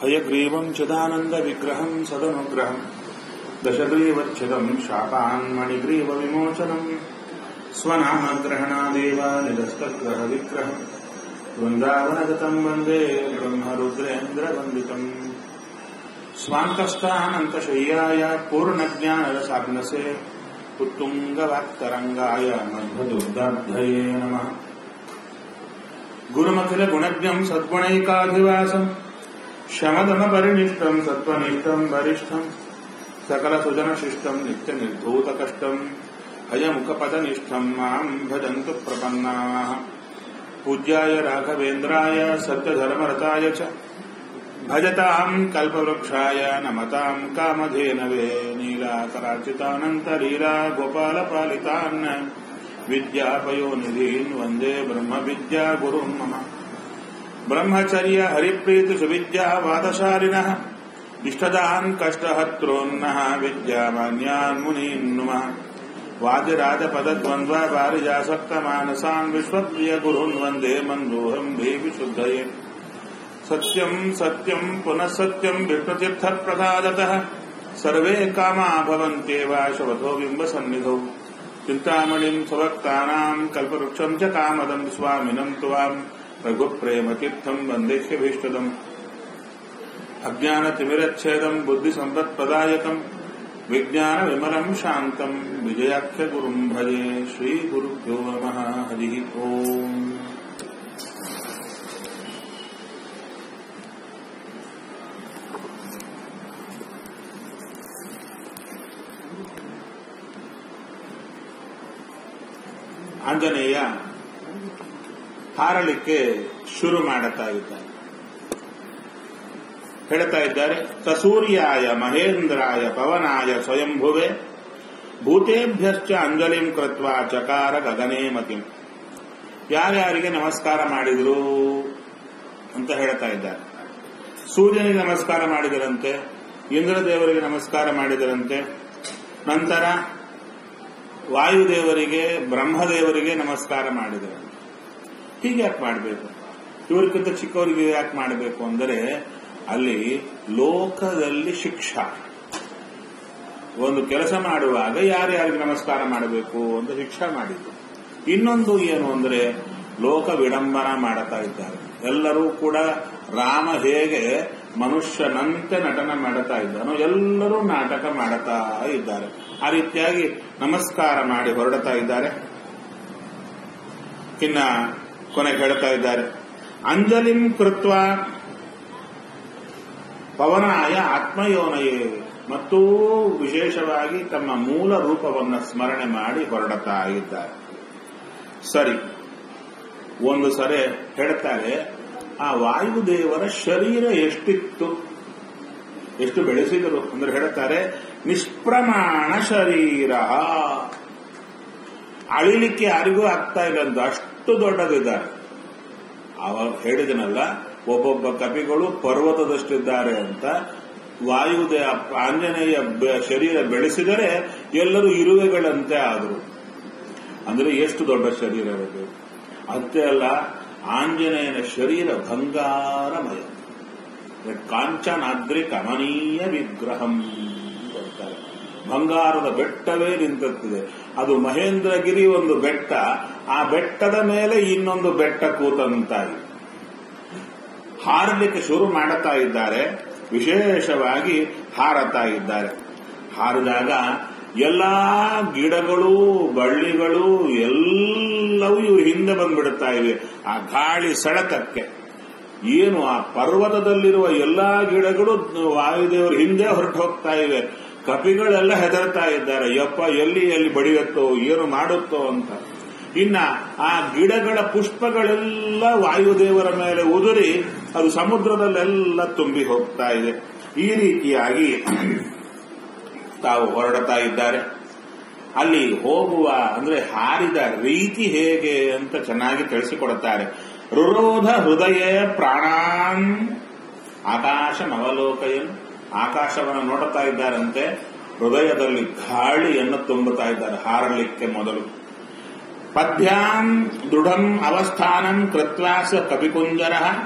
हयग्रीवम् चिदानन्दविग्रहम् सदनुग्रहम् दशग्रीवच्छिदम् शापान्मणिग्रीवविमोचनम् स्वनामग्रहणादेव निरस्तग्रहविग्रहम् वृन्दावनगतम् वन्दे ब्रह्मरुद्रेन्द्रवन्दितम् स्वान्तस्थानन्तशय्याय पूर्णज्ञानरसाग्नसे उत्तुङ्गवाक्तरङ्गाय मध्वदुर्गाब्धये नमः गुरुमखिलगुणज्ञम् सद्गुणैकाधिवासम् शमदमपरिनिष्टम् सत्त्वनिष्ठम् वरिष्ठम् सकलसुजनशिष्टम् नित्यनिर्धूतकष्टम् हयमुखपदनिष्ठम् माम् भजन्तु प्रपन्नाः पूज्याय राघवेन्द्राय सत्यधर्मरताय च भजताम् कल्पवृक्षाय नमताम् कामधेनवे नीलाकरार्चितानन्तलीला गोपालपालितान् विद्यापयोनिधीन् वन्दे ब्रह्मविद्या गुरुन् मम ब्रह्मचर्य हरिप्रीतिसुविद्या वादशालिनः इष्टदान् कष्टहत्रोन्नः विद्यामान्यान् मुनीन् नुमः वादिराजपदद्वन्द्व वारिजासक्तमानसान् विश्वप्रियगुरुन् वन्दे मन्दोऽहम् देविशुद्धये सत्यम् सत्यम् पुनः सत्यम् विष्णुतीर्थप्रसादतः सर्वे कामा भवन्त्येव शवथो बिम्बसन्निधौ चिन्तामणिम् स्वभक्तानाम् कल्पवृक्षम् च कामदम् स्वामिनम् त्वाम् रघुप्रेमतीर्थम् वन्देह्यभीष्टदम् अज्ञानतिमिरच्छेदम् बुद्धिसम्पत्प्रदायकम् विज्ञानविमलम् शान्तम् विजयाख्यगुरुम् भजे श्रीगुरुभ्यो नमः हरिः ओम् ಆಂಜನೇಯ ಹಾರಲಿಕ್ಕೆ ಶುರು ಮಾಡುತ್ತಾ ಇದ್ದಾರೆ ಹೇಳ್ತಾ ಇದ್ದಾರೆ ಸಸೂರ್ಯಾಯ ಮಹೇಂದ್ರಾಯ ಪವನಾಯ ಸ್ವಯಂಭುವೆ ಭೂತೇಭ್ಯಶ್ಚ ಅಂಜಲಿಂ ಕೃತ್ವ ಚಕಾರ ಗಗನೇ ಮತಿಂ ಯಾರ್ಯಾರಿಗೆ ನಮಸ್ಕಾರ ಮಾಡಿದ್ರು ಅಂತ ಹೇಳ್ತಾ ಇದ್ದಾರೆ ಸೂರ್ಯನಿಗೆ ನಮಸ್ಕಾರ ಮಾಡಿದರಂತೆ ಇಂದ್ರದೇವರಿಗೆ ನಮಸ್ಕಾರ ಮಾಡಿದರಂತೆ ನಂತರ ವಾಯುದೇವರಿಗೆ ಬ್ರಹ್ಮದೇವರಿಗೆ ನಮಸ್ಕಾರ ಮಾಡಿದರು ಹೀಗೆ ಯಾಕೆ ಮಾಡಬೇಕು ಇವ್ರಿಗಿಂತ ಚಿಕ್ಕವರಿಗೆ ಯಾಕೆ ಮಾಡಬೇಕು ಅಂದರೆ ಅಲ್ಲಿ ಲೋಕದಲ್ಲಿ ಶಿಕ್ಷಾ ಒಂದು ಕೆಲಸ ಮಾಡುವಾಗ ಯಾರ್ಯಾರಿಗೆ ನಮಸ್ಕಾರ ಮಾಡಬೇಕು ಅಂತ ಶಿಕ್ಷಾ ಮಾಡಿದ್ರು ಇನ್ನೊಂದು ಏನು ಅಂದ್ರೆ ಲೋಕ ವಿಡಂಬನ ಮಾಡುತ್ತಾ ಇದ್ದಾರೆ ಎಲ್ಲರೂ ಕೂಡ ರಾಮ ಹೇಗೆ ಮನುಷ್ಯನಂತೆ ನಟನ ಮಾಡುತ್ತಾ ಇದ್ದಾನೋ ಎಲ್ಲರೂ ನಾಟಕ ಮಾಡುತ್ತಾ ಇದ್ದಾರೆ ಆ ರೀತಿಯಾಗಿ ನಮಸ್ಕಾರ ಮಾಡಿ ಹೊರಡುತ್ತಾ ಇದ್ದಾರೆ ಇನ್ನ ಕೊನೆಗೆ ಹೇಳ್ತಾ ಇದ್ದಾರೆ ಅಂಜಲಿಂ ಕೃತ್ವ ಪವನಾಯ ಆತ್ಮಯೋನಯೇ ಮತ್ತು ವಿಶೇಷವಾಗಿ ತಮ್ಮ ಮೂಲ ರೂಪವನ್ನು ಸ್ಮರಣೆ ಮಾಡಿ ಹೊರಡುತ್ತಾ ಇದ್ದಾರೆ ಸರಿ ಒಂದು ಸರಿ ಹೇಳ್ತಾರೆ ಆ ವಾಯುದೇವರ ಶರೀರ ಎಷ್ಟಿತ್ತು ಎಷ್ಟು ಬೆಳೆಸಿದರು ಅಂದ್ರೆ ಹೇಳ್ತಾರೆ ನಿಷ್ಪ್ರಮಾಣ ಶರೀರ ಅಳಿಲಿಕ್ಕೆ ಯಾರಿಗೂ ಆಗ್ತಾ ಇಲ್ಲ ಅಂತ ಅಷ್ಟು ದೊಡ್ಡದಿದ್ದಾರೆ ಅವಾಗ ಹೇಳಿದನಲ್ಲ ಒಬ್ಬೊಬ್ಬ ಕಪಿಗಳು ಪರ್ವತದಷ್ಟಿದ್ದಾರೆ ಅಂತ ವಾಯುದೇ ಆಂಜನೇಯ ಶರೀರ ಬೆಳೆಸಿದರೆ ಎಲ್ಲರೂ ಇರುವೆಗಳಂತೆ ಆದರು ಅಂದ್ರೆ ಎಷ್ಟು ದೊಡ್ಡ ಶರೀರ ಇರಬೇಕು ಅಷ್ಟೇ ಅಲ್ಲ ಆಂಜನೇಯನ ಶರೀರ ಬಂಗಾರಮಯ ಕಾಂಚನಾದ್ರಿ ಕಮನೀಯ ವಿಗ್ರಹಂ ಅಂತಾರೆ ಬಂಗಾರದ ಬೆಟ್ಟವೇ ನಿಂತಿದೆ ಅದು ಮಹೇಂದ್ರಗಿರಿ ಒಂದು ಬೆಟ್ಟ ಆ ಬೆಟ್ಟದ ಮೇಲೆ ಇನ್ನೊಂದು ಬೆಟ್ಟ ಕೂತಂತಾಗಿ ಹಾರಲಿಕ್ಕೆ ಶುರು ಮಾಡುತ್ತಾ ಇದ್ದಾರೆ ವಿಶೇಷವಾಗಿ ಹಾರತಾ ಇದ್ದಾರೆ ಹಾರಿದಾಗ ಎಲ್ಲಾ ಗಿಡಗಳು ಬಳ್ಳಿಗಳು ಎಲ್ಲವೂ ಇವ್ರ ಹಿಂದೆ ಬಂದ್ಬಿಡುತ್ತಾ ಇವೆ ಆ ಗಾಳಿ ಸೆಳೆತಕ್ಕೆ ಏನು ಆ ಪರ್ವತದಲ್ಲಿರುವ ಎಲ್ಲಾ ಗಿಡಗಳು ವಾಯುದೇವರ ಹಿಂದೆ ಹೊರಟು ಹೋಗ್ತಾ ಇವೆ ಕಪಿಗಳೆಲ್ಲ ಹೆದರ್ತಾ ಇದ್ದಾರೆ ಯಪ್ಪ ಎಲ್ಲಿ ಎಲ್ಲಿ ಬಡಿಯತ್ತೋ ಏನು ಮಾಡುತ್ತೋ ಅಂತ ಇನ್ನ ಆ ಗಿಡಗಳ ಪುಷ್ಪಗಳೆಲ್ಲ ವಾಯುದೇವರ ಮೇಲೆ ಉದುರಿ ಅದು ಸಮುದ್ರದಲ್ಲೆಲ್ಲ ತುಂಬಿ ಹೋಗ್ತಾ ಇದೆ ಈ ರೀತಿಯಾಗಿ ತಾವು ಹೊರಡುತ್ತಾ ಇದ್ದಾರೆ ಅಲ್ಲಿ ಹೋಗುವ ಅಂದ್ರೆ ಹಾರಿದ ರೀತಿ ಹೇಗೆ ಅಂತ ಚೆನ್ನಾಗಿ ತಿಳಿಸಿಕೊಡುತ್ತಾರೆ ರುರೋಧ ಹೃದಯ ಪ್ರಾಣಾನ್ ಆಕಾಶಮವಲೋಕಯನ್ ಆಕಾಶವನ್ನು ನೋಡುತ್ತಾ ಇದ್ದಾರಂತೆ ಹೃದಯದಲ್ಲಿ ಗಾಳಿಯನ್ನು ತುಂಬುತ್ತಾ ಇದ್ದಾರೆ ಹಾರಲಿಕ್ಕೆ ಮೊದಲು ಪದ್ಯಾಂ ದೃಢಂ ಅವಸ್ಥಾನಂ ಕೃತ್ವಾ ಸ ಕಪಿಕುಂಜರ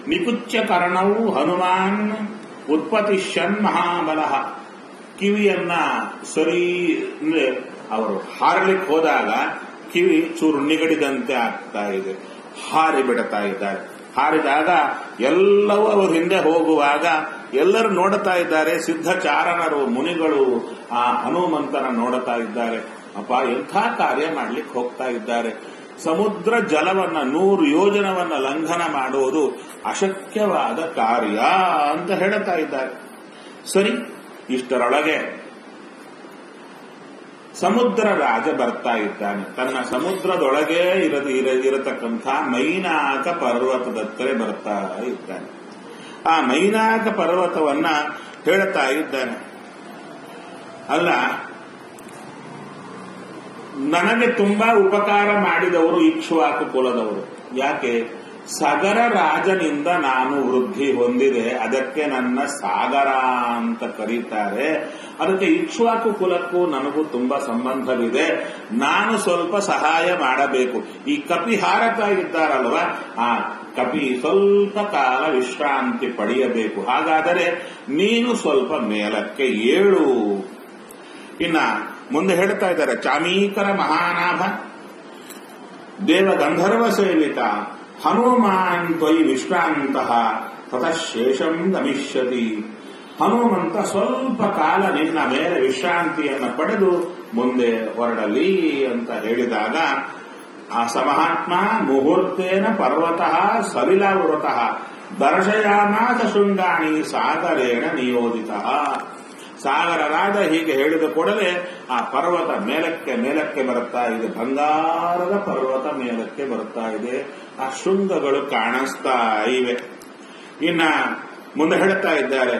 ನಿಕುಚ್ಯ ಕರ್ಣವು ಹನುಮಾನ್ ಉತ್ಪತ್ತಿಶನ್ ಮಹಾಬಲ ಕಿವಿಯನ್ನ ಸರಿ ಅಂದ್ರೆ ಅವರು ಹಾರಲಿಕ್ಕೆ ಹೋದಾಗ ಕಿವಿ ಚೂರು ನಿಗಡಿದಂತೆ ಆಗ್ತಾ ಇದೆ ಹಾರಿ ಬಿಡ್ತಾ ಇದ್ದಾರೆ ಹಾರಿದಾಗ ಎಲ್ಲವೂ ಅವರು ಹಿಂದೆ ಹೋಗುವಾಗ ಎಲ್ಲರೂ ನೋಡುತ್ತಾ ಇದ್ದಾರೆ ಸಿದ್ಧಚಾರಣರು ಮುನಿಗಳು ಆ ಹನುಮಂತನ ನೋಡುತ್ತಾ ಇದ್ದಾರೆ ಅಪ್ಪ ಎಂಥ ಕಾರ್ಯ ಮಾಡ್ಲಿಕ್ಕೆ ಹೋಗ್ತಾ ಇದ್ದಾರೆ ಸಮುದ್ರ ಜಲವನ್ನ ನೂರು ಯೋಜನವನ್ನ ಲಂಘನ ಮಾಡುವುದು ಅಶಕ್ಯವಾದ ಕಾರ್ಯ ಅಂತ ಹೇಳುತ್ತಾ ಇದ್ದಾರೆ ಸರಿ ಇಷ್ಟರೊಳಗೆ ಸಮುದ್ರ ರಾಜ ಬರ್ತಾ ಇದ್ದಾನೆ ತನ್ನ ಸಮುದ್ರದೊಳಗೆ ಇರದ ಇರ- ಇರತಕ್ಕಂಥ ಮೈನಾಕ ಪರ್ವತದ ಹತ್ರ ಬರ್ತಾ ಇದ್ದಾನೆ ಆ ಮೈನಾಕ ಪರ್ವತವನ್ನ ಹೇಳ್ತಾ ಇದ್ದಾನೆ ಅಲ್ಲ ನನಗೆ ತುಂಬಾ ಉಪಕಾರ ಮಾಡಿದವರು ಇಕ್ಷ್ವಾಕು ಕುಲದವರು ಯಾಕೆ ಸಗರ ರಾಜನಿಂದ ನಾನು ವೃದ್ಧಿ ಹೊಂದಿದೆ ಅದಕ್ಕೆ ನನ್ನ ಸಾಗರ ಅಂತ ಕರೀತಾರೆ ಅದಕ್ಕೆ ಇಕ್ಷ್ವಾಕು ಕುಲಕ್ಕೂ ನನಗೂ ತುಂಬಾ ಸಂಬಂಧವಿದೆ ನಾನು ಸ್ವಲ್ಪ ಸಹಾಯ ಮಾಡಬೇಕು ಈ ಕಪಿ ಹಾರತಾ ಇದ್ದಾರಲ್ವ ಆ ಕಪಿ ಸ್ವಲ್ಪ ಕಾಲ ವಿಶ್ರಾಂತಿ ಪಡೆಯಬೇಕು ಹಾಗಾದರೆ ನೀನು ಸ್ವಲ್ಪ ಮೇಲಕ್ಕೆ ಏಳು ಇನ್ನ ಮುಂದೆ ಹೇಳ್ತಾ ಇದ್ದಾರೆ ಚಾಮೀಕರ ಮಹಾನಾಭ ದೇವ ಗಂಧರ್ವ ಸೇವಿತ ಹನುಮಾನ್ ತ್ವಯಿ ವಿಶ್ರಾಂತ ತತಃ ಶೇಷಂ ಗಮಿಷ್ಯತಿ ಹನುಮಂತ ಸ್ವಲ್ಪ ಕಾಲ ನಿನ್ನ ಮೇಲೆ ವಿಶ್ರಾಂತಿಯನ್ನು ಪಡೆದು ಮುಂದೆ ಹೊರಡಲಿ ಅಂತ ಹೇಳಿದಾಗ ಆ ಸಮಹಾತ್ಮ ಮುಹೂರ್ತೇನ ಪರ್ವತಃ ಸಲಿಲಾವೃತಃ ದರ್ಶಯಾಮಾಸ ಶೃಂಗಾಣಿ ಸಾಗರೇಣ ನಿಯೋಜಿತ ಸಾಗರರಾದ ಹೀಗೆ ಹೇಳಿದ ಕೂಡಲೇ ಆ ಪರ್ವತ ಮೇಲಕ್ಕೆ ಮೇಲಕ್ಕೆ ಬರುತ್ತಾ ಇದೆ ಬಂಗಾರದ ಪರ್ವತ ಮೇಲಕ್ಕೆ ಬರುತ್ತಾ ಇದೆ ಆ ಶೃಂಗಗಳು ಕಾಣಿಸ್ತಾ ಇವೆ ಇನ್ನ ಮುಂದೆ ಹೇಳುತ್ತಾ ಇದ್ದಾರೆ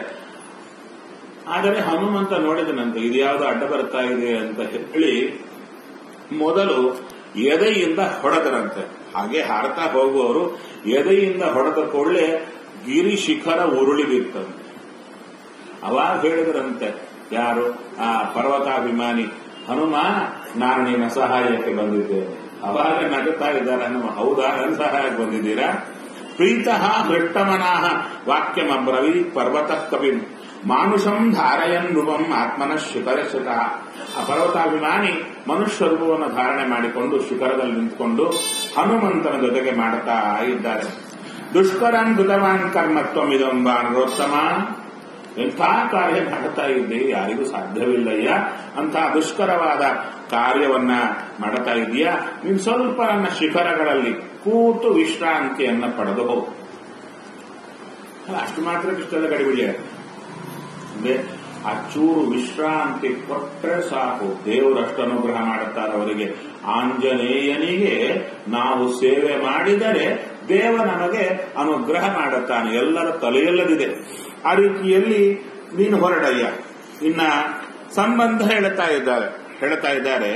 ಆದರೆ ಹನುಮಂತ ನೋಡಿದನಂತೆ ಇದು ಯಾವುದು ಅಡ್ಡ ಬರ್ತಾ ಇದೆ ಅಂತ ಹೇಳಿ ಮೊದಲು ಎದೆಯಿಂದ ಹೊಡೆದರಂತೆ ಹಾಗೆ ಹಾರತಾ ಹೋಗುವವರು ಎದೆಯಿಂದ ಹೊಡೆದ ಕೊಳ್ಳೆ ಗಿರಿ ಶಿಖರ ಉರುಳಿ ಬಿತ್ತಂತೆ ಅವಾಗ ಹೇಳಿದ್ರಂತೆ ಯಾರು ಆ ಪರ್ವತಾಭಿಮಾನಿ ಹನುಮ ನಾನು ನಿನ್ನ ಸಹಾಯಕ್ಕೆ ಬಂದಿದ್ದೇನೆ ಅವಾಗ ನಗುತ್ತಾ ಇದ್ದಾರೆ ಹನುಮ ಹೌದಾ ನನ್ನ ಸಹಾಯಕ್ಕೆ ಬಂದಿದ್ದೀರಾ ಪ್ರೀತಃ ಹೃಷ್ಟಮನಾಹ ವಾಕ್ಯಮಬ್ರವೀ ಪರ್ವತ ಕವಿಂ ಮಾನುಷಂ ಧಾರಯನ್ ರೂಪಂ ಆತ್ಮನ ಶಿಖರ ಶಿಖರ ಆ ಪರ್ವತಾಭಿಮಾನಿ ಮನುಷ್ಯ ರೂಪವನ್ನು ಧಾರಣೆ ಮಾಡಿಕೊಂಡು ಶಿಖರದಲ್ಲಿ ನಿಂತುಕೊಂಡು ಹನುಮಂತನ ಜೊತೆಗೆ ಮಾಡುತ್ತಾ ಇದ್ದಾರೆ ದುಷ್ಕರಂ ಕೃತವಾನ್ ಕರ್ಮತ್ವಮಿದಂ ಬಾನರೋತ್ತಮ ಎಂಥ ಕಾರ್ಯ ಮಾಡ್ತಾ ಇದ್ದೆ ಯಾರಿಗೂ ಸಾಧ್ಯವಿಲ್ಲಯ್ಯ ಅಂತ ದುಷ್ಕರವಾದ ಕಾರ್ಯವನ್ನ ಮಾಡ್ತಾ ಇದೀಯಾ ನೀನು ಸ್ವಲ್ಪ ನನ್ನ ಶಿಖರಗಳಲ್ಲಿ ಕೂತು ವಿಶ್ರಾಂತಿಯನ್ನ ಪಡೆದು ಹೋಗು ಅಲ್ಲ, ಅಷ್ಟು ಮಾತ್ರ ಇಷ್ಟೆಲ್ಲ ಗಡಿಬಿಡಿ ಅಂದ್ರೆ ಆ ಚೂರು ವಿಶ್ರಾಂತಿ ಕೊಟ್ಟರೆ ಸಾಕು ದೇವರಷ್ಟು ಅನುಗ್ರಹ ಮಾಡುತ್ತಾರೆ ಅವರಿಗೆ ಆಂಜನೇಯನಿಗೆ ನಾವು ಸೇವೆ ಮಾಡಿದರೆ ದೇವ ನಮಗೆ ಅನುಗ್ರಹ ಮಾಡುತ್ತಾನೆ ಎಲ್ಲರ ತಲೆಯಲ್ಲದಿದೆ ಆ ರೀತಿಯಲ್ಲಿ ನೀನು ಹೊರಡಯ್ಯ ಇನ್ನ ಸಂಬಂಧ ಹೇಳ್ತಾ ಇದ್ದಾರೆ ಹೇಳ್ತಾ ಇದ್ದಾರೆ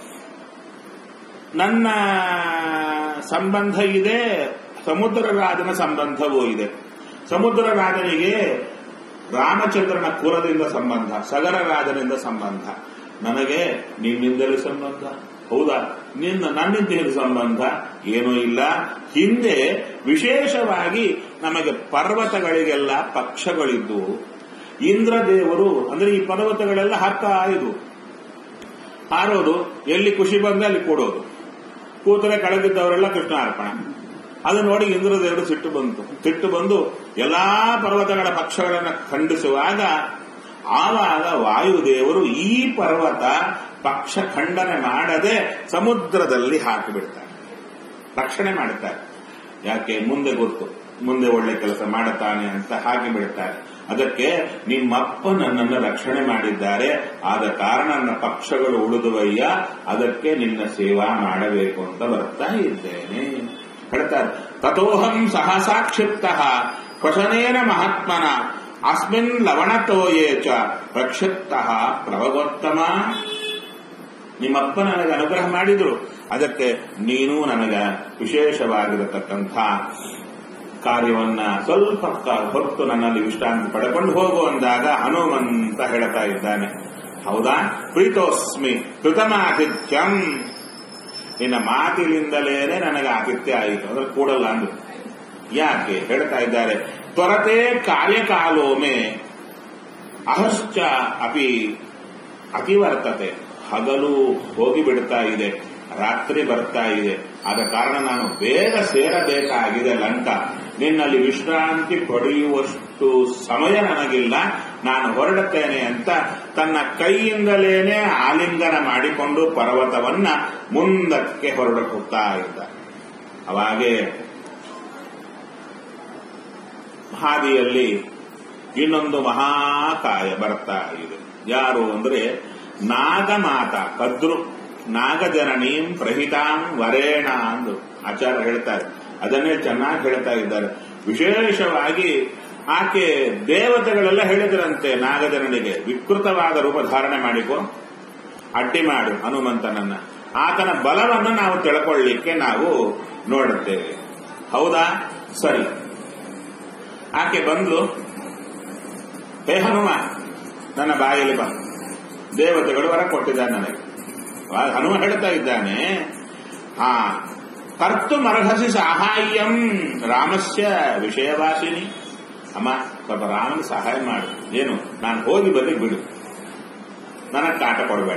ನನ್ನ ಸಂಬಂಧ ಇದೆ ಸಮುದ್ರ ರಾಜನ ಸಂಬಂಧವೂ ಇದೆ ಸಮುದ್ರ ರಾಜನಿಗೆ ರಾಮಚಂದ್ರನ ಕುಲದಿಂದ ಸಂಬಂಧ ಸಗರ ರಾಜನಿಂದ ಸಂಬಂಧ ನನಗೆ ನಿನ್ನಿಂದಲೂ ಸಂಬಂಧ ಹೌದಾ ನಿನ್ನ ನನ್ನಿಂದ ಏನು ಸಂಬಂಧ ಏನೂ ಇಲ್ಲ ಹಿಂದೆ ವಿಶೇಷವಾಗಿ ನಮಗೆ ಪರ್ವತಗಳಿಗೆಲ್ಲ ಪಕ್ಷಗಳಿದ್ದು ಇಂದ್ರದೇವರು ಅಂದ್ರೆ ಈ ಪರ್ವತಗಳೆಲ್ಲ ಹಾಕ್ತಾ ಇದ್ವು ಹಾರೋದು ಎಲ್ಲಿ ಖುಷಿ ಬಂದ್ರೆ ಅಲ್ಲಿ ಕೂಡೋದು ಕೂತರೆ ಕೆಳಗಿದ್ದವರೆಲ್ಲ ಕೃಷ್ಣ ಅರ್ಪಣ ಅದು ನೋಡಿ ಇಂದ್ರದೇವರು ಸಿಟ್ಟು ಬಂತು ಸಿಟ್ಟು ಬಂದು ಎಲ್ಲಾ ಪರ್ವತಗಳ ಪಕ್ಷಗಳನ್ನು ಖಂಡಿಸುವಾಗ ಆವಾಗ ವಾಯುದೇವರು ಈ ಪರ್ವತ ಪಕ್ಷ ಖಂಡನೆ ಮಾಡದೆ ಸಮುದ್ರದಲ್ಲಿ ಹಾಕಿಬಿಡ್ತಾರೆ ರಕ್ಷಣೆ ಮಾಡುತ್ತಾರೆ ಯಾಕೆ ಮುಂದೆ ಗೊತ್ತು ಮುಂದೆ ಒಳ್ಳೆ ಕೆಲಸ ಮಾಡುತ್ತಾನೆ ಅಂತ ಹಾಕಿ ಬಿಡ್ತಾರೆ ಅದಕ್ಕೆ ನಿಮ್ಮಪ್ಪ ನನ್ನನ್ನು ರಕ್ಷಣೆ ಮಾಡಿದ್ದಾರೆ ಆದ ಕಾರಣ ನನ್ನ ಪಕ್ಷಗಳು ಉಳಿದುವಯ್ಯ ಅದಕ್ಕೆ ನಿನ್ನ ಸೇವಾ ಮಾಡಬೇಕು ಅಂತ ಬರ್ತಾ ಇದ್ದೇನೆ ಹೇಳ್ತಾರೆ ತಥೋಹಂ ಸಹಸಾಕ್ಷಿಪ್ತ ಕ್ವಶನೇನ ಮಹಾತ್ಮನ ಅಸ್ಮಿನ್ ಲವಣತೋಯೇ ಚ ಪ್ರಕ್ಷಿಪ್ತ ಪ್ರಭಗೋತ್ತಮ ನಿಮ್ಮಪ್ಪ ನನಗೆ ಅನುಗ್ರಹ ಮಾಡಿದ್ರು ಅದಕ್ಕೆ ನೀನು ನನಗೆ ವಿಶೇಷವಾಗಿರತಕ್ಕಂಥ ಕಾರ್ಯವನ್ನ ಸ್ವಲ್ಪ ಕ- ಹೊತ್ತು ನನ್ನಲ್ಲಿ ವಿಶ್ರಾಂತಿ ಪಡೆಕೊಂಡು ಹೋಗು ಅಂದಾಗ ಹನುಮಂತ ಹೇಳ್ತಾ ಇದ್ದಾನೆ ಹೌದಾ ಪ್ರೀತೋಸ್ಮಿ ನಿನ್ನ ಮಾತಿನಿಂದಲೇನೆ ನನಗೆ ಆತಿಥ್ಯ ಆಯಿತು ಅಂದ್ರೆ ಕೂಡಲ್ಲ ಅಂದ್ರು ಯಾಕೆ ಹೇಳ್ತಾ ಇದ್ದಾರೆ ತ್ವರತೆ ಕಾರ್ಯಕಾಲೋಮೆ ಅಹಶ್ಚ ಅಪಿ ಅತಿವರ್ತತೆ ಹಗಲು ಹೋಗಿಬಿಡ್ತಾ ಇದೆ ರಾತ್ರಿ ಬರ್ತಾ ಇದೆ ಆದ ಕಾರಣ ನಾನು ಬೇಗ ಸೇರಬೇಕಾಗಿದೆ ಲಂಕ ನಿನ್ನಲ್ಲಿ ವಿಶ್ರಾಂತಿ ಪಡೆಯುವಷ್ಟು ಸಮಯ ನನಗಿಲ್ಲ ನಾನು ಹೊರಡುತ್ತೇನೆ ಅಂತ ತನ್ನ ಕೈಯಿಂದಲೇನೆ ಆಲಿಂಗನ ಮಾಡಿಕೊಂಡು ಪರ್ವತವನ್ನ ಮುಂದಕ್ಕೆ ಹೊರಡು ಹೋಗ್ತಾ ಇದ್ದ ಅವಾಗೆ ಹಾದಿಯಲ್ಲಿ ಇನ್ನೊಂದು ಮಹಾಕಾಯ ಬರ್ತಾ ಇದೆ ಯಾರು ಅಂದ್ರೆ ನಾಗಮಾತ ಕದ್ರು ನಾಗಜನನೀಂ ಪ್ರಹಿತಾಂ ವರೇಣ ಅಂದು ಆಚಾರ್ಯ ಹೇಳ್ತಾರೆ ಅದನ್ನೇ ಚೆನ್ನಾಗಿ ಹೇಳ್ತಾ ಇದ್ದಾರೆ ವಿಶೇಷವಾಗಿ ಆಕೆ ದೇವತೆಗಳೆಲ್ಲ ಹೇಳಿದ್ರಂತೆ ನಾಗಜನನಿಗೆ ವಿಕೃತವಾದ ರೂಪ ಧಾರಣೆ ಮಾಡಿಕೊ ಅಡ್ಡಿ ಮಾಡು ಹನುಮಂತನನ್ನ ಆತನ ಬಲವನ್ನು ನಾವು ತಿಳ್ಕೊಳ್ಳಿಕ್ಕೆ ನಾವು ನೋಡುತ್ತೇವೆ ಹೌದಾ ಸರಿ ಆಕೆ ಬಂದು ಹೇ ಹನುಮ ನನ್ನ ಬಾಯಲ್ಲಿ ಬಾ ದೇವತೆಗಳು ವರ ಕೊಟ್ಟಿದ್ದಾರೆ ನನಗೆ ಅವಾಗ ಹನುಮ ಹೇಳ್ತಾ ಇದ್ದಾನೆ ಆ ಕರ್ತು ಮರ್ಹಸಿ ಸಾಹಾಯ್ಯಂ ರಾಮಸ್ಯ ವಿಷಯವಾಸಿನಿ ಅಮ್ಮ ಸ್ವಲ್ಪ ರಾಮನ ಸಹಾಯ ಮಾಡು ಏನು ನಾನು ಹೋಗಿ ಬನ್ನಿ ಬಿಡು ನನಗೆ ಕಾಟ ಕೊಡಬೇಡ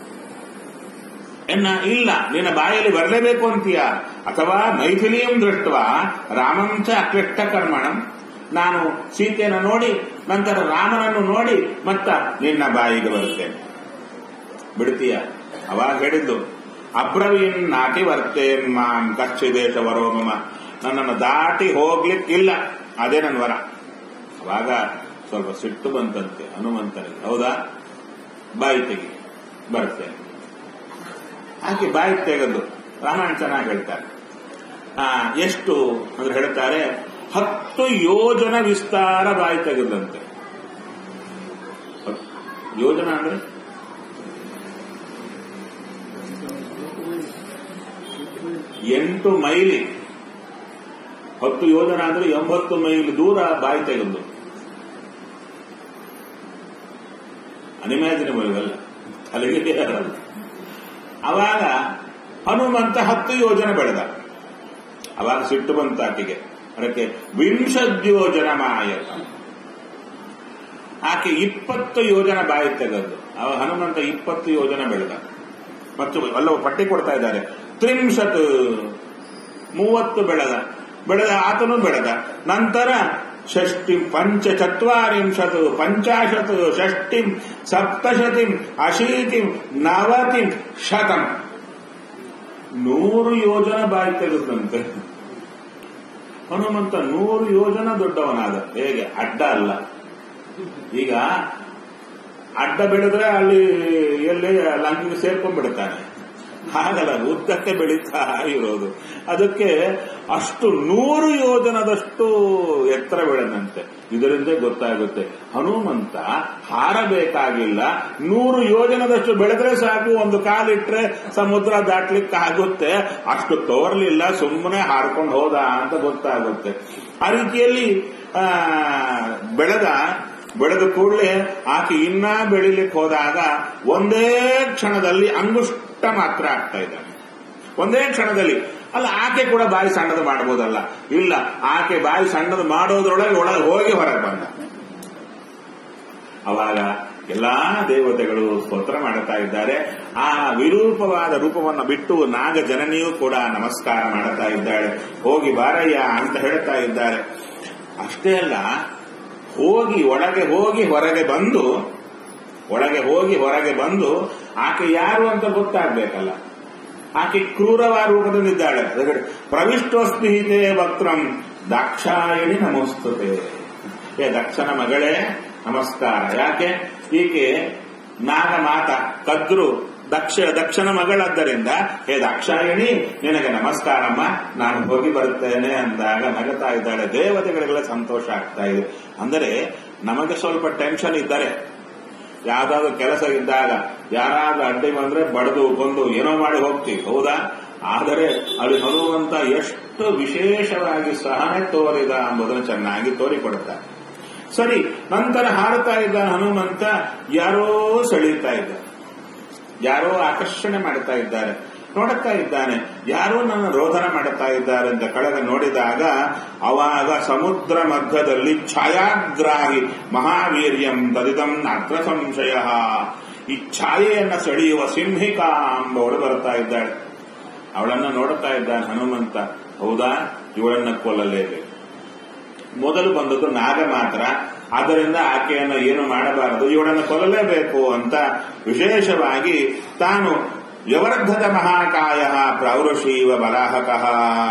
ಎನ್ನ ಇಲ್ಲ ನಿನ್ನ ಬಾಯಲ್ಲಿ ಬರಲೇಬೇಕು ಅಂತೀಯ ಅಥವಾ ನೈಥಿಲಿಯಂ ದೃಷ್ಟ ರಾಮಂಚ ಅಕ್ಲಿಷ್ಟ ಕರ್ಮಣಂ ನಾನು ಸೀತೆಯನ್ನು ನೋಡಿ ನಂತರ ರಾಮನನ್ನು ನೋಡಿ ಮತ್ತ ನಿನ್ನ ಬಾಯಿಗೆ ಬರುತ್ತೇನೆ ಬಿಡ್ತೀಯ ಅವಾಗ ಹೇಳಿದ್ದು ಅಬ್ರವೀನ್ ನಾಟಿ ವರ್ತೇನ್ ಮಾಂ ಕಚ್ಚಿದೇಶ ವರೋಮಮ ನನ್ನನ್ನು ದಾಟಿ ಹೋಗ್ಲಿಕ್ಕಿಲ್ಲ ಅದೇ ನನ್ನ ವರ ಅವಾಗ ಸ್ವಲ್ಪ ಸಿಟ್ಟು ಬಂತಂತೆ ಹನುಮಂತನಿಗೆ ಹೌದಾ ಬಾಯಿ ತೆಗಿ ಬರ್ತೇನೆ ಆಕೆ ಬಾಯಿ ತೆಗೆದು ರಾಮಾಯಣ ಚೆನ್ನಾಗಿ ಹೇಳ್ತಾರೆ ಆ, ಎಷ್ಟು ಅಂದ್ರೆ ಹೇಳ್ತಾರೆ ಹತ್ತು ಯೋಜನ ವಿಸ್ತಾರ ಬಾಯಿ ತೆಗೆದಂತೆ ಹತ್ತು ಯೋಜನ ಅಂದ್ರೆ ಎಂಟು ಮೈಲಿ ಹತ್ತು ಯೋಜನ ಅಂದ್ರೆ ಎಂಬತ್ತು ಮೈಲಿ ದೂರ ಬಾಯಿ ತೆಗೆದು ಅನಿಮ್ಯಾಜಿನಬಲ್ ಅಲ್ಲ ಅಲ್ಲಿಗೆ ಅಲ್ಲ. ಅವಾಗ ಹನುಮಂತ ಹತ್ತು ಯೋಜನೆ ಬೆಳೆದ ಅವಾಗ ಸಿಟ್ಟು ಬಂತ ಆಕೆಗೆ ಅದಕ್ಕೆ ವಿಂಶದ್ಯೋಜನ ಮಾಯಕ ಆಕೆ ಇಪ್ಪತ್ತು ಯೋಜನ ಬಾಯಿ ತೆಗೆದು ಅವ ಹನುಮಂತ ಇಪ್ಪತ್ತು ಯೋಜನ ಬೆಳೆದ ಮತ್ತು ಎಲ್ಲವೂ ಪಟ್ಟಿ ಕೊಡ್ತಾ ಇದ್ದಾರೆ ತ್ರಿಂಶತ್ ಮೂವತ್ತು ಬೆಳೆದ ಬೆಳೆದ ಆತನು ಬೆಳೆದ ನಂತರ ಷಷ್ಟಿ ಪಂಚ ಚತ್ವಾರಿಂಶತ್ ಪಂಚಾಶತ್ ಷಷ್ಟಿಂ ಸಪ್ತಶತಿಂ ಅಶೀತಿಂ ನವತಿಂ ಶತಂ ನೂರು ಯೋಜನ ಬಾಯಿ ತೆಗೆದಂತೆ ಹನುಮಂತ ನೂರು ಯೋಜನ ದೊಡ್ಡವನಾದ ಹೇಗೆ ಅಡ್ಡ ಅಲ್ಲ ಈಗ ಅಡ್ಡ ಬೆಳೆದ್ರೆ ಅಲ್ಲಿ ಎಲ್ಲಿ ಲಂಕಿಗೆ ಸೇರ್ಕೊಂಡ್ಬಿಡ್ತಾನೆ ಹಾಗಲ್ಲ ಉದ್ದಕ್ಕೆ ಬೆಳೀತಾ ಇರೋದು ಅದಕ್ಕೆ ಅಷ್ಟು ನೂರು ಯೋಜನದಷ್ಟು ಎತ್ತರ ಬೆಳೆದಂತೆ ಇದರಿಂದ ಗೊತ್ತಾಗುತ್ತೆ ಹನುಮಂತ ಹಾರಬೇಕಾಗಿಲ್ಲ ನೂರು ಯೋಜನದಷ್ಟು ಬೆಳೆದ್ರೆ ಸಾಕು ಒಂದು ಕಾಲಿಟ್ರೆ ಸಮುದ್ರ ದಾಟ್ಲಿಕ್ಕೆ ಆಗುತ್ತೆ ಅಷ್ಟು ತೋರ್ಲಿಲ್ಲ ಸುಮ್ಮನೆ ಹಾರ್ಕೊಂಡು ಹೋದ ಅಂತ ಗೊತ್ತಾಗುತ್ತೆ ಆ ರೀತಿಯಲ್ಲಿ ಆ, ಬೆಳೆದ ಬೆಳೆದ ಕೂಡಲೇ ಆಕೆ ಇನ್ನ ಬೆಳಿಲಿಕ್ಕೆ ಹೋದಾಗ ಒಂದೇ ಕ್ಷಣದಲ್ಲಿ ಅಂಗುಷ್ಟ ಮಾತ್ರ ಆಗ್ತಾ ಇದ್ದಾನೆ ಒಂದೇ ಕ್ಷಣದಲ್ಲಿ ಅಲ್ಲ ಆಕೆ ಕೂಡ ಬಾಯಿ ಸಣ್ಣದು ಮಾಡಬಹುದಲ್ಲ ಇಲ್ಲ ಆಕೆ ಬಾಯಿ ಸಣ್ಣದು ಮಾಡೋದ್ರೊಳಗೆ ಒಳಗೆ ಹೋಗಿ ಹೊರಗೆ ಬಂದ ಅವಾಗ ಎಲ್ಲಾ ದೇವತೆಗಳು ಸ್ತೋತ್ರ ಮಾಡುತ್ತಾ ಇದ್ದಾರೆ ಆ ವಿರೂಪವಾದ ರೂಪವನ್ನು ಬಿಟ್ಟು ನಾಗ ಜನನಿಯೂ ಕೂಡ ನಮಸ್ಕಾರ ಮಾಡುತ್ತಾ ಇದ್ದಾಳೆ ಹೋಗಿ ಬಾರಯ್ಯ ಅಂತ ಹೇಳ್ತಾ ಇದ್ದಾರೆ ಅಷ್ಟೇ ಅಲ್ಲ ಹೋಗಿ ಒಳಗೆ ಹೋಗಿ ಹೊರಗೆ ಬಂದು ಒಳಗೆ ಹೋಗಿ ಹೊರಗೆ ಬಂದು ಆಕೆ ಯಾರು ಅಂತ ಗೊತ್ತಾಗ್ಬೇಕಲ್ಲ ಆಕೆ ಕ್ರೂರವಾದ ರೂಪದಲ್ಲಿದ್ದಾಳೆ ಅದಕ್ಕೆ ಪ್ರವಿಷ್ಟೋಸ್ಮಿಹಿತೆ ವಕ್ರಂ ದಾಕ್ಷಾಯಣಿ ನಮೋಸ್ತುತೆ ಏ ದಕ್ಷನ ಮಗಳೇ ನಮಸ್ಕಾರ ಯಾಕೆ ಈಕೆ ನಾಗ ಮಾತ ಕದ್ರು ದಕ್ಷ ದಕ್ಷನ ಮಗಳಾದ್ದರಿಂದ ಹೇ ದಾಕ್ಷಾಯಣಿ ನಿನಗೆ ನಮಸ್ಕಾರಮ್ಮ ನಾನು ಹೋಗಿ ಬರುತ್ತೇನೆ ಅಂದಾಗ ನಗತಾ ಇದ್ದಾಳೆ ದೇವತೆಗಳಿಗೆಲ್ಲ ಸಂತೋಷ ಆಗ್ತಾ ಇದೆ ಅಂದರೆ ನಮಗೆ ಸ್ವಲ್ಪ ಟೆನ್ಷನ್ ಇದ್ದರೆ ಯಾವ್ದಾದ್ರು ಕೆಲಸ ಇದ್ದಾಗ ಯಾರಾದ್ರೂ ಅಡ್ಡಿ ಬಂದ್ರೆ ಬಡದು ಕೊಂದು ಏನೋ ಮಾಡಿ ಹೋಗ್ತೀವಿ ಹೌದಾ ಆದರೆ ಅಲ್ಲಿ ಹನುಮಂತ ಎಷ್ಟು ವಿಶೇಷವಾಗಿ ಸಹನೆ ತೋರಿದ ಎಂಬುದನ್ನು ಚೆನ್ನಾಗಿ ತೋರಿಕೊಡುತ್ತಾರೆ ಸರಿ ನಂತರ ಹಾರುತ್ತಾ ಇದ್ದ ಹನುಮಂತ ಯಾರೋ ಸೆಳೀತಾ ಇದ್ದ ಯಾರೋ ಆಕರ್ಷಣೆ ಮಾಡ್ತಾ ಇದ್ದಾರೆ ನೋಡುತ್ತಾ ಇದ್ದಾನೆ ಯಾರೋ ನನ್ನ ರೋಧನ ಮಾಡುತ್ತಾ ಇದ್ದಾರೆ ಅಂತ ಕೆಳಗೆ ನೋಡಿದಾಗ ಅವಾಗ ಸಮುದ್ರ ಮಧ್ಯದಲ್ಲಿ ಛಾಯಾಗ್ರಾಹಿ ಮಹಾವೀರ್ಯಂ ತದಿದಂ ಅಗ್ರ ಸಂಶಯ ಈ ಛಾಯೆಯನ್ನ ಸೆಳೆಯುವ ಸಿಂಹಿಕಾ ಎಂಬವಳು ಬರ್ತಾ ಇದ್ದಾಳೆ ಅವಳನ್ನ ನೋಡುತ್ತಾ ಇದ್ದಾನೆ ಹನುಮಂತ ಹೌದಾ ಇವಳನ್ನ ಕೊಲ್ಲಲೇಬೇಕು ಮೊದಲು ಬಂದದ್ದು ನಾಗ ಮಾತ್ರ ಆದ್ದರಿಂದ ಆಕೆಯನ್ನು ಏನು ಮಾಡಬಾರದು ಇವಳನ್ನು ಕೊಲ್ಲಲೇಬೇಕು ಅಂತ ವಿಶೇಷವಾಗಿ ತಾನು ಯವರ್ಧದ ಮಹಾಕಾಯ ಪ್ರೌರುಷೀವ ಬಲಾಹಕಃ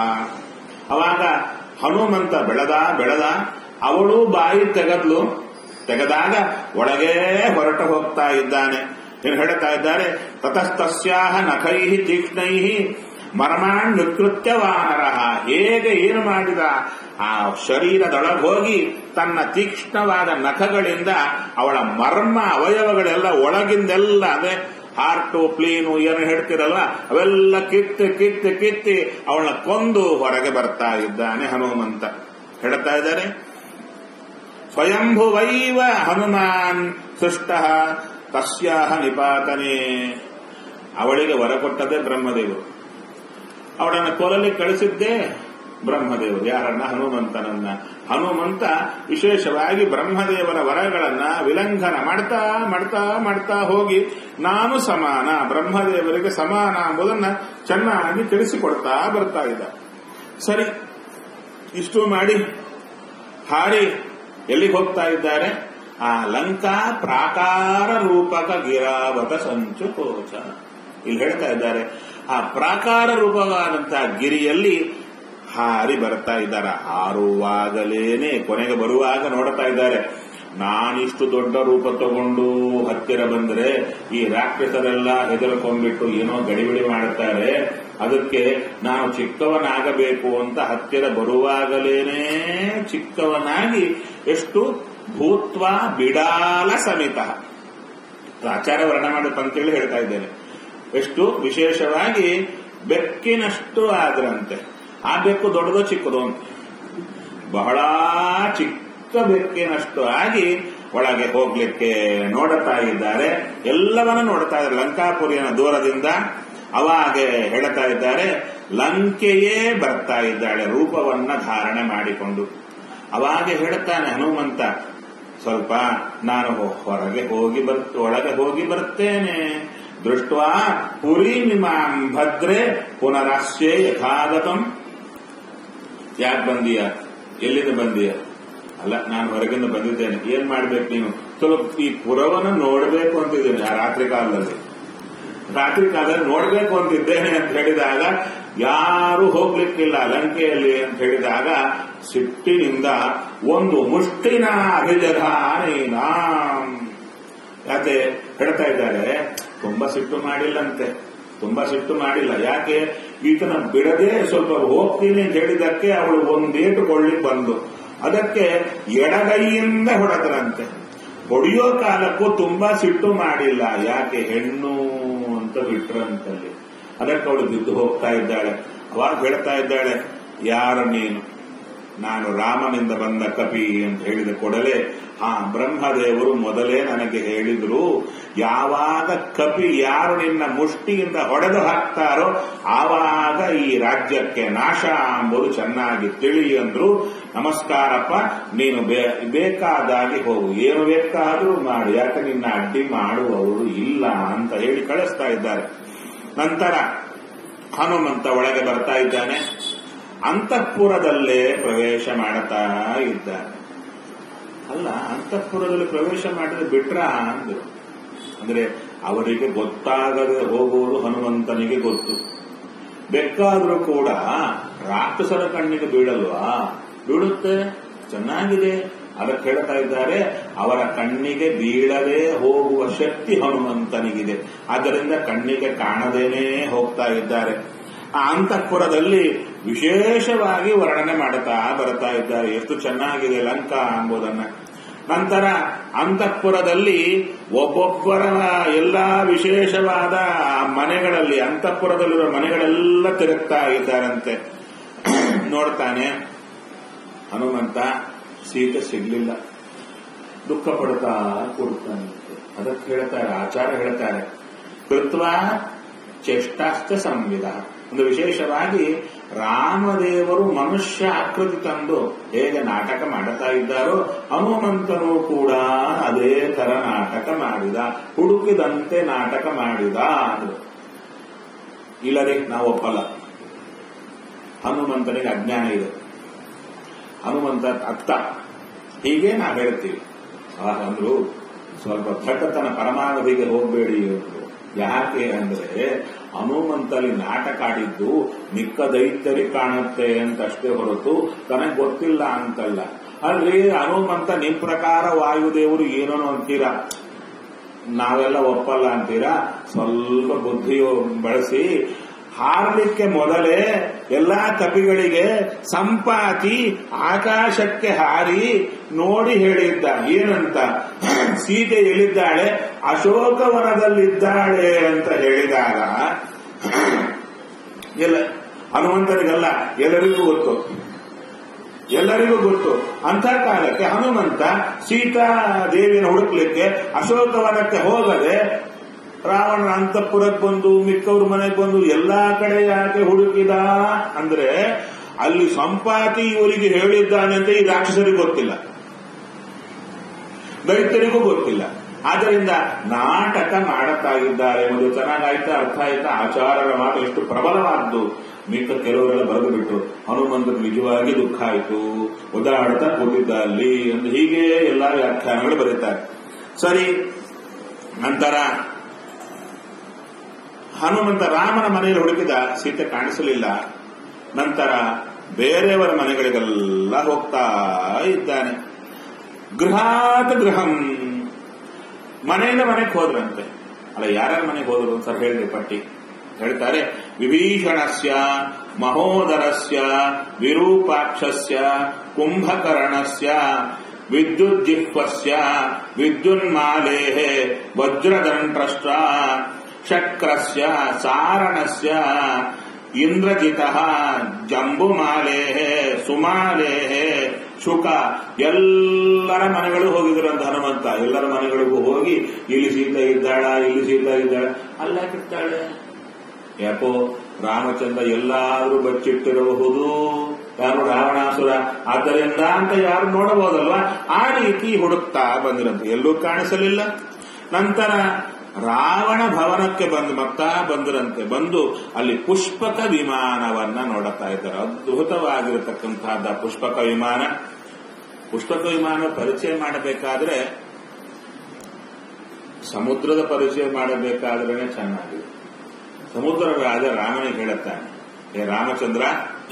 ಅವಾಗ ಹನುಮಂತ ಬೆಳೆದ ಬೆಳೆದ ಅವಳು ಬಾಯಿ ತೆಗೆದ್ಲು ತೆಗೆದಾಗ ಒಳಗೇ ಹೊರಟು ಹೋಗ್ತಾ ಇದ್ದಾನೆ ಏನು ಹೇಳ್ತಾ ಇದ್ದಾರೆ ತತಸ್ತಸ್ಯಾಹ ನಖೈ ತೀಕ್ಷ್ಣೈ ಮರ್ಮಾಣ್ ನಿಕೃತ್ಯ ವಾನರ ಹೇಗೆ ಏನು ಮಾಡಿದ ಆ ಶರೀರದೊಳಗೆ ಹೋಗಿ ತನ್ನ ತೀಕ್ಷ್ಣವಾದ ನಖಗಳಿಂದ ಅವಳ ಮರ್ಮ ಅವಯವಗಳೆಲ್ಲ ಒಳಗಿಂದೆಲ್ಲ ಅದೇ ಹಾರ್ಟು ಪ್ಲೀನು ಏನು ಹೇಳ್ತಿರಲ್ಲ ಅವೆಲ್ಲ ಕಿತ್ತಿ ಕಿತ್ತಿ ಕಿತ್ತಿ ಅವಳನ್ನ ಕೊಂದು ಹೊರಗೆ ಬರ್ತಾ ಇದ್ದಾನೆ ಹನುಮಂತ ಹೇಳ್ತಾ ಇದ್ದಾರೆ ಸ್ವಯಂಭುವೈವ ಹನುಮಾನ್ ಸೃಷ್ಟ ತಸ್ಯಾಹ ನಿಪಾತನೆ ಅವಳಿಗೆ ವರ ಕೊಟ್ಟದೇ ಬ್ರಹ್ಮದೇವರು ಅವಳನ್ನು ಕೊಲ್ಲಲಿ ಕಳಿಸಿದ್ದೇ ಬ್ರಹ್ಮದೇವರು ಯಾರನ್ನ ಹನುಮಂತನನ್ನ ಹನುಮಂತ ವಿಶೇಷವಾಗಿ ಬ್ರಹ್ಮದೇವರ ವರಗಳನ್ನ ವಿಲಂಘನ ಮಾಡ್ತಾ ಮಾಡ್ತಾ ಮಾಡ್ತಾ ಹೋಗಿ ನಾನು ಸಮಾನ ಬ್ರಹ್ಮದೇವರಿಗೆ ಸಮಾನ ಎಂಬುದನ್ನ ಚೆನ್ನಾಗಿ ತಿಳಿಸಿಕೊಡ್ತಾ ಬರ್ತಾ ಇದ್ದ ಸರಿ ಇಷ್ಟು ಮಾಡಿ ಹಾರಿ ಎಲ್ಲಿಗೆ ಹೋಗ್ತಾ ಇದ್ದಾರೆ ಆ ಲಂಕಾ ಪ್ರಾಕಾರ ರೂಪಕ ಗಿರಾವತ ಸಂಚು ಕೋಚ ಇಲ್ಲಿ ಹೇಳ್ತಾ ಇದ್ದಾರೆ ಆ ಪ್ರಾಕಾರ ರೂಪವಾದಂತಹ ಗಿರಿಯಲ್ಲಿ ಹಾರಿ ಬರ್ತಾ ಇದ್ದಾರೆ ಹಾರುವಾಗಲೇನೆ ಕೊನೆಗೆ ಬರುವಾಗ ನೋಡ್ತಾ ಇದ್ದಾರೆ ನಾನಿಷ್ಟು ದೊಡ್ಡ ರೂಪ ತಗೊಂಡು ಹತ್ತಿರ ಬಂದ್ರೆ ಈ ರಾಕ್ಷಸರೆಲ್ಲ ಹೆದರ್ಕೊಂಡ್ಬಿಟ್ಟು ಏನೋ ಗಡಿಬಿಡಿ ಮಾಡುತ್ತಾರೆ ಅದಕ್ಕೆ ನಾನು ಚಿಕ್ಕವನಾಗಬೇಕು ಅಂತ ಹತ್ತಿರ ಬರುವಾಗಲೇನೆ ಚಿಕ್ಕವನಾಗಿ ಎಷ್ಟು ಭೂತ್ವ ಬಿಡಾಲ ಸಮೇತ ಆಚಾರ ವರ್ಣ ಮಾಡುತ್ತ ಅಂತೇಳಿ ಹೇಳ್ತಾ ಇದ್ದೇನೆ ಎಷ್ಟು ವಿಶೇಷವಾಗಿ ಬೆಕ್ಕಿನಷ್ಟು ಆದ್ರಂತೆ ಆ ಬೆಕ್ಕು ದೊಡ್ಡದೋ ಚಿಕ್ಕದೋ ಅಂತ ಬಹಳ ಚಿಕ್ಕ ಬೆಕ್ಕಿನಷ್ಟು ಆಗಿ ಒಳಗೆ ಹೋಗ್ಲಿಕ್ಕೆ ನೋಡುತ್ತಾ ಇದ್ದಾರೆ ಎಲ್ಲವನ್ನ ನೋಡ್ತಾ ಇದ್ದಾರೆ ಲಂಕಾಪುರಿಯನ ದೂರದಿಂದ ಅವಾಗೆ ಹೇಳ್ತಾ ಇದ್ದಾರೆ ಲಂಕೆಯೇ ಬರ್ತಾ ಇದ್ದಾಳೆ ರೂಪವನ್ನ ಧಾರಣೆ ಮಾಡಿಕೊಂಡು ಅವಾಗೆ ಹೇಳುತ್ತಾನೆ ಹನುಮಂತ ಸ್ವಲ್ಪ ನಾನು ಹೊರಗೆ ಹೋಗಿ ಬರ್ ಒಳಗೆ ಹೋಗಿ ಬರ್ತೇನೆ ದೃಷ್ಟ ಪುರಿ ನಿಮಾಂ ಭದ್ರೆ ಪುನರಾಶ್ಯೇ ಯಥಾಗತಂ ಯಾಕೆ ಬಂದೀಯ ಎಲ್ಲಿಂದ ಬಂದೀಯ ಅಲ್ಲ ನಾನು ಹೊರಗಿಂದ ಬಂದಿದ್ದೇನೆ ಏನ್ ಮಾಡ್ಬೇಕು ನೀನು ಸ್ವಲ್ಪ ಈ ಪುರವನ್ನು ನೋಡಬೇಕು ಅಂತಿದ್ದೇನೆ ಆ ರಾತ್ರಿ ಕಾಲದಲ್ಲಿ ರಾತ್ರಿ ಕಾಲದಲ್ಲಿ ನೋಡ್ಬೇಕು ಅಂತಿದ್ದೇನೆ ಅಂತ ಹೇಳಿದಾಗ ಯಾರು ಹೋಗ್ಲಿಕ್ಕಿಲ್ಲ ಲಂಕೆಯಲ್ಲಿ ಅಂತ ಹೇಳಿದಾಗ ಸಿಟ್ಟಿನಿಂದ ಒಂದು ಮುಷ್ಟಿನ ಅಭಿಜಘಾನೇನಾ ಯಾಕೆ ಹೇಳ್ತಾ ಇದ್ದಾರೆ ತುಂಬಾ ಸಿಟ್ಟು ಮಾಡಿಲ್ಲಂತೆ ತುಂಬಾ ಸಿಟ್ಟು ಮಾಡಿಲ್ಲ ಯಾಕೆ ಈತನ ಬಿಡದೆ ಸ್ವಲ್ಪ ಹೋಗ್ತೀನಿ ಅಂತ ಹೇಳಿದ್ದಕ್ಕೆ ಅವಳು ಒಂದೇಟು ಕೊಳ್ಳಿಕ್ ಬಂದು ಅದಕ್ಕೆ ಎಡಗೈಯಿಂದ ಹೊಡೆದರಂತೆ ಹೊಡೆಯೋ ಕಾಲಕ್ಕೂ ತುಂಬಾ ಸಿಟ್ಟು ಮಾಡಿಲ್ಲ ಯಾಕೆ ಹೆಣ್ಣು ಅಂತ ಬಿಟ್ರಂತಲ್ಲಿ ಅದಕ್ಕೆ ಅವಳು ಬಿದ್ದು ಹೋಗ್ತಾ ಇದ್ದಾಳೆ ಅವಾಗ ಹೇಳ್ತಾ ಇದ್ದಾಳೆ ಯಾರು ನೀನು ನಾನು ರಾಮನಿಂದ ಬಂದ ಕಪಿ ಅಂತ ಹೇಳಿದ ಕೂಡಲೇ ಆ ಬ್ರಹ್ಮದೇವರು ಮೊದಲೇ ನನಗೆ ಹೇಳಿದ್ರು ಯಾವಾಗ ಕಪಿ ಯಾರು ನಿನ್ನ ಮುಷ್ಟಿಯಿಂದ ಹೊಡೆದು ಹಾಕ್ತಾರೋ ಆವಾಗ ಈ ರಾಜ್ಯಕ್ಕೆ ನಾಶ ಎಂಬುದು ಚೆನ್ನಾಗಿ ತಿಳಿ ಅಂದ್ರು ನಮಸ್ಕಾರಪ್ಪ ನೀನು ಬೇಕಾದಾಗಿ ಹೋಗು ಏನು ಬೇಕಾದರೂ ಮಾಡು ಯಾಕೆ ನಿನ್ನ ಅಡ್ಡಿ ಮಾಡುವವರು ಇಲ್ಲ ಅಂತ ಹೇಳಿ ಕಳಿಸ್ತಾ ಇದ್ದಾರೆ ನಂತರ ಹನುಮಂತ ಒಳಗೆ ಬರ್ತಾ ಇದ್ದಾನೆ ಅಂತಃಪುರದಲ್ಲೇ ಪ್ರವೇಶ ಮಾಡುತ್ತಾ ಇದ್ದಾನೆ ಅಲ್ಲ ಅಂತಃಪುರದಲ್ಲಿ ಪ್ರವೇಶ ಮಾಡಿದ್ರೆ ಬಿಟ್ರ ಅಂದ್ರು ಅಂದ್ರೆ ಅವರಿಗೆ ಗೊತ್ತಾಗದೆ ಹೋಗುವುದು ಹನುಮಂತನಿಗೆ ಗೊತ್ತು ಬೇಕಾದ್ರೂ ಕೂಡ ರಾಕ್ಷಸರ ಕಣ್ಣಿಗೆ ಬೀಳಲ್ವಾ ಬೀಳುತ್ತೆ ಚೆನ್ನಾಗಿದೆ ಅದಕ್ಕೆ ಹೇಳ್ತಾ ಇದ್ದಾರೆ ಅವರ ಕಣ್ಣಿಗೆ ಬೀಳದೆ ಹೋಗುವ ಶಕ್ತಿ ಹನುಮಂತನಿಗಿದೆ ಆದ್ದರಿಂದ ಕಣ್ಣಿಗೆ ಕಾಣದೇನೆ ಹೋಗ್ತಾ ಇದ್ದಾರೆ ಆ ಅಂತಃಪುರದಲ್ಲಿ ವಿಶೇಷವಾಗಿ ವರ್ಣನೆ ಮಾಡುತ್ತಾ ಬರ್ತಾ ಇದ್ದಾರೆ ಎಷ್ಟು ಚೆನ್ನಾಗಿದೆ ಲಂಕಾ ಎಂಬುದನ್ನ ನಂತರ ಅಂತಃಪುರದಲ್ಲಿ ಒಬ್ಬೊಬ್ಬರ ಎಲ್ಲಾ ವಿಶೇಷವಾದ ಮನೆಗಳಲ್ಲಿ ಅಂತಃಪುರದಲ್ಲಿರುವ ಮನೆಗಳೆಲ್ಲ ತಿರುಗ್ತಾ ಇದ್ದಾರಂತೆ ನೋಡ್ತಾನೆ ಹನುಮಂತ ಸೀತೆ ಸಿಗ್ಲಿಲ್ಲ ದುಃಖ ಪಡ್ತಾ ಕೊಡ್ತಾನೆ ಅದಕ್ಕೆ ಹೇಳ್ತಾರೆ ಆಚಾರ ಹೇಳ್ತಾರೆ ಕೃತ್ವ ಚೇಷ್ಟಾಸ್ತ ಸಂವಿಧ ಒಂದು ವಿಶೇಷವಾಗಿ ರಾಮದೇವರು ಮನುಷ್ಯ ಆಕೃತಿ ತಂದು ಹೇಗೆ ನಾಟಕ ಮಾಡುತ್ತಾ ಇದ್ದಾರೋ ಹನುಮಂತನು ಕೂಡ ಅದೇ ತರ ನಾಟಕ ಮಾಡಿದ ಹುಡುಕಿದಂತೆ ನಾಟಕ ಮಾಡಿದ ಅಂದ್ರು ಇಲ್ಲದೆ ನಾವು ಒಪ್ಪಲ್ಲ ಹನುಮಂತನಿಗೆ ಅಜ್ಞಾನ ಇದೆ ಹನುಮಂತ ಅತ್ತ ಹೀಗೆ ನಾವು ಹೇಳ್ತೀವಿ ಆಗ ಅಂದ್ರು ಸ್ವಲ್ಪ ಭಟ್ಟತನ ಪರಮಾವಧಿಗೆ ಹೋಗಬೇಡಿ ಅಂದ್ರು ಯಾಕೆ ಅಂದ್ರೆ ಹನುಮಂತಲ್ಲಿ ನಾಟಕ ಆಡಿದ್ದು ಮಿಕ್ಕ ದೈತ್ಯರಿಗೆ ಕಾಣುತ್ತೆ ಅಂತಷ್ಟೇ ಹೊರತು ತನಗೆ ಗೊತ್ತಿಲ್ಲ ಅಂತಲ್ಲ ಅಲ್ರಿ ಹನುಮಂತ ನಿಮ್ ಪ್ರಕಾರ ವಾಯುದೇವರು ಏನೋ ಅಂತೀರಾ ನಾವೆಲ್ಲ ಒಪ್ಪಲ್ಲ ಅಂತೀರಾ ಸ್ವಲ್ಪ ಬುದ್ಧಿಯು ಬಳಸಿ ಹಾರಲಿಕ್ಕೆ ಮೊದಲೇ ಎಲ್ಲಾ ಕಪಿಗಳಿಗೆ ಸಂಪಾತಿ ಆಕಾಶಕ್ಕೆ ಹಾರಿ ನೋಡಿ ಹೇಳಿದ್ದ ಏನಂತ ಸೀತೆ ಎಲ್ಲಿದ್ದಾಳೆ ಅಶೋಕವನದಲ್ಲಿದ್ದಾಳೆ ಅಂತ ಹೇಳಿದಾಗ ಎಲ್ಲ ಹನುಮಂತನಿಗಲ್ಲ ಎಲ್ಲರಿಗೂ ಗೊತ್ತು ಎಲ್ಲರಿಗೂ ಗೊತ್ತು ಅಂತ ಕಾಲಕ್ಕೆ ಹನುಮಂತ ಸೀತಾ ದೇವಿಯನ್ನು ಹುಡುಕ್ಲಿಕ್ಕೆ ಅಶೋಕವನಕ್ಕೆ ಹೋಗದೆ ರಾವಣನ ಅಂತಃಪುರಕ್ಕೆ ಬಂದು ಮಿಕ್ಕವ್ರ ಮನೆಗೆ ಬಂದು ಎಲ್ಲಾ ಕಡೆ ಯಾಕೆ ಹುಡುಕಿದ ಅಂದ್ರೆ ಅಲ್ಲಿ ಸಂಪಾತಿ ಇವರಿಗೆ ಹೇಳಿದ್ದಾನೆ ಅಂತ ಈ ರಾಕ್ಷಸರಿಗೆ ಗೊತ್ತಿಲ್ಲ ದೈತ್ಯರಿಗೂ ಗೊತ್ತಿಲ್ಲ ಆದ್ದರಿಂದ ನಾಟಕ ಮಾಡುತ್ತಾ ಇದ್ದಾರೆ ಒಂದು ಚೆನ್ನಾಗಾಯ್ತಾ ಅರ್ಥ ಆಯ್ತಾ ಆಚಾರಗಳ ಮಾತು ಎಷ್ಟು ಪ್ರಬಲವಾದ್ದು ಮಿಕ್ಕ ಕೆಲವರೆಲ್ಲ ಬರೆದು ಬಿಟ್ರು ಹನುಮಂತ ನಿಜವಾಗಿ ದುಃಖ ಆಯಿತು ಒದ್ದಾಡ್ತಾ ಕೂತಿದ್ದ ಅಲ್ಲಿ ಎಂದು ಹೀಗೆ ಎಲ್ಲಾ ವ್ಯಾಖ್ಯಾನಗಳು ಬರೀತಾರೆ ಸರಿ ನಂತರ ಹನುಮಂತ ರಾಮನ ಮನೆಯಲ್ಲಿ ಹುಡುಕಿದ ಸೀತೆ ಕಾಣಿಸಲಿಲ್ಲ ನಂತರ ಬೇರೆಯವರ ಮನೆಗಳಿಗೆಲ್ಲ ಹೋಗ್ತಾ ಇದ್ದಾನೆ ಗೃಹಾತ್ ಗೃಹಂ ಮನೆಯಿಂದ ಮನೆಗೆ ಹೋದ್ರಂತೆ ಅಲ್ಲ ಯಾರ್ಯಾರ ಮನೆಗೆ ಹೋದ್ರು ಅಂತ ಹೇಳಿದೆ ಪಟ್ಟಿ ಹೇಳ್ತಾರೆ ವಿಭೀಷಣಸ್ಯ ಮಹೋದರಸ್ಯ ವಿರೂಪಾಕ್ಷಸ್ಯ ಕುಂಭಕರ್ಣಸ್ಯ ವಿದ್ಯುಜ್ಜಿಹ್ವಸ್ಯ ವಿದ್ಯುನ್ಮಾಲೇ ವಜ್ರದಂಟ್ರಷ್ಟ ಶಕ್ರಸ್ಯ ಸಾರಣಸ್ಯ ಇಂದ್ರಜಿತ ಜಂಬುಮಾಲೆ ಸುಮಾಲೆ ಶುಕ ಎಲ್ಲರ ಮನೆಗಳು ಹೋಗಿದ್ರು ಅಂತ ಹನುಮಂತ ಎಲ್ಲರ ಮನೆಗಳಿಗೂ ಹೋಗಿ ಇಲ್ಲಿ ಸೀತಾ ಇದ್ದಾಳ ಇಲ್ಲಿ ಸೀತಾ ಇದ್ದಾಳ ಅಲ್ಲಾಕಿರ್ತಾಳೆ ಯಾಕೋ ರಾಮಚಂದ್ರ ಎಲ್ಲಾದ್ರೂ ಬಚ್ಚಿಟ್ಟಿರಬಹುದು ಯಾರು ರಾವಣಾಸುರ ಆದ್ದರಿಂದ ಅಂತ ಯಾರು ನೋಡಬಹುದಲ್ವಾ ಆ ರೀತಿ ಹುಡುಕ್ತಾ ಬಂದಿರಂತೆ ಎಲ್ಲೂ ಕಾಣಿಸಲಿಲ್ಲ ನಂತರ ರಾವಣ ಭವನಕ್ಕೆ ಬಂದು ಮತ್ತ ಬಂದರಂತೆ ಬಂದು ಅಲ್ಲಿ ಪುಷ್ಪಕ ವಿಮಾನವನ್ನ ನೋಡುತ್ತಾ ಇದ್ದಾರೆ ಅದ್ಭುತವಾಗಿರತಕ್ಕಂತಹದ್ದ ಪುಷ್ಪಕ ವಿಮಾನ ಪುಷ್ಪಕ ವಿಮಾನ ಪರಿಚಯ ಮಾಡಬೇಕಾದ್ರೆ ಸಮುದ್ರದ ಪರಿಚಯ ಮಾಡಬೇಕಾದ್ರೆ ಚೆನ್ನಾಗಿದೆ ಸಮುದ್ರ ರಾಜ ರಾಮನಿಗೆ ಹೇಳುತ್ತಾನೆ ಹೇ ರಾಮಚಂದ್ರ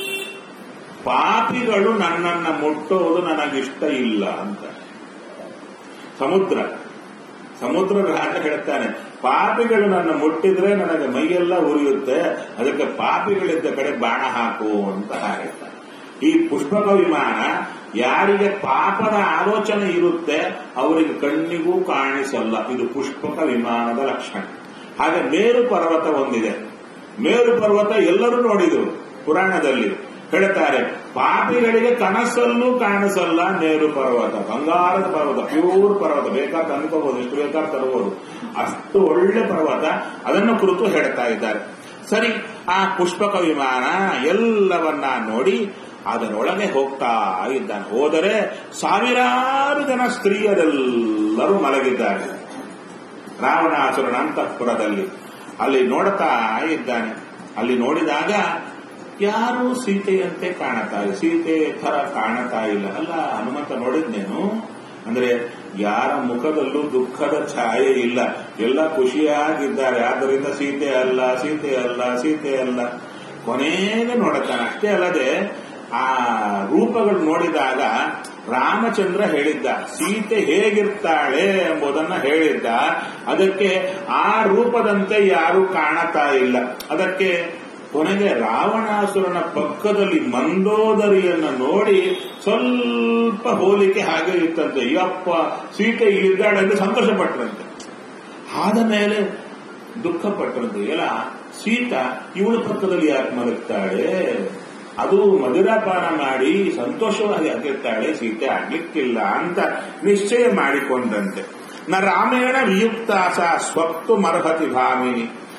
ಪಾಪಿಗಳು ನನ್ನನ್ನ ಮುಟ್ಟೋದು ನನಗಿಷ್ಟ ಇಲ್ಲ ಅಂತ ಸಮುದ್ರ ಸಮುದ್ರ ರಾಜ ಹೇಳ್ತಾನೆ ಪಾಪಿಗಳು ನನ್ನ ಮುಟ್ಟಿದ್ರೆ ನನಗೆ ಮೈಯೆಲ್ಲ ಉರಿಯುತ್ತೆ ಅದಕ್ಕೆ ಪಾಪಿಗಳಿದ್ದ ಕಡೆ ಬಾಣ ಹಾಕು ಅಂತ ಹೇಳ್ತಾನೆ ಈ ಪುಷ್ಪಕ ವಿಮಾನ ಯಾರಿಗೆ ಪಾಪದ ಆಲೋಚನೆ ಇರುತ್ತೆ ಅವರಿಗೆ ಕಣ್ಣಿಗೂ ಕಾಣಿಸಲ್ಲ ಇದು ಪುಷ್ಪಕ ವಿಮಾನದ ಲಕ್ಷಣ ಹಾಗೆ ಮೇರು ಪರ್ವತ ಒಂದಿದೆ ಮೇರು ಪರ್ವತ ಎಲ್ಲರೂ ನೋಡಿದ್ರು ಪುರಾಣದಲ್ಲಿ ಹೇಳ್ತಾರೆ ಪಾಪಿಗಳಿಗೆ ಕನಸಲ್ಲೂ ಕಾಣಿಸಲ್ಲ ಮೇರು ಪರ್ವತ ಬಂಗಾರದ ಪರ್ವತ ಪ್ಯೂರ್ ಪರ್ವತ ಬೇಕಾದ ಅನ್ಕೋಬಹುದು ಎಷ್ಟು ಬೇಕಾದ ತರಬಹುದು ಅಷ್ಟು ಒಳ್ಳೆ ಪರ್ವತ ಅದನ್ನು ಕುರಿತು ಹೇಳ್ತಾ ಇದ್ದಾರೆ ಸರಿ ಆ ಪುಷ್ಪಕ ವಿಮಾನ ಎಲ್ಲವನ್ನ ನೋಡಿ ಅದರೊಳಗೆ ಹೋಗ್ತಾ ಇದ್ದಾನೆ ಹೋದರೆ ಸಾವಿರಾರು ಜನ ಸ್ತ್ರೀಯರೆಲ್ಲರೂ ಮಲಗಿದ್ದಾರೆ ರಾವಣಾಸುರನ ಅಂತಃಪುರದಲ್ಲಿ ಅಲ್ಲಿ ನೋಡ್ತಾ ಇದ್ದಾನೆ ಅಲ್ಲಿ ನೋಡಿದಾಗ ಯಾರು ಸೀತೆಯಂತೆ ಕಾಣತಾ ಇಲ್ಲ ಸೀತೆ ತರ ಕಾಣತಾ ಇಲ್ಲ ಅಲ್ಲ ಹನುಮಂತ ನೋಡಿದ್ನೇನು ಅಂದ್ರೆ ಯಾರ ಮುಖದಲ್ಲೂ ದುಃಖದ ಛಾಯೆ ಇಲ್ಲ ಎಲ್ಲ ಖುಷಿಯಾಗಿದ್ದಾರೆ ಆದ್ದರಿಂದ ಸೀತೆ ಅಲ್ಲ ಸೀತೆ ಅಲ್ಲ ಸೀತೆ ಅಲ್ಲ ಕೊನೆಗೆ ನೋಡುತ್ತಾನೆ ಅಷ್ಟೇ ಅಲ್ಲದೆ ಆ ರೂಪಗಳು ನೋಡಿದಾಗ ರಾಮಚಂದ್ರ ಹೇಳಿದ್ದ ಸೀತೆ ಹೇಗಿರ್ತಾಳೆ ಎಂಬುದನ್ನ ಹೇಳಿದ್ದ ಅದಕ್ಕೆ ಆ ರೂಪದಂತೆ ಯಾರು ಕಾಣತಾ ಇಲ್ಲ ಅದಕ್ಕೆ ಕೊನೆಗೆ ರಾವಣಾಸುರನ ಪಕ್ಕದಲ್ಲಿ ಮಂದೋದರಿಯನ್ನ ನೋಡಿ ಸ್ವಲ್ಪ ಹೋಲಿಕೆ ಹಾಗೆ ಇತ್ತಂತೆ ಯಪ್ಪ ಸೀತೆ ಇಲ್ಲಿದ್ದಾಳೆ ಅಂತ ಸಂತೋಷ ಪಟ್ರಂತೆ ಆದ ಮೇಲೆ ದುಃಖ ಪಟ್ಟರಂತೆ ಎಲ್ಲ ಸೀತಾ ಇವಳ ಪಕ್ಕದಲ್ಲಿ ಯಾಕೆ ಮಲಗ್ತಾಳೆ ಅದು ಮಧುರಪಾನ ಮಾಡಿ ಸಂತೋಷವಾಗಿ ಆಗಿರ್ತಾಳೆ ಸೀತೆ ಆಗ್ಲಿಕ್ಕಿಲ್ಲ ಅಂತ ನಿಶ್ಚಯ ಮಾಡಿಕೊಂಡಂತೆ ನ ರಾಮೇಣ ವಿಯುಕ್ತಾಸ ಸ್ವತ್ತು ಮರ್ಹತಿ ಭಾಮಿನಿ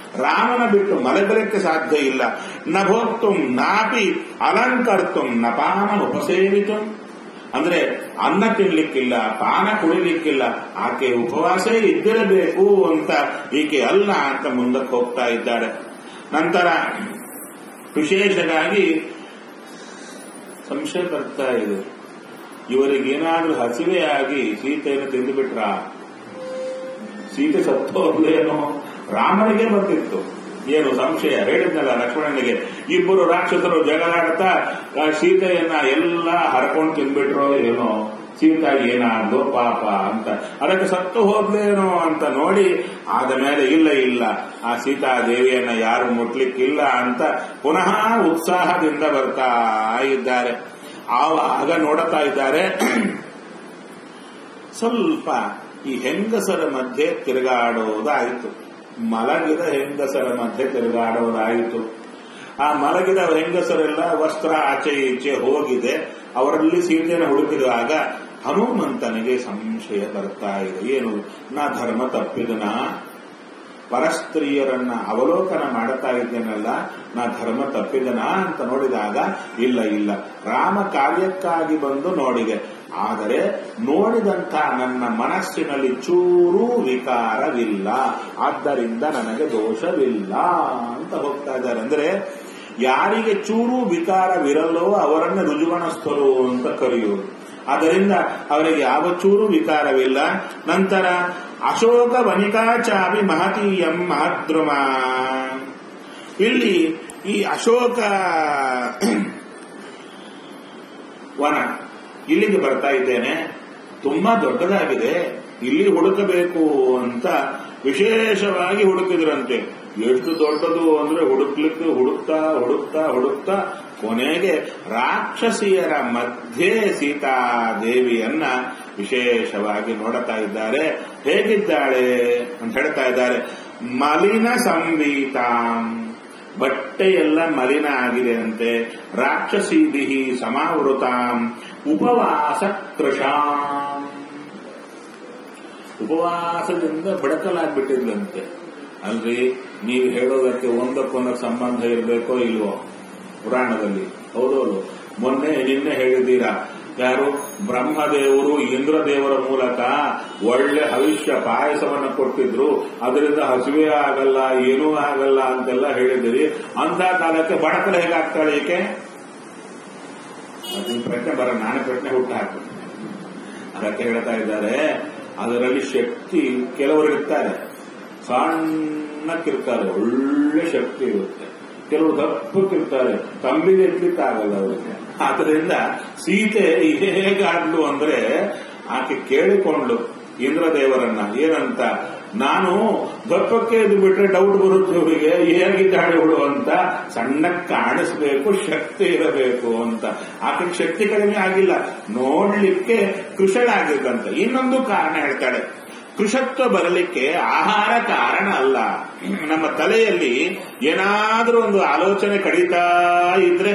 ರಾಮನ ಬಿಟ್ಟು ಮಲಗಲಿಕ್ಕೆ ಸಾಧ್ಯ ಇಲ್ಲ ನ ಭೋಕ್ತು ನಾಪಿ ಅಲಂಕರ್ತು ನ ಪಾನ ಉಪಸೇವಿತು ಅಂದ್ರೆ ಅನ್ನ ತಿನ್ಲಿಕ್ಕಿಲ್ಲ ಪಾನ ಕುಡಿಲಿಕ್ಕಿಲ್ಲ ಆಕೆ ಉಪವಾಸೇ ಇದ್ದಿರಬೇಕು ಅಂತ ಈಕೆ ಅಲ್ಲ ಅಂತ ಮುಂದಕ್ಕೆ ಹೋಗ್ತಾ ಇದ್ದಾಳೆ ನಂತರ ವಿಶೇಷವಾಗಿ ಸಂಶಯ ಬರ್ತಾ ಇದೆ ಇವರಿಗೇನಾದ್ರೂ ಹಸಿವೆ ಆಗಿ ಸೀತೆಯನ್ನು ತಿಂದುಬಿಟ್ರ ಸೀತೆ ಸತ್ತೋಗ್ಲೇನೋ ರಾಮನಿಗೆ ಬರ್ತಿತ್ತು ಏನು ಸಂಶಯ ಹೇಳಿದ್ನಲ್ಲ ಲಕ್ಷ್ಮಣನಿಗೆ ಇಬ್ಬರು ರಾಕ್ಷಸರು ಜಗಳಾಡ್ತಾ ಆ ಸೀತೆಯನ್ನ ಎಲ್ಲ ಹರ್ಕೊಂಡು ತಿಂದ್ಬಿಟ್ರೋ ಏನೋ ಸೀತಾ ಏನಾದ್ಲು ಪಾಪ ಅಂತ ಅದಕ್ಕೆ ಸತ್ತು ಹೋಗ್ಲೇನೋ ಅಂತ ನೋಡಿ ಆದ ಮೇಲೆ ಇಲ್ಲ ಇಲ್ಲ ಆ ಸೀತಾದೇವಿಯನ್ನ ಯಾರು ಮುಟ್ಲಿಕ್ಕಿಲ್ಲ ಅಂತ ಪುನಃ ಉತ್ಸಾಹದಿಂದ ಬರ್ತಾ ಇದ್ದಾರೆ ಆವಾಗ ನೋಡುತ್ತಾ ಇದ್ದಾರೆ ಸ್ವಲ್ಪ ಈ ಹೆಂಗಸರ ಮಧ್ಯೆ ತಿರುಗಾಡೋದಾಯಿತು ಮಲಗಿದ ಹೆಂಗಸರ ಮಧ್ಯೆ ತಿರುಗಾಡೋದಾಯಿತು ಆ ಮಲಗಿದ ಹೆಂಗಸರೆಲ್ಲ ವಸ್ತ್ರ ಆಚೆ ಈಚೆ ಹೋಗಿದೆ ಅವರಲ್ಲಿ ಸೀತೆಯನ್ನು ಹುಡುಕಿದಾಗ ಹನುಮಂತನಿಗೆ ಸಂಶಯ ಬರ್ತಾ ಇದೆ ಏನು ನಾ ಧರ್ಮ ತಪ್ಪಿದನ ಪರಸ್ತ್ರೀಯರನ್ನ ಅವಲೋಕನ ಮಾಡುತ್ತಾ ಇದ್ದೇನಲ್ಲ ನಾ ಧರ್ಮ ತಪ್ಪಿದನ ಅಂತ ನೋಡಿದಾಗ ಇಲ್ಲ ಇಲ್ಲ ರಾಮ ಕಾರ್ಯಕ್ಕಾಗಿ ಬಂದು ನೋಡಿದೆ ಆದರೆ ನೋಡಿದಂಥ ನನ್ನ ಮನಸ್ಸಿನಲ್ಲಿ ಚೂರೂ ವಿಕಾರವಿಲ್ಲ ಆದ್ದರಿಂದ ನನಗೆ ದೋಷವಿಲ್ಲ ಅಂತ ಹೋಗ್ತಾ ಇದ್ದಾರೆ ಅಂದ್ರೆ ಯಾರಿಗೆ ಚೂರು ವಿಕಾರವಿರಲೋ ಅವರನ್ನು ರುಜುಗಣಸ್ಥರು ಅಂತ ಕರೆಯುವುದು ಆದ್ದರಿಂದ ಅವರಿಗೆ ಯಾವ ಚೂರು ವಿಕಾರವಿಲ್ಲ ನಂತರ ಅಶೋಕ ವನಿಕಾಚಾಪಿ ಮಹತೀಯಂ ಮಹದ್ರುಮ ಇಲ್ಲಿ ಈ ಅಶೋಕ ವನ ಇಲ್ಲಿಗೆ ಬರ್ತಾ ಇದ್ದೇನೆ ತುಂಬಾ ದೊಡ್ಡದಾಗಿದೆ ಇಲ್ಲಿ ಹುಡುಕಬೇಕು ಅಂತ ವಿಶೇಷವಾಗಿ ಹುಡುಕಿದ್ರಂತೆ ಎಷ್ಟು ದೊಡ್ಡದು ಅಂದ್ರೆ ಹುಡುಕ್ಲಿಕ್ಕೆ ಹುಡುಕ್ತಾ ಹುಡುಕ್ತಾ ಹುಡುಕ್ತಾ ಕೊನೆಗೆ ರಾಕ್ಷಸಿಯರ ಮಧ್ಯೆ ಸೀತಾದೇವಿಯನ್ನ ವಿಶೇಷವಾಗಿ ನೋಡುತ್ತಾ ಇದ್ದಾರೆ ಹೇಗಿದ್ದಾಳೆ ಅಂತ ಹೇಳ್ತಾ ಇದ್ದಾರೆ ಮಲಿನ ಸಂವೀತಾಂ ಬಟ್ಟೆಯೆಲ್ಲ ಮಲಿನ ಆಗಿದೆ ಅಂತೆ ರಾಕ್ಷಸೀದಿಹಿ ಸಮಾವೃತಾಂ ಉಪವಾಸ ಕೃಷಾಂ ಉಪವಾಸದಿಂದ ಬಡಕಲಾಗ್ಬಿಟ್ಟಿದ್ಲಂತೆ ಅಲ್ರಿ ನೀವು ಹೇಳೋದಕ್ಕೆ ಒಂದಕ್ಕೊಂದಕ್ಕೆ ಸಂಬಂಧ ಇರಬೇಕೋ ಇಲ್ವೋ ಪುರಾಣದಲ್ಲಿ ಹೌದೌದು ಮೊನ್ನೆ ನಿನ್ನೆ ಹೇಳಿದ್ದೀರಾ ಯಾರು ಬ್ರಹ್ಮದೇವರು ಇಂದ್ರದೇವರ ಮೂಲಕ ಒಳ್ಳೆ ಭವಿಷ್ಯ ಪಾಯಸವನ್ನ ಕೊಟ್ಟಿದ್ರು ಅದರಿಂದ ಹಸುವೆ ಆಗಲ್ಲ ಏನೂ ಆಗಲ್ಲ ಅಂತೆಲ್ಲ ಹೇಳಿದಿರಿ ಅಂತ ಕಾಲಕ್ಕೆ ಬಡಕಲು ಹೇಗಾಗ್ತಾಳೆ ಈಕೆ ಅದನ್ನ ಪ್ರಶ್ನೆ ಬರ ನಾನೇ ಪ್ರಶ್ನೆ ಹುಟ್ಟು ಹಾಕ್ತೀನಿ ಅದಕ್ಕೆ ಹೇಳ್ತಾ ಇದ್ದಾರೆ ಅದರಲ್ಲಿ ಶಕ್ತಿ ಕೆಲವರು ಇರ್ತಾರೆ ಸಣ್ಣಕ್ಕಿರ್ತಾರೆ ಒಳ್ಳೆ ಶಕ್ತಿ ಇರುತ್ತೆ ಕೆಲವರು ದಪ್ಪಕ್ಕಿರ್ತಾರೆ ತಂಬಿಗೆ ಎತ್ತಲಿಕ್ಕಾಗಲ್ಲ ಅವರಿಗೆ ಆದ್ದರಿಂದ ಸೀತೆ ಹೇಗಾದ್ಲು ಅಂದ್ರೆ ಆಕೆ ಕೇಳಿಕೊಂಡ್ಲು ಇಂದ್ರದೇವರನ್ನ ಏನಂತ ನಾನು ದಪ್ಪಕ್ಕೆ ಇದು ಬಿಟ್ರೆ ಡೌಟ್ ಬರುತ್ತೆ ಇವರಿಗೆ ಹೇಗಿದ್ದಾಳೆ ಇವಳು ಅಂತ ಸಣ್ಣ ಕಾಣಿಸ್ಬೇಕು ಶಕ್ತಿ ಇರಬೇಕು ಅಂತ ಆಕೆ ಶಕ್ತಿ ಕಡಿಮೆ ಆಗಿಲ್ಲ ನೋಡ್ಲಿಕ್ಕೆ ಕೃಷಳಾಗಿರ್ದಂತ ಇನ್ನೊಂದು ಕಾರಣ ಹೇಳ್ತಾಳೆ ಕೃಷತ್ವ ಬರಲಿಕ್ಕೆ ಆಹಾರ ಕಾರಣ ಅಲ್ಲ ನಮ್ಮ ತಲೆಯಲ್ಲಿ ಏನಾದ್ರೂ ಒಂದು ಆಲೋಚನೆ ಕಡಿತಾ ಇದ್ರೆ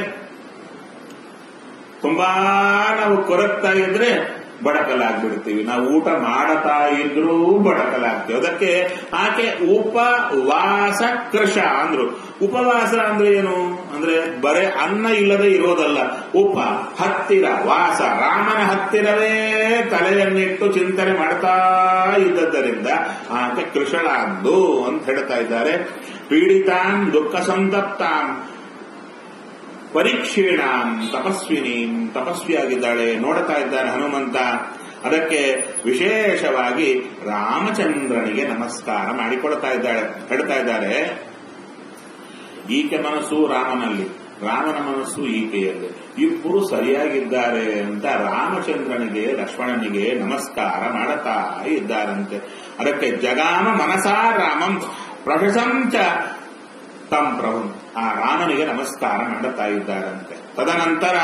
ತುಂಬಾ ನಾವು ಕೊರಗ್ತಾ ಇದ್ರೆ ಬಡಕಲಾಗ್ಬಿಡ್ತೀವಿ ನಾವು ಊಟ ಮಾಡತಾ ಇದ್ರೂ ಬಡಕಲಾಗ್ತೀವಿ ಅದಕ್ಕೆ ಆಕೆ ಉಪವಾಸ ಕೃಷ ಅಂದ್ರು ಉಪವಾಸ ಅಂದ್ರೆ ಏನು ಅಂದ್ರೆ ಬರೇ ಅನ್ನ ಇಲ್ಲದೆ ಇರೋದಲ್ಲ ಉಪ ಹತ್ತಿರ ವಾಸ ರಾಮನ ಹತ್ತಿರವೇ ತಲೆಯನ್ನಿಟ್ಟು ಚಿಂತನೆ ಮಾಡ್ತಾ ಇದ್ದದ್ದರಿಂದ ಆಕೆ ಕೃಷಳಾದ್ದು ಅಂತ ಹೇಳ್ತಾ ಇದ್ದಾರೆ ಪೀಡಿತಾನ್ ದುಃಖ ಸಂತಪ್ತಾನ್ ಪರೀಕ್ಷೀಣಾಂ ತಪಸ್ವಿನೀಂ ತಪಸ್ವಿಯಾಗಿದ್ದಾಳೆ ನೋಡ್ತಾ ಇದ್ದಾನೆ ಹನುಮಂತ ಅದಕ್ಕೆ ವಿಶೇಷವಾಗಿ ರಾಮಚಂದ್ರನಿಗೆ ನಮಸ್ಕಾರ ಮಾಡಿಕೊಡ್ತಾ ಇದ್ದಾಳೆ ಹೇಳ್ತಾ ಇದ್ದಾರೆ ಈಕೆ ಮನಸ್ಸು ರಾಮನಲ್ಲಿ ರಾಮನ ಮನಸ್ಸು ಈಕೆಯಲ್ಲಿ ಇಬ್ಬರು ಸರಿಯಾಗಿದ್ದಾರೆ ಅಂತ ರಾಮಚಂದ್ರನಿಗೆ ಲಕ್ಷ್ಮಣನಿಗೆ ನಮಸ್ಕಾರ ಮಾಡುತ್ತಾ ಇದ್ದಾರಂತೆ ಅದಕ್ಕೆ ಜಗಾಮ ಮನಸಾ ರಾಮಂ ಪ್ರಶಂಸ ತಂ ಪ್ರಭು ಆ ರಾಮನಿಗೆ ನಮಸ್ಕಾರ ಮಾಡುತ್ತಾ ಇದ್ದಾರಂತೆ ತದನಂತರ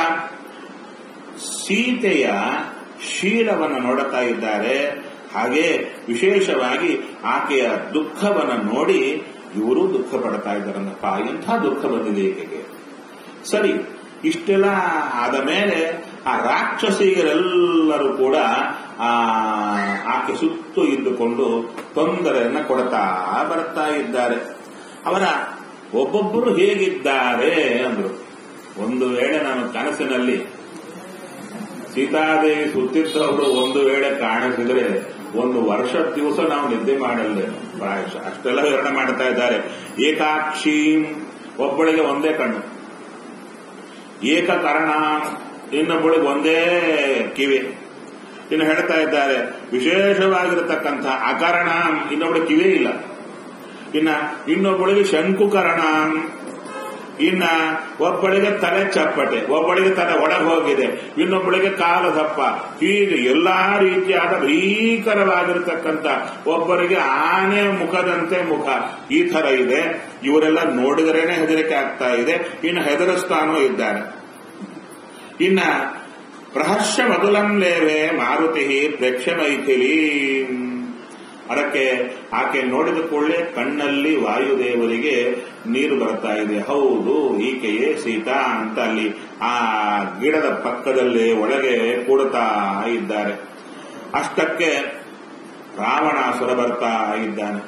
ಸೀತೆಯ ಶೀಲವನ್ನು ನೋಡುತ್ತಾ ಇದ್ದಾರೆ ಹಾಗೆ ವಿಶೇಷವಾಗಿ ಆಕೆಯ ದುಃಖವನ್ನು ನೋಡಿ ಇವರು ದುಃಖ ಪಡ್ತಾ ಇದ್ದಾರನ್ನಪ್ಪ ಎಂಥ ದುಃಖ ಬಂದಿದೆ ಈಕೆಗೆ ಸರಿ ಇಷ್ಟೆಲ್ಲ ಆದ ಮೇಲೆ ಆ ರಾಕ್ಷಸಿಯರೆಲ್ಲರೂ ಕೂಡ ಆ ಆಕೆ ಸುತ್ತು ಇದ್ದುಕೊಂಡು ತೊಂದರೆಯನ್ನ ಕೊಡ್ತಾ ಬರ್ತಾ ಇದ್ದಾರೆ ಅವರ ಒಬ್ಬೊಬ್ಬರು ಹೇಗಿದ್ದಾರೆ ಅಂದ್ರು ಒಂದು ವೇಳೆ ನಾನು ಕನಸಿನಲ್ಲಿ ಸೀತಾದೇವಿ ಸುತ್ತಿದ್ದವರು ಒಂದು ವೇಳೆ ಕಾಣಿಸಿದ್ರೆ ಒಂದು ವರ್ಷ ದಿವಸ ನಾವು ನಿದ್ದೆ ಮಾಡಲ್ಲ ಪ್ರಾಯಶಃ ಅಷ್ಟೆಲ್ಲ ವಿವರಣೆ ಮಾಡ್ತಾ ಇದ್ದಾರೆ ಏಕಾಕ್ಷಿ ಒಬ್ಬಳಿಗೆ ಒಂದೇ ಕಣ್ಣು ಏಕಕರಣ ಇನ್ನೊಬ್ಬಳಿಗೆ ಒಂದೇ ಕಿವಿ ಇನ್ನು ಹೇಳ್ತಾ ಇದ್ದಾರೆ ವಿಶೇಷವಾಗಿರತಕ್ಕಂಥ ಅಕರಣ ಇನ್ನೊಬ್ಬಳಿಗೆ ಕಿವಿ ಇಲ್ಲ ಇನ್ನ ಇನ್ನೊಬ್ಬಳಿಗೆ ಶಂಕುಕರಣ ಇನ್ನ ಒಬ್ಬಳಿಗೆ ತಲೆ ಚಪ್ಪಟೆ ಒಬ್ಬಳಿಗೆ ತಲೆ ಒಳಗೆ ಹೋಗಿದೆ ಇನ್ನೊಬ್ಬಳಿಗೆ ಕಾಲ ದಪ್ಪ ಹೀಗೆ ಎಲ್ಲಾ ರೀತಿಯಾದ ಭೀಕರವಾಗಿರತಕ್ಕಂಥ ಒಬ್ಬರಿಗೆ ಆನೆ ಮುಖದಂತೆ ಮುಖ ಈ ತರ ಇದೆ ಇವರೆಲ್ಲ ನೋಡಿದರೇನೆ ಹೆದರಿಕೆ ಆಗ್ತಾ ಇದೆ ಇನ್ನು ಹೆದರಿಸ್ತಾನೂ ಇದ್ದಾರೆ ಇನ್ನ ಪ್ರಹರ್ಷ ಮಧುಲಂ ಲೇವೆ ಮಾರುತಿ ಪ್ರೇಕ್ಷ ಮೈಥಿಲಿ ಅದಕ್ಕೆ ಆಕೆ ನೋಡಿದ ಕೂಡಲೇ ಕಣ್ಣಲ್ಲಿ ವಾಯುದೇವರಿಗೆ ನೀರು ಬರ್ತಾ ಇದೆ ಹೌದು ಈಕೆಯೇ ಸೀತಾ ಅಂತ ಅಲ್ಲಿ ಆ ಗಿಡದ ಪಕ್ಕದಲ್ಲಿ ಒಳಗೆ ಕೂಡುತ್ತಾ ಇದ್ದಾರೆ ಅಷ್ಟಕ್ಕೆ ರಾವಣಾಸುರ ಬರ್ತಾ ಇದ್ದಾನೆ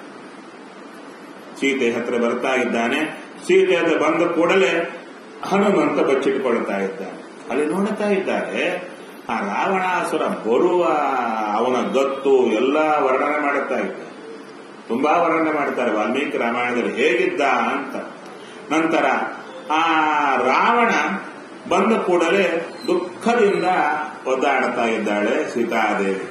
ಸೀತೆ ಹತ್ರ ಬರ್ತಾ ಇದ್ದಾನೆ ಸೀತೆ ಹತ್ರ ಬಂದ ಕೂಡಲೇ ಹನುಮಂತ ಬಚ್ಚಿಟ್ಕೊಳ್ತಾ ಇದ್ದಾನೆ ಅಲ್ಲಿ ನೋಡ್ತಾ ಇದ್ದಾರೆ ಆ ರಾವಣಾಸುರ ಬರುವ ಅವನ ಗತ್ತು ಎಲ್ಲ ವರ್ಣನೆ ಮಾಡುತ್ತಾ ಇದ್ದಾರೆ ತುಂಬಾ ವರ್ಣನೆ ಮಾಡ್ತಾರೆ ವಾಲ್ಮೀಕಿ ರಾಮಾಯಣದಲ್ಲಿ ಹೇಗಿದ್ದ ಅಂತ ನಂತರ ಆ ರಾವಣ ಬಂದ ಕೂಡಲೇ ದುಃಖದಿಂದ ಒದ್ದಾಡ್ತಾ ಇದ್ದಾಳೆ ಸೀತಾದೇವಿ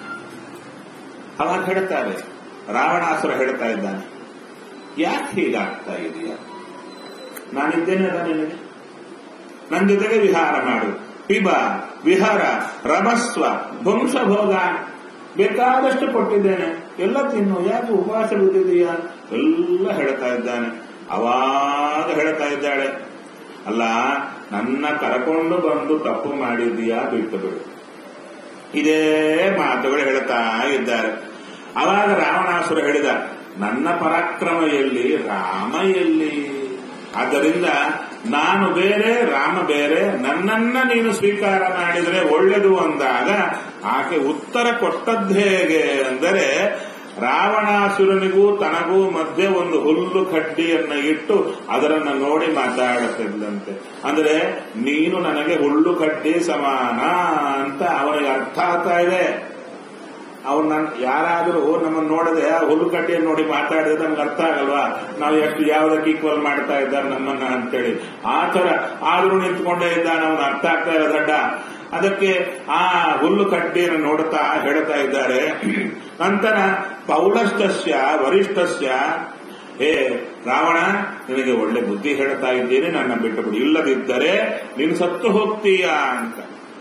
ಅವಾಗ ಹೇಳ್ತಾರೆ ರಾವಣಾಸುರ ಹೇಳ್ತಾ ಇದ್ದಾನೆ ಯಾಕೆ ಹೀಗಾಗ್ತಾ ಇದೆಯಾ ನಾನಿದ್ದೇನೆ ಅದ ನಿನಗೆ ನನ್ನ ಜೊತೆಗೆ ವಿಹಾರ ಮಾಡು ಪಿಬ ವಿಹಾರ ರಮಸ್ವ ಧ್ವಂಸ ಭೋಗ ಬೇಕಾದಷ್ಟು ಕೊಟ್ಟಿದ್ದೇನೆ ಎಲ್ಲ ತಿನ್ನು ಯಾಕೆ ಉಪವಾಸ ಬಿದ್ದಿದೀಯಾ ಎಲ್ಲ ಹೇಳ್ತಾ ಇದ್ದಾನೆ ಅವಾಗ ಹೇಳ್ತಾ ಇದ್ದಾಳೆ ಅಲ್ಲ ನನ್ನ ಕರ್ಕೊಂಡು ಬಂದು ತಪ್ಪು ಮಾಡಿದ್ದೀಯಾ ಬಿಟ್ಟು ಬಿಡು ಇದೇ ಮಾತುಗಳು ಹೇಳ್ತಾ ಇದ್ದಾರೆ ಅವಾಗ ರಾವಣಾಸುರ ಹೇಳಿದ ನನ್ನ ಪರಾಕ್ರಮ ಎಲ್ಲಿ ರಾಮ ಎಲ್ಲಿ ಆದ್ದರಿಂದ ನಾನು ಬೇರೆ ರಾಮ ಬೇರೆ ನನ್ನನ್ನ ನೀನು ಸ್ವೀಕಾರ ಮಾಡಿದರೆ ಒಳ್ಳೆದು ಅಂದಾಗ ಆಕೆ ಉತ್ತರ ಕೊಟ್ಟದ್ದು ಹೇಗೆ ಅಂದರೆ ರಾವಣಾಸುರನಿಗೂ ತನಗೂ ಮಧ್ಯೆ ಒಂದು ಹುಲ್ಲು ಕಡ್ಡಿಯನ್ನ ಇಟ್ಟು ಅದರನ್ನ ನೋಡಿ ಮಾತಾಡುತ್ತಿದ್ದಂತೆ ಅಂದ್ರೆ ನೀನು ನನಗೆ ಹುಲ್ಲು ಕಡ್ಡಿ ಸಮಾನ ಅಂತ ಅವನಿಗೆ ಅರ್ಥ ಆಗ್ತಾ ಇದೆ ಅವ್ರು ನನ್ ಯಾರಾದರೂ ನಮ್ಮನ್ನು ನೋಡದೆ ಆ ಹುಲ್ಲು ಕಡ್ಡಿಯನ್ನು ನೋಡಿ ಮಾತಾಡಿದ್ರೆ ನಮ್ಗೆ ಅರ್ಥ ಆಗಲ್ವಾ ನಾವು ಎಷ್ಟು ಯಾವ್ದಕ್ಕೆ ಈಕ್ವಲ್ ಮಾಡ್ತಾ ಇದ್ದಾರೆ ನಮ್ಮನ್ನ ಅಂತೇಳಿ ಆ ತರ ಆದ್ರೂ ನಿಂತ್ಕೊಂಡೇ ಇದ್ದಾನೆ ಅವನು ಅರ್ಥ ಆಗ್ತಾ ಇಲ್ಲ ದಡ್ಡ ಅದಕ್ಕೆ ಆ ಹುಲ್ಲು ಕಡ್ಡಿಯನ್ನು ನೋಡುತ್ತಾ ಹೇಳ್ತಾ ಇದ್ದಾರೆ ನಂತರ ಪೌಲಸ್ತಸ್ಯ ವರಿಷ್ಠಸ್ಯ ಹೇ ರಾವಣ ನಿನಗೆ ಒಳ್ಳೆ ಬುದ್ಧಿ ಹೇಳ್ತಾ ಇದ್ದೀನಿ ನನ್ನ ಬಿಟ್ಟು ಬಿಡು ಇಲ್ಲದಿದ್ದರೆ ನೀನು ಸತ್ತು ಹೋಗ್ತೀಯಾ ಅಂತ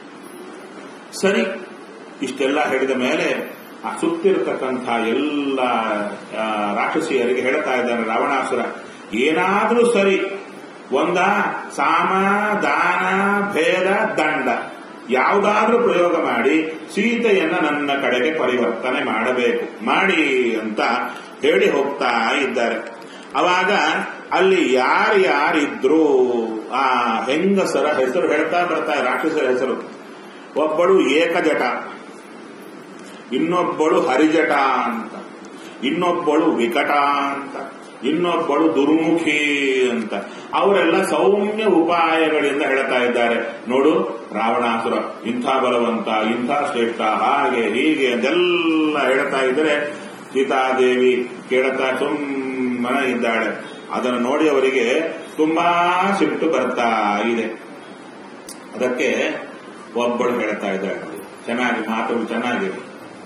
ಸರಿ ಇಷ್ಟೆಲ್ಲ ಹೇಳಿದ ಮೇಲೆ ಆ ಸುತ್ತಿರತಕ್ಕಂಥ ಎಲ್ಲ ಆ, ರಾಕ್ಷಸಿಯರಿಗೆ ಹೇಳ್ತಾ ಇದ್ದಾನೆ ರಾವಣಾಸುರ ಏನಾದರೂ ಸರಿ ಒಂದ ಸಾಮ ದಾನ ಭೇದ ದಂಡ ಯಾವುದಾದ್ರೂ ಪ್ರಯೋಗ ಮಾಡಿ ಸೀತೆಯನ್ನ ನನ್ನ ಕಡೆಗೆ ಪರಿವರ್ತನೆ ಮಾಡಬೇಕು ಮಾಡಿ ಅಂತ ಹೇಳಿ ಹೋಗ್ತಾ ಇದ್ದಾರೆ ಅವಾಗ ಅಲ್ಲಿ ಯಾರು ಯಾರಿದ್ರು ಆ ಹೆಂಗಸರ ಹೆಸರು ಹೇಳ್ತಾ ಬರ್ತಾ ರಾಕ್ಷಸರ ಹೆಸರು ಒಬ್ಬಳು ಏಕಜಟ ಇನ್ನೊಬ್ಬಳು ಹರಿಜಟ ಅಂತ ಇನ್ನೊಬ್ಬಳು ವಿಕಟ ಅಂತ ಇನ್ನೊಬ್ಬಳು ದುರ್ಮುಖಿ ಅಂತ ಅವರೆಲ್ಲ ಸೌಮ್ಯ ಉಪಾಯಗಳಿಂದ ಹೇಳ್ತಾ ಇದ್ದಾರೆ ನೋಡು ರಾವಣಾಸುರ ಇಂಥ ಬಲವಂತ ಇಂಥ ಶ್ರೇಷ್ಠ ಹಾಗೆ ಹೀಗೆ ಅಂತೆಲ್ಲ ಹೇಳ್ತಾ ಇದ್ರೆ ಸೀತಾದೇವಿ ಕೇಳ್ತಾ ಸುಮ್ಮನೆ ಇದ್ದಾಳೆ ಅದನ್ನು ನೋಡಿ ಅವರಿಗೆ ತುಂಬಾ ಸಿಟ್ಟು ಬರ್ತಾ ಇದೆ ಅದಕ್ಕೆ ಒಬ್ಬಳು ಹೇಳ್ತಾ ಇದ್ದಾಳೆ ನೋಡಿ. ಚೆನ್ನಾಗಿ ಮಾತುಗಳು ಚೆನ್ನಾಗಿದೆ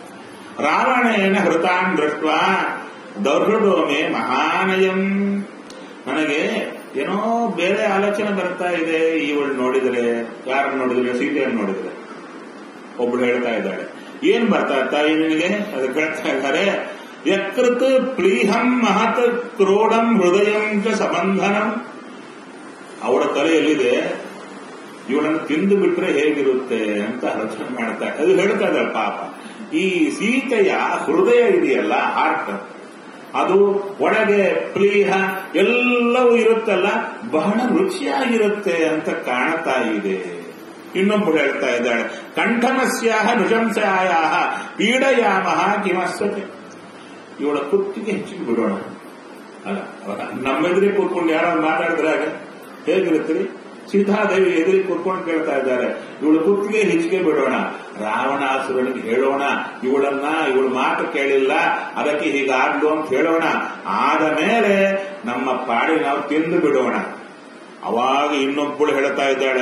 ರಾವಣೇನ ಹೃತಾನ್ ದೃಷ್ಟ ದೌರ್ಹೃದೋಮೆ ಮಹಾನಯಂ ನನಗೆ ಏನೋ ಬೇರೆ ಆಲೋಚನೆ ಬರ್ತಾ ಇದೆ ಇವಳು ನೋಡಿದರೆ ಯಾರನ್ನು ನೋಡಿದ್ರೆ ಸೀತೆಯನ್ನು ನೋಡಿದ್ರೆ ಒಬ್ಳು ಹೇಳ್ತಾ ಇದ್ದಾಳೆ ಏನ್ ಬರ್ತಾ ತಾಯಿ ನಿನಗೆ ಅದಕ್ಕೆ ಹೇಳ್ತಾ ಇದ್ದಾರೆ ಯಕೃತ್ ಪ್ಲೀಹಂ ಮಹತ್ ಕ್ರೋಢಂ ಹೃದಯಂ ಚ ಸಂಬಂಧನಂ ಅವಳ ತಲೆಯಲ್ಲಿದೆ ಇವಳನ್ನು ತಿಂದು ಬಿಟ್ರೆ ಹೇಗಿರುತ್ತೆ ಅಂತ ಆಲೋಚನೆ ಮಾಡ್ತಾ ಅದು ಹೇಳ್ತಾ ಇದ್ದಾಳೆ ಪಾಪ ಈ ಸೀತೆಯ ಹೃದಯ ಇದೆಯಲ್ಲ ಹಾರ್ಟ್ ಅದು ಒಳಗೆ ಪ್ಲೀಹ ಎಲ್ಲವೂ ಇರುತ್ತಲ್ಲ ಬಹಳ ರುಚಿಯಾಗಿರುತ್ತೆ ಅಂತ ಕಾಣ್ತಾ ಇದೆ ಇನ್ನೊಬ್ಬಳು ಹೇಳ್ತಾ ಇದ್ದಾಳೆ ಕಂಠನಸ್ಯಾಹ ನೃಶಂಸಾಯ ಪೀಡಯಾಮಹ ಕಿಮಸ್ಸತೆ ಇವಳ ಕುತ್ತಿಗೆ ಹೆಚ್ಚಿಗೆ ಬಿಡೋಣ ಅಲ್ಲ ಅವರ ನಮ್ಮೆದುರಿಗೆ ಕೂತ್ಕೊಂಡು ಯಾರು ಮಾತಾಡಿದ್ರಾಗ ಹೇಗಿರುತ್ತೀರಿ ಸೀತಾದೇವಿ ಎದುರಿಗೆ ಕೂತ್ಕೊಂಡು ಕೇಳ್ತಾ ಇದ್ದಾರೆ ಇವಳು ಕುತ್ತಿಗೆ ಹಿಚ್ಕೆ ಬಿಡೋಣ ರಾವಣಾಸುರನಿಗೆ ಹೇಳೋಣ ಇವಳನ್ನ ಇವಳು ಮಾತು ಕೇಳಿಲ್ಲ ಅದಕ್ಕೆ ಹೀಗಾಗ್ಲು ಅಂತ ಹೇಳೋಣ ಆದ ಮೇಲೆ ನಮ್ಮ ಪಾಡಿ ನಾವು ತಿಂದು ಬಿಡೋಣ ಅವಾಗ ಇನ್ನೊಬ್ಬಳು ಹೇಳ್ತಾ ಇದ್ದಾಳೆ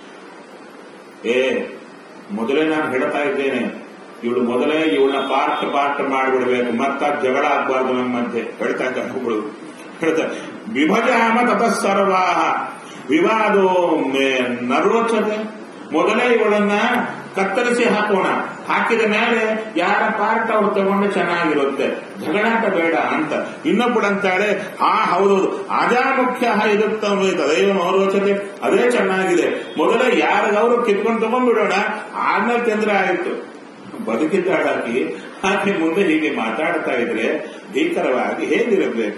ಏ ಮೊದಲೇ ನಾನು ಹೇಳ್ತಾ ಇದ್ದೇನೆ ಇವಳು ಮೊದಲೇ ಇವಳನ್ನ ಪಾರ್ಟ್ ಪಾರ್ಟ್ ಮಾಡಿಬಿಡ್ಬೇಕು ಮತ್ತ ಜಗಳ ಆಗ್ಬಾರ್ದು ನಮ್ಮ ಮಧ್ಯೆ ಹೇಳ್ತಾ ಇದ್ದಾಳೆ ಒಬ್ಬಳು ಹೇಳ್ತಾ ವಿಭಜಾಮ ತತಸ್ಸರ್ವಾ ವಿವಾದೋ ಮೇ- ನರೋಚತೆ ಮೊದಲೇ ಇವಳನ್ನ ಕತ್ತರಿಸಿ ಹಾಕೋಣ ಹಾಕಿದ ಮೇಲೆ ಯಾರ ಪಾರ್ಟ್ ಅವ್ರು ತಗೊಂಡು ಚೆನ್ನಾಗಿರುತ್ತೆ ಜಗಳಾಟ ಬೇಡ ಅಂತ ಇನ್ನೊಬ್ಬಳಂತಾಳೆ ಆ ಹೌದು ಅಜಾ ಮುಖ್ಯ ಇದುತ್ತ ತದೈವ ಮೌರೋಚತೆ ಅದೇ ಚೆನ್ನಾಗಿದೆ ಮೊದಲೇ ಯಾರಿಗವರು ಕಿತ್ಕೊಂಡು ತಗೊಂಡ್ಬಿಡೋಣ ಆದ್ಮೇಲೆ ತೊಂದರೆ ಆಯಿತು ಬದುಕಿದ್ದಾಳಾಕಿ ಆಕೆ ಮುಂದೆ ಹೀಗೆ ಮಾತಾಡ್ತಾ ಇದ್ರೆ ಭೀಕರವಾಗಿ ಹೇಗಿರಬೇಕು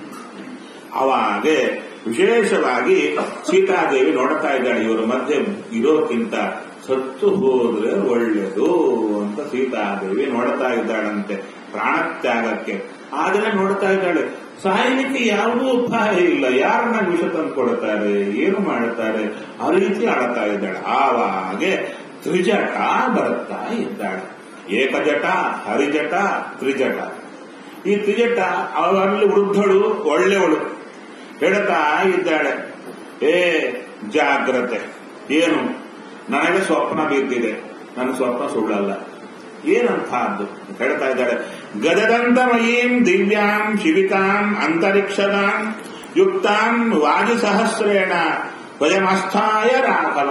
ಅವಾಗೆ ವಿಶೇಷವಾಗಿ ಸೀತಾದೇವಿ ನೋಡ್ತಾ ಇದ್ದಾಳೆ ಇವರ ಮಧ್ಯೆ ಇರೋಕ್ಕಿಂತ ಸತ್ತು ಹೋದ್ರೆ ಒಳ್ಳೆದು ಅಂತ ಸೀತಾದೇವಿ ನೋಡ್ತಾ ಇದ್ದಾಳಂತೆ ಪ್ರಾಣತ್ಯಾಗಕ್ಕೆ ಆದರೆ ನೋಡ್ತಾ ಇದ್ದಾಳೆ ಸಾಯಲಿಕ್ಕೆ ಯಾವುದೂ ಉಪಾಯ ಇಲ್ಲ ಯಾರನ್ನ ವಿಷ ತಂದು ಕೊಡ್ತಾರೆ ಏನು ಮಾಡುತ್ತಾರೆ ಆ ರೀತಿ ಆಡ್ತಾ ಇದ್ದಾಳೆ ಆವಾಗೆ ತ್ರಿಜಟ ಬರುತ್ತಾ ಇದ್ದಾಳೆ ಏಕಜಟ ಹರಿಜಟ ತ್ರಿಜಟ ಈ ತ್ರಿಜಟ ಅವರಲ್ಲಿ ವೃದ್ಧಳು ಒಳ್ಳೆಯವಳು ಹೇಳ್ತಾ ಇದ್ದಾಳೆ ಏ ಜಾಗ್ರತೆ ಏನು ನನಗೆ ಸ್ವಪ್ನ ಬಿದ್ದಿದೆ ನನ್ನ ಸ್ವಪ್ನ ಸುಳ್ಳಲ್ಲ ಏನಂತಹದ್ದು ಹೇಳ್ತಾ ಇದ್ದಾಳೆ ಗಜದಂತಮಯೀಂ ದಿವ್ಯಾಂ ಶಿವಿತಾಂ ಅಂತರಿಕ್ಷದಾಂ ಯುಕ್ತಾಂ ವಾಯುಸಹಸ್ರೇಣ ವಯಮಸ್ಥಾಯ ರಾಘವ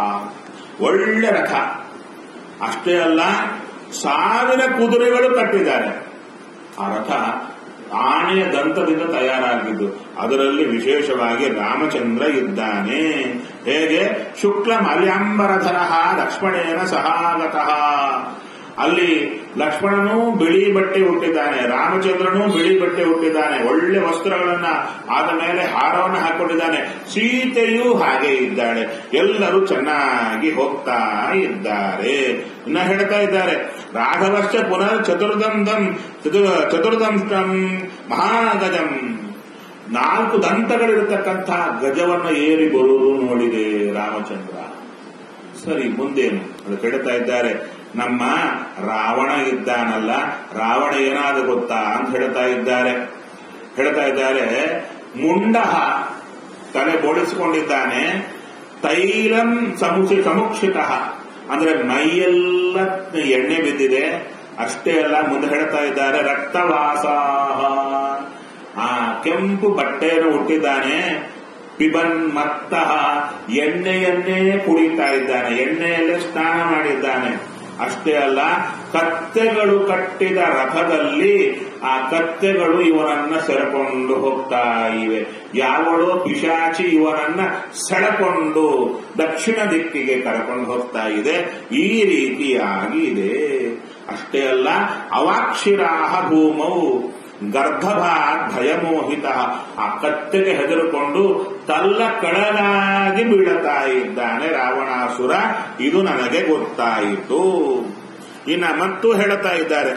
ಒಳ್ಳೆ ರಥ ಅಷ್ಟೇ ಅಲ್ಲ ಸಾವಿರ ಕುದುರೆಗಳು ಕಟ್ಟಿದ್ದಾರೆ ಆ ರಥ ಆನೆಯ ದಂತದಿಂದ ತಯಾರಾಗಿದ್ದು ಅದರಲ್ಲಿ ವಿಶೇಷವಾಗಿ ರಾಮಚಂದ್ರ ಇದ್ದಾನೆ ಹೇಗೆ ಶುಕ್ಲ ಮಲ್ಯಾಂಬರಧರ ಲಕ್ಷ್ಮಣೇನ ಸಹಾಗತಃ ಅಲ್ಲಿ ಲಕ್ಷ್ಮಣನು ಬಿಳಿ ಬಟ್ಟೆ ಹುಟ್ಟಿದ್ದಾನೆ ರಾಮಚಂದ್ರನು ಬಿಳಿ ಬಟ್ಟೆ ಹುಟ್ಟಿದ್ದಾನೆ ಒಳ್ಳೆ ವಸ್ತ್ರಗಳನ್ನ ಆದ ಮೇಲೆ ಹಾರವನ್ನು ಹಾಕೊಂಡಿದ್ದಾನೆ ಸೀತೆಯೂ ಹಾಗೆ ಇದ್ದಾಳೆ ಎಲ್ಲರೂ ಚೆನ್ನಾಗಿ ಹೋಗ್ತಾ ಇದ್ದಾರೆ ಇನ್ನ ಹೇಳ್ತಾ ಇದ್ದಾರೆ ರಾಘವಶ್ಚ ಪುನರ್ ಚತುರ್ದಂದಂ ಚತುರ್ ಚತುರ್ದಂಶಂ ಮಹಾಗಜಂ ನಾಲ್ಕು ದಂತಗಳಿರತಕ್ಕಂಥ ಗಜವನ್ನ ಏರಿ ಬರುವುದು ನೋಡಿದೆ ರಾಮಚಂದ್ರ ಸರಿ ಮುಂದೇನು ಅದು ಹೇಳ್ತಾ ಇದ್ದಾರೆ ನಮ್ಮ ರಾವಣ ಇದ್ದಾನಲ್ಲ ರಾವಣ ಏನಾದ್ರು ಗೊತ್ತಾ ಅಂತ ಹೇಳ್ತಾ ಇದ್ದಾರೆ ಹೇಳ್ತಾ ಇದ್ದಾರೆ ಮುಂಡಹ ತಲೆ ಬೋಳಿಸಿಕೊಂಡಿದ್ದಾನೆ ತೈಲಂ ಸಮುಚಿ ಸಮುಕ್ಷಿತ ಅಂದ್ರೆ ಮೈಯೆಲ್ಲ ಎಣ್ಣೆ ಬಿದ್ದಿದೆ ಅಷ್ಟೇ ಅಲ್ಲ ಮುಂದೆ ಹೇಳ್ತಾ ಇದ್ದಾರೆ ರಕ್ತವಾಸಾಹ ಆ ಕೆಂಪು ಬಟ್ಟೆಯನ್ನು ಹುಟ್ಟಿದ್ದಾನೆ ಪಿಬನ್ ಮತ್ತಃ ಎಣ್ಣೆಯನ್ನೇ ಕುಡಿತಾ ಇದ್ದಾನೆ ಎಣ್ಣೆಯಲ್ಲೇ ಸ್ನಾನ ಮಾಡಿದ್ದಾನೆ ಅಷ್ಟೇ ಅಲ್ಲ ಕತ್ತೆಗಳು ಕಟ್ಟಿದ ರಥದಲ್ಲಿ ಆ ಕತ್ತೆಗಳು ಇವನನ್ನ ಸೆಳೆಕೊಂಡು ಹೋಗ್ತಾ ಇವೆ ಯಾವಳೋ ಪಿಶಾಚಿ ಇವನನ್ನ ಸೆಳೆಕೊಂಡು ದಕ್ಷಿಣ ದಿಕ್ಕಿಗೆ ಕರ್ಕೊಂಡು ಹೋಗ್ತಾ ಇದೆ ಈ ರೀತಿಯಾಗಿ ಇದೆ ಅಷ್ಟೇ ಅಲ್ಲ ಅವಾಕ್ಷಿರಾಹ ಭೂಮೌ ಗರ್ಭಭಾತ್ ಭಯಮೋಹಿತ ಆ ಕತ್ತೆಗೆ ಹೆದರುಕೊಂಡು ತಲ್ಲ ಕಳಲಾಗಿ ಬೀಳುತ್ತಾ ಇದ್ದಾನೆ ರಾವಣಾಸುರ ಇದು ನನಗೆ ಗೊತ್ತಾಯಿತು ಇನ್ನ ಮತ್ತು ಹೇಳುತ್ತಾ ಇದ್ದಾರೆ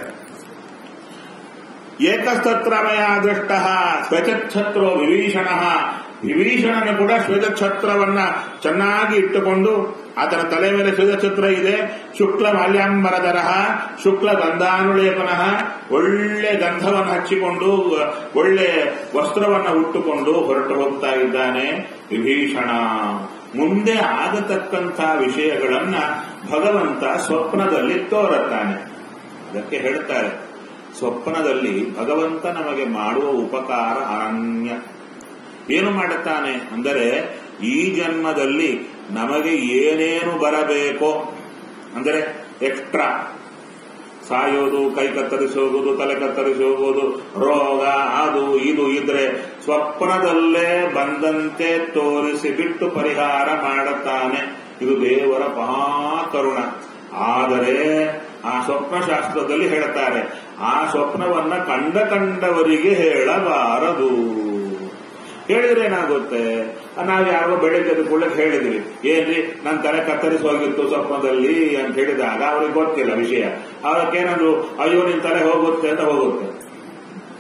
ಏಕಸ್ತತ್ರಮಯ ದೃಷ್ಟ ಶ್ವೇತಛತ್ರೋ ವಿಭೀಷಣ ವಿಭೀಷಣನು ಕೂಡ ಶ್ವೇತಛತ್ರವನ್ನ ಚೆನ್ನಾಗಿ ಇಟ್ಟುಕೊಂಡು ಆತನ ತಲೆ ಮೇಲೆ ಶ್ವೇತಛತ್ರ ಇದೆ ಶುಕ್ಲ ಮಾಲ್ಯಾಂಬರದರಹ ಶುಕ್ಲ ಗಂಧಾನುಲೇಪನಃ ಒಳ್ಳೆ ಗಂಧವನ್ನು ಹಚ್ಚಿಕೊಂಡು ಒಳ್ಳೆ ವಸ್ತ್ರವನ್ನ ಉಟ್ಟುಕೊಂಡು ಹೊರಟು ಹೋಗ್ತಾ ಇದ್ದಾನೆ ವಿಭೀಷಣ ಮುಂದೆ ಆಗತಕ್ಕಂಥ ವಿಷಯಗಳನ್ನ ಭಗವಂತ ಸ್ವಪ್ನದಲ್ಲಿ ತೋರುತ್ತಾನೆ ಅದಕ್ಕೆ ಹೇಳ್ತಾರೆ ಸ್ವಪ್ನದಲ್ಲಿ ಭಗವಂತ ನಮಗೆ ಮಾಡುವ ಉಪಕಾರ ಅನನ್ಯ ಏನು ಮಾಡುತ್ತಾನೆ ಅಂದರೆ ಈ ಜನ್ಮದಲ್ಲಿ ನಮಗೆ ಏನೇನು ಬರಬೇಕೋ ಅಂದರೆ ಎಕ್ಸ್ಟ್ರಾ ಸಾಯೋದು ಕೈ ಕತ್ತರಿಸಿ ಹೋಗುದು ತಲೆ ಕತ್ತರಿಸಿ ಹೋಗುವುದು ರೋಗ ಅದು ಇದು ಇದ್ರೆ ಸ್ವಪ್ನದಲ್ಲೇ ಬಂದಂತೆ ತೋರಿಸಿ ಬಿಟ್ಟು ಪರಿಹಾರ ಮಾಡುತ್ತಾನೆ ಇದು ದೇವರ ಮಹಾಕರುಣ ಆದರೆ ಆ ಸ್ವಪ್ನಶಾಸ್ತ್ರದಲ್ಲಿ ಹೇಳ್ತಾರೆ ಆ ಸ್ವಪ್ನವನ್ನ ಕಂಡ ಕಂಡವರಿಗೆ ಹೇಳಬಾರದು ಹೇಳಿದ್ರೆ ಏನಾಗುತ್ತೆ ನಾವು ಯಾರೋ ಬೆಳಿಗ್ಗೆ ಕೂಡಲೇ ಹೇಳಿದ್ವಿ ಏನ್ರಿ ನನ್ನ ತಲೆ ಕತ್ತರಿಸಿ ಹೋಗಿತ್ತು ಸ್ವಪ್ನದಲ್ಲಿ ಅಂತ ಹೇಳಿದಾಗ ಅವ್ರಿಗೆ ಗೊತ್ತಿಲ್ಲ ವಿಷಯ ಏನಂದ್ರು ಅಯ್ಯೋ ನಿನ್ ತಲೆ ಹೋಗುತ್ತೆ ಅಂತ ಹೋಗುತ್ತೆ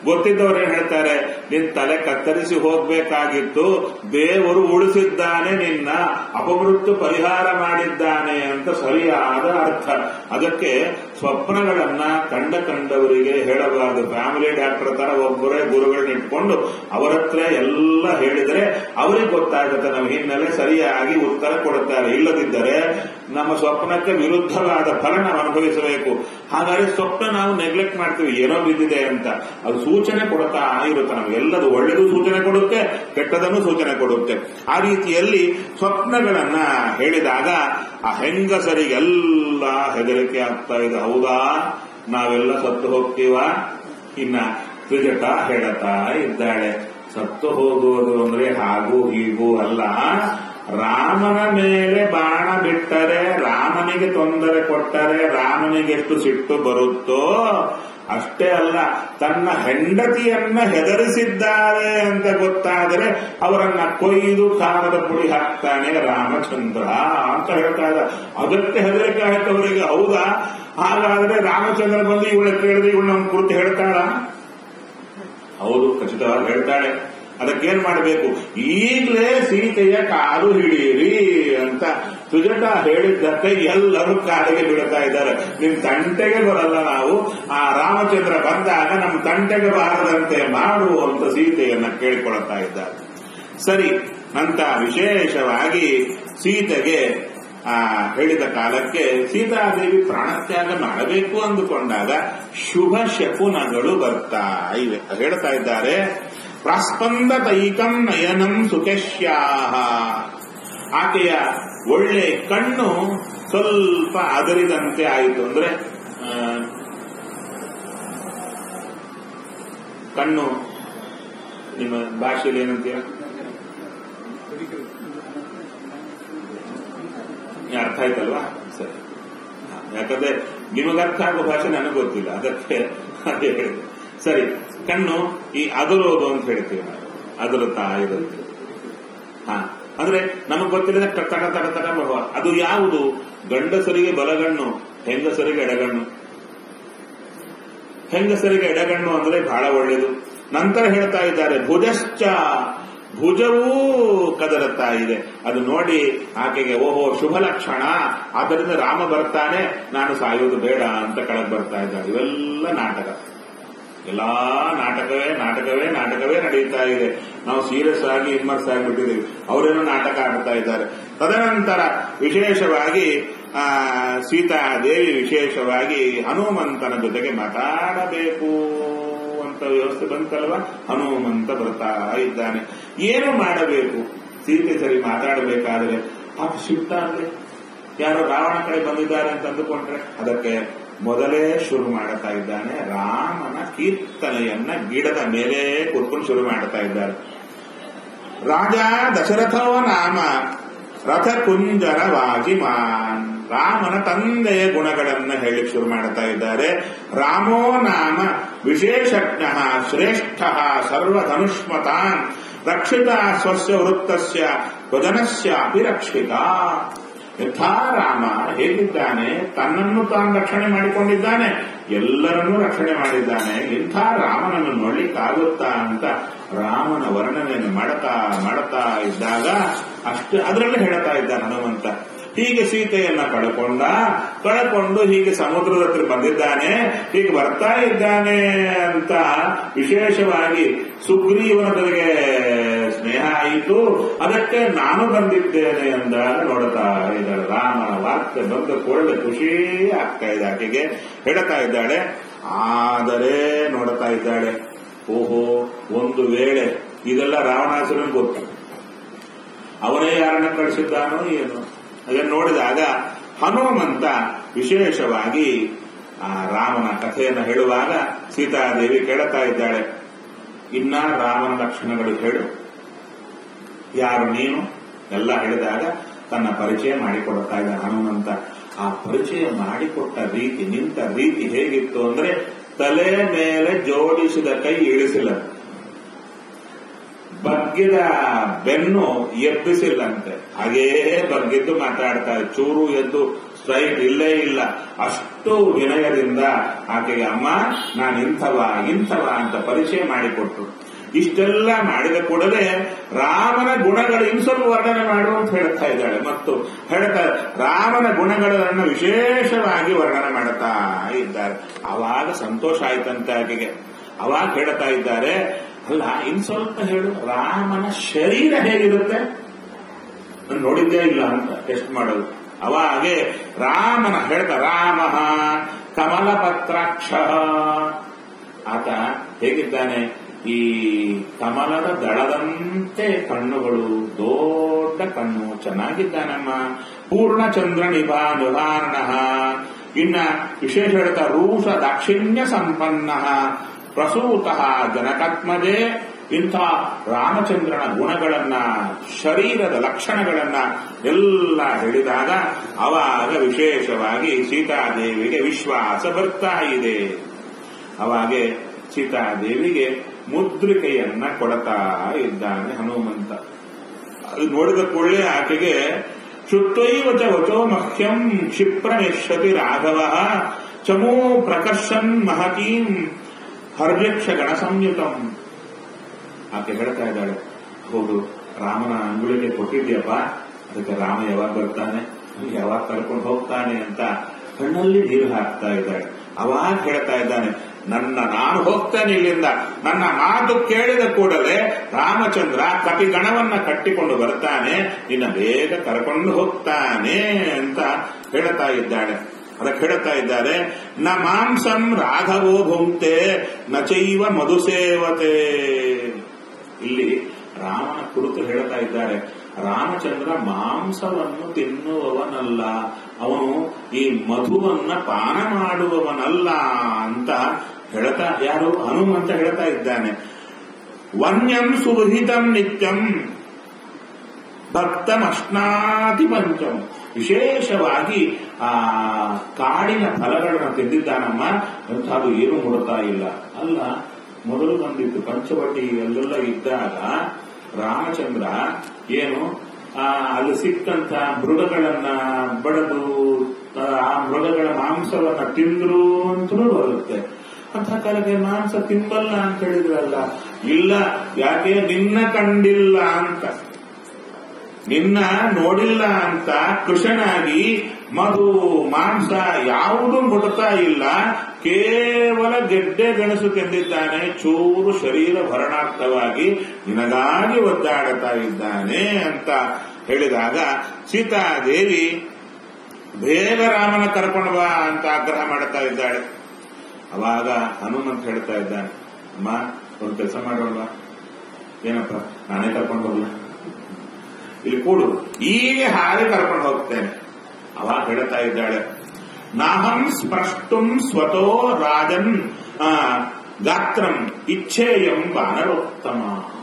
ಗೊತ್ತಿದ್ದವ್ರು ಏನ್ ಹೇಳ್ತಾರೆ ನಿನ್ ತಲೆ ಕತ್ತರಿಸಿ ಹೋಗ್ಬೇಕಾಗಿತ್ತು ದೇವರು ಉಳಿಸಿದ್ದಾನೆ ನಿನ್ನ ಅಪಮೃತ್ಯು ಪರಿಹಾರ ಮಾಡಿದ್ದಾನೆ ಅಂತ ಸರಿಯಾದ ಅರ್ಥ ಅದಕ್ಕೆ ಸ್ವಪ್ನಗಳನ್ನ ಕಂಡ ಕಂಡವರಿಗೆ ಹೇಳಬಾರದು ಫ್ಯಾಮಿಲಿ ಡಾಕ್ಟರ್ ತರ ಒಬ್ಬರೇ ಗುರುಗಳನ್ನ ಇಟ್ಕೊಂಡು ಅವರ ಹತ್ರ ಎಲ್ಲ ಹೇಳಿದ್ರೆ ಅವರಿಗೆ ಗೊತ್ತಾಗುತ್ತೆ ನಮ್ಮ ಹಿನ್ನೆಲೆ ಸರಿಯಾಗಿ ಉತ್ತರ ಕೊಡುತ್ತಾರೆ ಇಲ್ಲದಿದ್ದರೆ ನಮ್ಮ ಸ್ವಪ್ನಕ್ಕೆ ವಿರುದ್ಧವಾದ ಫಲ ನಾವು ಅನುಭವಿಸಬೇಕು ಹಾಗಾದ್ರೆ ಸ್ವಪ್ನ ನಾವು ನೆಗ್ಲೆಕ್ಟ್ ಮಾಡ್ತೀವಿ ಏನೋ ಬಿದ್ದಿದೆ ಅಂತ ಅದು ಸೂಚನೆ ಕೊಡುತ್ತಾ ಇರುತ್ತೆ ನಮಗೆಲ್ಲದು ಒಳ್ಳೆಯದು ಸೂಚನೆ ಕೊಡುತ್ತೆ ಕೆಟ್ಟದನ್ನು ಸೂಚನೆ ಕೊಡುತ್ತೆ ಆ ರೀತಿಯಲ್ಲಿ ಸ್ವಪ್ನಗಳನ್ನ ಹೇಳಿದಾಗ ಆ ಹೆಂಗಸರಿಗೆಲ್ಲ ಹೆದರಿಕೆ ಆಗ್ತಾ ಇದೆ ಹೌದಾ ನಾವೆಲ್ಲ ಸತ್ತು ಹೋಗ್ತೀವ ಇನ್ನ ತ್ರಿಜಟ ಹೇಳತಾ ಇದ್ದಾಳೆ ಸತ್ತು ಹೋಗುವುದು ಅಂದ್ರೆ ಹಾಗೂ ಹೀಗೂ ಅಲ್ಲ ರಾಮನ ಮೇಲೆ ಬಾಣ ಬಿಟ್ಟರೆ ರಾಮನಿಗೆ ತೊಂದರೆ ಕೊಟ್ಟರೆ ರಾಮನಿಗೆ ಎಷ್ಟು ಸಿಟ್ಟು ಬರುತ್ತೋ ಅಷ್ಟೇ ಅಲ್ಲ ತನ್ನ ಹೆಂಡತಿಯನ್ನ ಹೆದರಿಸಿದ್ದಾರೆ ಅಂತ ಗೊತ್ತಾದರೆ ಅವರನ್ನ ಕೊಯ್ದು ಖಾರದ ಪುಡಿ ಹಾಕ್ತಾನೆ ರಾಮಚಂದ್ರ ಅಂತ ಹೇಳ್ತಾ ಇದ್ದ ಅದಕ್ಕೆ ಹೆದರಿಕೆ ಆಯ್ತು ಅವರಿಗೆ ಹೌದಾ ಹಾಗಾದ್ರೆ ರಾಮಚಂದ್ರ ಬಂದು ಇವಳ ಕೇಳಿದ್ರೆ ಇವಳು ನಮ್ಮ ಕುರಿತು ಹೇಳ್ತಾಳ ಹೌದು ಖಚಿತವಾಗಿ ಹೇಳ್ತಾಳೆ ಅದಕ್ಕೇನ್ ಮಾಡಬೇಕು ಈಗಲೇ ಸೀತೆಯ ಕಾಲು ಹಿಡಿಯಿರಿ ಅಂತ ಸುಜಟ ಹೇಳಿದ್ದಕ್ಕೆ ಎಲ್ಲರೂ ಕಾಲಿಗೆ ಬೀಳ್ತಾ ಇದ್ದಾರೆ ನಿಮ್ ತಂಟೆಗೆ ಬರಲ್ಲ ನಾವು ಆ ರಾಮಚಂದ್ರ ಬಂದಾಗ ನಮ್ಮ ತಂಟೆಗೆ ಬಾರದಂತೆ ಮಾಡು ಅಂತ ಸೀತೆಯನ್ನ ಕೇಳಿಕೊಳ್ತಾ ಇದ್ದಾರೆ ಸರಿ ಅಂತ ವಿಶೇಷವಾಗಿ ಸೀತೆಗೆ ಆ ಹೇಳಿದ ಕಾಲಕ್ಕೆ ಸೀತಾದೇವಿ ಪ್ರಾಣತ್ಯಾಗ ಮಾಡಬೇಕು ಅಂದುಕೊಂಡಾಗ ಶುಭ ಶಕುನಗಳು ಬರ್ತಾ ಇವೆ ಹೇಳ್ತಾ ಇದ್ದಾರೆ ಪ್ರಾಸ್ಪಂದತೈಕಂ ನಯನಂ ಸುಖಶ್ಯಾಹ ಆಕೆಯ ಒಳ್ಳೆ ಕಣ್ಣು ಸ್ವಲ್ಪ ಅದರಿದಂತೆ ಆಯಿತು ಅಂದ್ರೆ ಆ, ಕಣ್ಣು ನಿಮ್ಮ ಭಾಷೆಯಲ್ಲಿ ಏನಂತೀರ ಅರ್ಥ ಆಯ್ತಲ್ವಾ ಸರಿ ಯಾಕಂದ್ರೆ ನಿಮಗೆ ಅರ್ಥ ಆಗೋ ಭಾಷೆ ನನಗೆ ಗೊತ್ತಿಲ್ಲ ಅದಕ್ಕೆ ಹಾಗೆ ಹೇಳಿದೆ ಸರಿ ಕಣ್ಣು ಈ ಅದರೋದು ಅಂತ ಹೇಳ್ತೀವಿ ನಾವು ಅದರುತ್ತಾ ಇರುತ್ತೆ ಹಾ ಅಂದ್ರೆ ನಮಗ್ ಗೊತ್ತಿಲ್ಲದೆ ತಡ ತಡ ತಡ ಬರುವ ಅದು ಯಾವುದು ಗಂಡಸರಿಗೆ ಬಲಗಣ್ಣು ಹೆಂಗಸರಿಗೆ ಎಡಗಣ್ಣು ಹೆಂಗಸರಿಗೆ ಎಡಗಣ್ಣು ಅಂದ್ರೆ ಬಹಳ ಒಳ್ಳೆಯದು ನಂತರ ಹೇಳ್ತಾ ಇದ್ದಾರೆ ಭುಜಶ್ಚ ಭುಜವೂ ಕದರುತ್ತಾ ಇದೆ ಅದು ನೋಡಿ ಆಕೆಗೆ ಓಹೋ ಶುಭ ಲಕ್ಷಣ ಆದ್ದರಿಂದ ರಾಮ ಬರ್ತಾನೆ ನಾನು ಸಾಯೋದು ಬೇಡ ಅಂತ ಕೆಳಗೆ ಬರ್ತಾ ಇದ್ದಾರೆ ಇವೆಲ್ಲ ನಾಟಕ ಎಲ್ಲಾ ನಾಟಕವೇ ನಾಟಕವೇ ನಾಟಕವೇ ನಡೀತಾ ಇದೆ ನಾವು ಸೀರಿಯಸ್ ಆಗಿ ಇಮ್ಮರ್ಸ್ ಆಗಿಬಿಟ್ಟಿದ್ದೀವಿ ಅವರೇನೋ ನಾಟಕ ಆಡ್ತಾ ಇದ್ದಾರೆ ತದನಂತರ ವಿಶೇಷವಾಗಿ ಆ ಸೀತಾದೇವಿ ವಿಶೇಷವಾಗಿ ಹನುಮಂತನ ಜೊತೆಗೆ ಮಾತಾಡಬೇಕು ಅಂತ ವ್ಯವಸ್ಥೆ ಬಂತಲ್ವಾ ಹನುಮಂತ ಬರ್ತಾ ಇದ್ದಾನೆ ಏನು ಮಾಡಬೇಕು ಸೀತೆ ಸರಿ ಮಾತಾಡಬೇಕಾದ್ರೆ ಪಾಪ ಶಿಫ್ಟ ಅಂದ್ರೆ ಯಾರೋ ರಾವಣ ಕಡೆ ಬಂದಿದ್ದಾರೆ ಅಂತ ಅಂದುಕೊಂಡ್ರೆ ಅದಕ್ಕೆ ಮೊದಲೇ ಶುರು ಮಾಡ್ತಾ ಇದ್ದಾನೆ ರಾಮನ ಕೀರ್ತನೆಯನ್ನ ಗಿಡದ ಮೇಲೆ ಕೂತ್ಕೊಂಡು ಶುರು ಮಾಡ್ತಾ ಇದ್ದಾರೆ ರಾಜ ದಶರಥವ ನಾಮ ರಥ ಕುಂಜರವಾಗಿ ಮಾನ್ ರಾಮನ ತಂದೆಯ ಗುಣಗಳನ್ನ ಹೇಳಿ ಶುರು ಮಾಡ್ತಾ ಇದ್ದಾರೆ ರಾಮೋ ನಾಮ ವಿಶೇಷಜ್ಞ ಶ್ರೇಷ್ಠ ಸರ್ವಧನುಷ್ಮತಾನ್ ರಕ್ಷಿತ ಸ್ವಸ್ಯ ವೃತ್ತಸ್ಯ ಸ್ವಜನಸ್ಯ ಅಭಿರಕ್ಷಿತ ಯಥಾ ರಾಮ ಹೇಗಿದ್ದಾನೆ ತನ್ನನ್ನು ತಾನು ರಕ್ಷಣೆ ಮಾಡಿಕೊಂಡಿದ್ದಾನೆ ಎಲ್ಲರನ್ನೂ ರಕ್ಷಣೆ ಮಾಡಿದ್ದಾನೆ ಇಂಥ ರಾಮನನ್ನು ನೋಡ್ಲಿಕ್ಕಾಗುತ್ತಾ ಅಂತ ರಾಮನ ವರ್ಣನೆಯನ್ನು ಮಾಡ್ತಾ ಮಾಡ್ತಾ ಇದ್ದಾಗ ಅಷ್ಟು ಅದರಲ್ಲಿ ಹೇಳ್ತಾ ಇದ್ದಾನೆ ಹನುಮಂತ ಹೀಗೆ ಸೀತೆಯನ್ನ ಕಳ್ಕೊಂಡ ಕಳ್ಕೊಂಡು ಹೀಗೆ ಸಮುದ್ರದ ಹತ್ರ ಬಂದಿದ್ದಾನೆ ಹೀಗೆ ಬರ್ತಾ ಇದ್ದಾನೆ ಅಂತ ವಿಶೇಷವಾಗಿ ಸುಗ್ರೀವನದರಿಗೆ ಸ್ನೇಹ ಆಯಿತು ಅದಕ್ಕೆ ನಾನು ಬಂದಿದ್ದೇನೆ ಅಂದಾಗ ನೋಡ್ತಾ ಇದ್ದಾಳೆ ರಾಮನ ವಾರ್ತೆ ಬಂದ ಕೂಡಲೇ ಖುಷಿ ಆಗ್ತಾ ಇದೆ ಆಕೆಗೆ ಹೇಳ್ತಾ ಇದ್ದಾಳೆ ಆದರೆ ನೋಡ್ತಾ ಇದ್ದಾಳೆ ಓಹೋ ಒಂದು ವೇಳೆ ಇದೆಲ್ಲ ರಾವಣಾಸುರನ್ ಗೊತ್ತು ಅವನೇ ಯಾರನ್ನ ಕಳಿಸಿದ್ದಾನೋ ಏನು ಅದನ್ನು ನೋಡಿದಾಗ ಹನುಮಂತ ವಿಶೇಷವಾಗಿ ಆ ರಾಮನ ಕಥೆಯನ್ನು ಹೇಳುವಾಗ ಸೀತಾದೇವಿ ಕೇಳುತ್ತಾ ಇದ್ದಾಳೆ ಇನ್ನ ರಾಮನ ಲಕ್ಷಣಗಳು ಹೇಳು ಯಾರು ನೀನು ಎಲ್ಲ ಹೇಳಿದಾಗ ತನ್ನ ಪರಿಚಯ ಮಾಡಿಕೊಡ್ತಾ ಇದ್ದ ಹನುಮಂತ ಆ ಪರಿಚಯ ಮಾಡಿಕೊಟ್ಟ ರೀತಿ ನಿಂತ ರೀತಿ ಹೇಗಿತ್ತು ಅಂದ್ರೆ ತಲೆ ಮೇಲೆ ಜೋಡಿಸಿದ ಕೈ ಇಳಿಸಿಲ್ಲ ಬಗ್ಗಿದ ಬೆನ್ನು ಎಬ್ಬಿಸಿಲ್ಲಂತೆ ಹಾಗೇ ಬಗ್ಗಿದ್ದು ಮಾತಾಡ್ತಾರೆ ಚೂರು ಎದ್ದು ಸ್ಟ್ರೈಟ್ ಇಲ್ಲೇ ಇಲ್ಲ ಅಷ್ಟು ವಿನಯದಿಂದ ಆಕೆಗೆ ಅಮ್ಮ ನಾನು ಇಂಥವ ಇಂಥವ ಅಂತ ಪರಿಚಯ ಮಾಡಿಕೊಟ್ರು ಇಷ್ಟೆಲ್ಲ ಮಾಡಿದ ಕೂಡಲೇ ರಾಮನ ಗುಣಗಳು ಇನ್ನು ಸ್ವಲ್ಪ ವರ್ಣನೆ ಮಾಡು ಅಂತ ಹೇಳ್ತಾ ಇದ್ದಾಳೆ ಮತ್ತು ಹೇಳ್ತಾ ರಾಮನ ಗುಣಗಳನ್ನು ವಿಶೇಷವಾಗಿ ವರ್ಣನೆ ಮಾಡುತ್ತಾ ಇದ್ದಾರೆ ಅವಾಗ ಸಂತೋಷ ಆಯ್ತಂತೆ ಆಕೆಗೆ ಅವಾಗ ಹೇಳ್ತಾ ಇದ್ದಾರೆ ಅಲ್ಲ ಇನ್ ಸ್ವಲ್ಪ ಹೇಳು ರಾಮನ ಶರೀರ ಹೇಗಿರುತ್ತೆ ನಾನು ನೋಡಿದ್ದೇ ಇಲ್ಲ ಅಂತ ಟೆಸ್ಟ್ ಮಾಡೋದು ಅವಾಗೆ ರಾಮನ ಹೇಳ್ತಾ ರಾಮ ಕಮಲಪತ್ರಾಕ್ಷ ಆತ ಹೇಗಿದ್ದಾನೆ ಈ ಕಮಲದ ದಳದಂತೆ ಕಣ್ಣುಗಳು ದೊಡ್ಡ ಕಣ್ಣು ಚೆನ್ನಾಗಿದ್ದಾನಮ್ಮ ಪೂರ್ಣಚಂದ್ರ ನಿಭಾ ನಿವಾರಣ ಇನ್ನ ವಿಶೇಷ ಹೇಳ್ತಾ ರೂಷ ದಾಕ್ಷಿಣ್ಯ ಸಂಪನ್ನ ಪ್ರಸೂತ ಜನಕತ್ಮಜೆ ಇಂಥ ರಾಮಚಂದ್ರನ ಗುಣಗಳನ್ನ ಶರೀರದ ಲಕ್ಷಣಗಳನ್ನ ಎಲ್ಲ ಹೇಳಿದಾಗ ಅವಾಗ ವಿಶೇಷವಾಗಿ ಸೀತಾದೇವಿಗೆ ವಿಶ್ವಾಸ ಬರ್ತಾ ಇದೆ ಅವಾಗೆ ಸೀತಾದೇವಿಗೆ ಮುದ್ರಿಕೆಯನ್ನ ಕೊಡ್ತಾ ಇದ್ದಾನೆ ಹನುಮಂತ ಅದು ನೋಡಿದ ಕೂಡಲೇ ಆಕೆಗೆ ಶುದ್ಧೈವ ಚ ವಚೋ ಮಹ್ಯಂ ಕ್ಷಿಪ್ರಮಿಷ್ಯತಿ ರಾಘವ ಚಮೋ ಪ್ರಕರ್ಷನ್ ಮಹತೀಂ ಹರ್ಯಕ್ಷ ಗಣ ಸಂಯುತಂ ಆಕೆ ಹೇಳ್ತಾ ಇದ್ದಾಳೆ ಹೌದು ರಾಮನ ಅಂಗುಳಿಗೆ ಕೊಟ್ಟಿದ್ಯಪ್ಪ ಅದಕ್ಕೆ ರಾಮ ಯಾವಾಗ ಬರ್ತಾನೆ ಯಾವಾಗ ಕರ್ಕೊಂಡು ಹೋಗ್ತಾನೆ ಅಂತ ಕಣ್ಣಲ್ಲಿ ನೀರು ಹಾಕ್ತಾ ಇದ್ದಾಳೆ ಅವಾಗ ಹೇಳ್ತಾ ಇದ್ದಾನೆ ನನ್ನ ನಾನು ಹೋಗ್ತೇನೆ ಇಲ್ಲಿಂದ ನನ್ನ ಮಾತು ಕೇಳಿದ ಕೂಡಲೇ ರಾಮಚಂದ್ರ ಕಪಿಗಣವನ್ನ ಕಟ್ಟಿಕೊಂಡು ಬರ್ತಾನೆ ನಿನ್ನ ಬೇಗ ಕರ್ಕೊಂಡು ಹೋಗ್ತಾನೆ ಅಂತ ಹೇಳ್ತಾ ಇದ್ದಾಳೆ ಅದಕ್ಕೆ ಹೇಳ್ತಾ ಇದ್ದಾರೆ ನ ಮಾಂಸಂ ರಾಘವೋ ಭುಂಕ್ತೆ ನ ಚೈವ ಮಧುಸೇವತೆ ಇಲ್ಲಿ ರಾಮನ ಕುರಿತು ಹೇಳ್ತಾ ಇದ್ದಾರೆ ರಾಮಚಂದ್ರ ಮಾಂಸವನ್ನು ತಿನ್ನುವವನಲ್ಲ ಅವನು ಈ ಮಧುವನ್ನ ಪಾನ ಮಾಡುವವನಲ್ಲ ಅಂತ ಹೇಳ್ತಾ ಯಾರು ಹನುಮಂತ ಹೇಳ್ತಾ ಇದ್ದಾನೆ ವನ್ಯಂ ಸುವಿಹಿತಂ ನಿತ್ಯಂ ಭಕ್ತಮಶ್ನಾತಿ ಪಂಚಂ ವಿಶೇಷವಾಗಿ ಆ ಕಾಡಿನ ಫಲಗಳನ್ನು ತಿಂದಿದ್ದಾನಮ್ಮ ಅಂತ ಅದು ಏನು ಮುಡುತ್ತಾ ಇಲ್ಲ ಅಲ್ಲ ಮೊದಲು ಬಂದಿತ್ತು ಪಂಚವಟಿ ಅಲ್ಲೆಲ್ಲ ಇದ್ದಾಗ ರಾಮಚಂದ್ರ ಏನು ಆ ಅಲ್ಲಿ ಸಿಕ್ಕಂತ ಮೃಗಗಳನ್ನ ಬಡದು ಆ ಮೃಗಗಳ ಮಾಂಸವನ್ನ ತಿಂದ್ರು ಅಂತಲೂ ಬರುತ್ತೆ ಅಂತ ಕಾಲಕ್ಕೆ ಮಾಂಸ ತಿನ್ನಲ್ಲ ಅಂತ ಹೇಳಿದ್ರಲ್ಲ ಇಲ್ಲ ಯಾಕೆ ನಿನ್ನ ಕಂಡಿಲ್ಲ ಅಂತ ನಿನ್ನ ನೋಡಿಲ್ಲ ಅಂತ ಕೃಷನಾಗಿ ಮಧು ಮಾಂಸ ಯಾವುದೂ ಮುಟ್ತಾ ಇಲ್ಲ ಕೇವಲ ಗೆಡ್ಡೆ ಗಣಸು ತೆಂದಿದ್ದಾನೆ ಚೂರು ಶರೀರ ಭರಣಾರ್ಥವಾಗಿ ನಿನಗಾಗಿ ಒದ್ದಾಡುತ್ತಾ ಇದ್ದಾನೆ ಅಂತ ಹೇಳಿದಾಗ ಸೀತಾದೇವಿ ಬೇಗ ರಾಮನ ಕರ್ಕೊಂಡು ಬಾ ಅಂತ ಆಗ್ರಹ ಮಾಡುತ್ತಾ ಇದ್ದಾಳೆ ಅವಾಗ ಹನುಮಂತ ಹೇಳ್ತಾ ಇದ್ದಾನೆ ಅಮ್ಮ ಒಂದು ಕೆಲಸ ಮಾಡೋಣ ಏನಪ್ಪ ನಾನೇ ಕರ್ಕೊಂಡು ಹೋಗ್ಲ ಇಲ್ಲಿ ಕೂಡು ಈಗ ಹಾರಿ ಕರ್ಕೊಂಡು ಹೋಗ್ತೇನೆ ಅವಾಗ ಹೇಳ್ತಾ ಇದ್ದಾಳೆ ನಾಹಂ ಸ್ಪಷ್ಟುಂ ಸ್ವತೋ ರಾಜನ್ ಆ, ಗಾತ್ರಂ ಇಚ್ಛೇಯಂ ವಾನರೋತ್ತಮ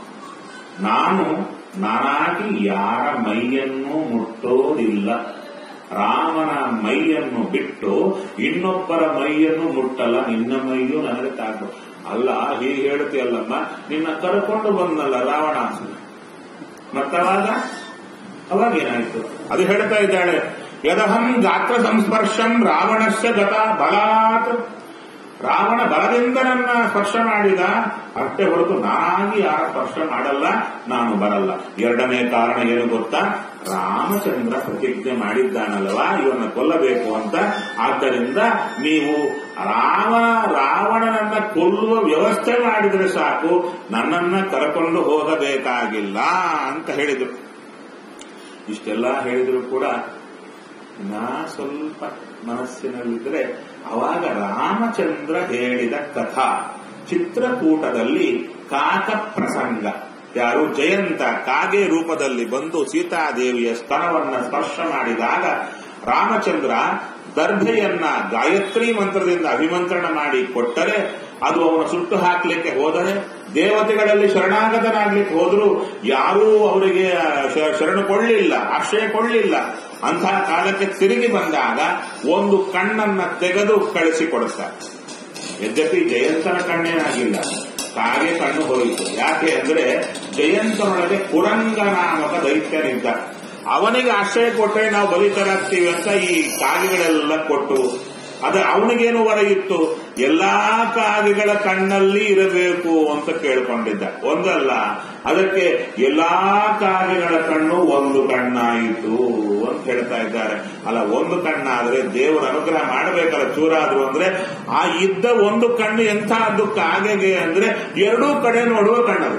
ನಾನು ನಾನಾಗಿ ಯಾರ ಮೈಯನ್ನು ಮುಟ್ಟೋದಿಲ್ಲ ರಾಮನ ಮೈಯನ್ನು ಬಿಟ್ಟು ಇನ್ನೊಬ್ಬರ ಮೈಯನ್ನು ಮುಟ್ಟಲ್ಲ ನಿನ್ನ ಮೈಯು ನನಗೆ ತಾಕು ಅಲ್ಲ ಹೀಗೆ ಹೇಳ್ತೀಯಲ್ಲಮ್ಮ ನಿನ್ನ ಕರ್ಕೊಂಡು ಬಂದಲ್ಲ ರಾವಣಾಸುರ ಮತ್ತವಾಗ ಅವಾಗ ಏನಾಯ್ತು ಅದು ಹೇಳ್ತಾ ಇದ್ದಾಳೆ ಯದಹಂ ಗಾತ್ರ ಸಂಸ್ಪರ್ಶಂ ರಾವಣಸ್ಯ ಗತ ಬಲಾತ್ ರಾವಣ ಬಲದಿಂದ ನನ್ನ ಸ್ಪರ್ಶ ಮಾಡಿದ ಅಷ್ಟೇ ಹೊರತು ನಾನಾಗಿ ಯಾರ ಸ್ಪರ್ಶ ಮಾಡಲ್ಲ ನಾನು ಬರಲ್ಲ ಎರಡನೇ ಕಾರಣ ಏನು ಗೊತ್ತಾ ರಾಮಚಂದ್ರ ಪ್ರತಿಜ್ಞೆ ಮಾಡಿದ್ದಾನಲ್ವಾ ಇವನ್ನ ಕೊಲ್ಲಬೇಕು ಅಂತ ಆದ್ದರಿಂದ ನೀವು ರಾಮ ರಾವಣನನ್ನ ಕೊಲ್ಲುವ ವ್ಯವಸ್ಥೆ ಮಾಡಿದ್ರೆ ಸಾಕು ನನ್ನನ್ನ ಕರ್ಕೊಂಡು ಹೋಗಬೇಕಾಗಿಲ್ಲ ಅಂತ ಹೇಳಿದರು ಇಷ್ಟೆಲ್ಲ ಹೇಳಿದ್ರು ಕೂಡ ನಾ ಸ್ವಲ್ಪ ಮನಸ್ಸಿನಲ್ಲಿದ್ರೆ ಅವಾಗ ರಾಮಚಂದ್ರ ಹೇಳಿದ ಕಥಾ ಚಿತ್ರಕೂಟದಲ್ಲಿ ಕಾಕ ಪ್ರಸಂಗ ಯಾರು ಜಯಂತ ಕಾಗೆ ರೂಪದಲ್ಲಿ ಬಂದು ಸೀತಾದೇವಿಯ ಸ್ತನವನ್ನ ಸ್ಪರ್ಶ ಮಾಡಿದಾಗ ರಾಮಚಂದ್ರ ದರ್ಭೆಯನ್ನ ಗಾಯತ್ರಿ ಮಂತ್ರದಿಂದ ಅಭಿಮಂತ್ರಣ ಮಾಡಿ ಕೊಟ್ಟರೆ ಅದು ಅವನು ಸುಟ್ಟು ಹಾಕ್ಲಿಕ್ಕೆ ಹೋದರೆ ದೇವತೆಗಳಲ್ಲಿ ಶರಣಾಗತನಾಗ್ಲಿಕ್ಕೆ ಹೋದ್ರು ಯಾರೂ ಅವರಿಗೆ ಶ- ಶರಣು ಕೊಳ್ಳಿಲ್ಲ ಆಶ್ರಯ ಕೊಳ್ಳಿಲ್ಲ ಅಂತಹ ಕಾಲಕ್ಕೆ ತಿರುಗಿ ಬಂದಾಗ ಒಂದು ಕಣ್ಣನ್ನ ತೆಗೆದು ಕಳಿಸಿಕೊಡುತ್ತಾರೆ ಯದ್ಯಪಿ ಜಯಂತನ ಕಣ್ಣೇನಾಗಿಲ್ಲ ಕಾಗೆ ಕಣ್ಣು ಹೋಯಿತು ಯಾಕೆ ಅಂದ್ರೆ ಜಯಂತನೊಳಗೆ ಕುರಂಗ ನಾಮಕ ದೈತ್ಯನಿದ್ದ ಅವನಿಗೆ ಆಶ್ರಯ ಕೊಟ್ಟರೆ ನಾವು ಬಲಿತರಾಗ್ತೀವಿ ಅಂತ ಈ ಕಾಗೆಗಳೆಲ್ಲ ಕೊಟ್ಟು ಅದ ಅವನಿಗೇನು ವರ ಇತ್ತು ಎಲ್ಲಾ ಕಾಗೆಗಳ ಕಣ್ಣಲ್ಲಿ ಇರಬೇಕು ಅಂತ ಕೇಳ್ಕೊಂಡಿದ್ದ ಒಂದಲ್ಲ ಅದಕ್ಕೆ ಎಲ್ಲಾ ಕಾಗೆಗಳ ಕಣ್ಣು ಒಂದು ಕಣ್ಣಾಯಿತು ಅಂತ ಹೇಳ್ತಾ ಇದ್ದಾರೆ ಅಲ್ಲ ಒಂದು ಕಣ್ಣಾದ್ರೆ ದೇವರ ಅನುಗ್ರಹ ಮಾಡಬೇಕಲ್ಲ ಚೂರಾದ್ರು ಅಂದ್ರೆ ಆ ಇದ್ದ ಒಂದು ಕಣ್ಣು ಎಂಥದ್ದು ಕಾಗೆಗೆ ಅಂದ್ರೆ ಎರಡೂ ಕಡೆ ನೋಡುವ ಕಣ್ಣದು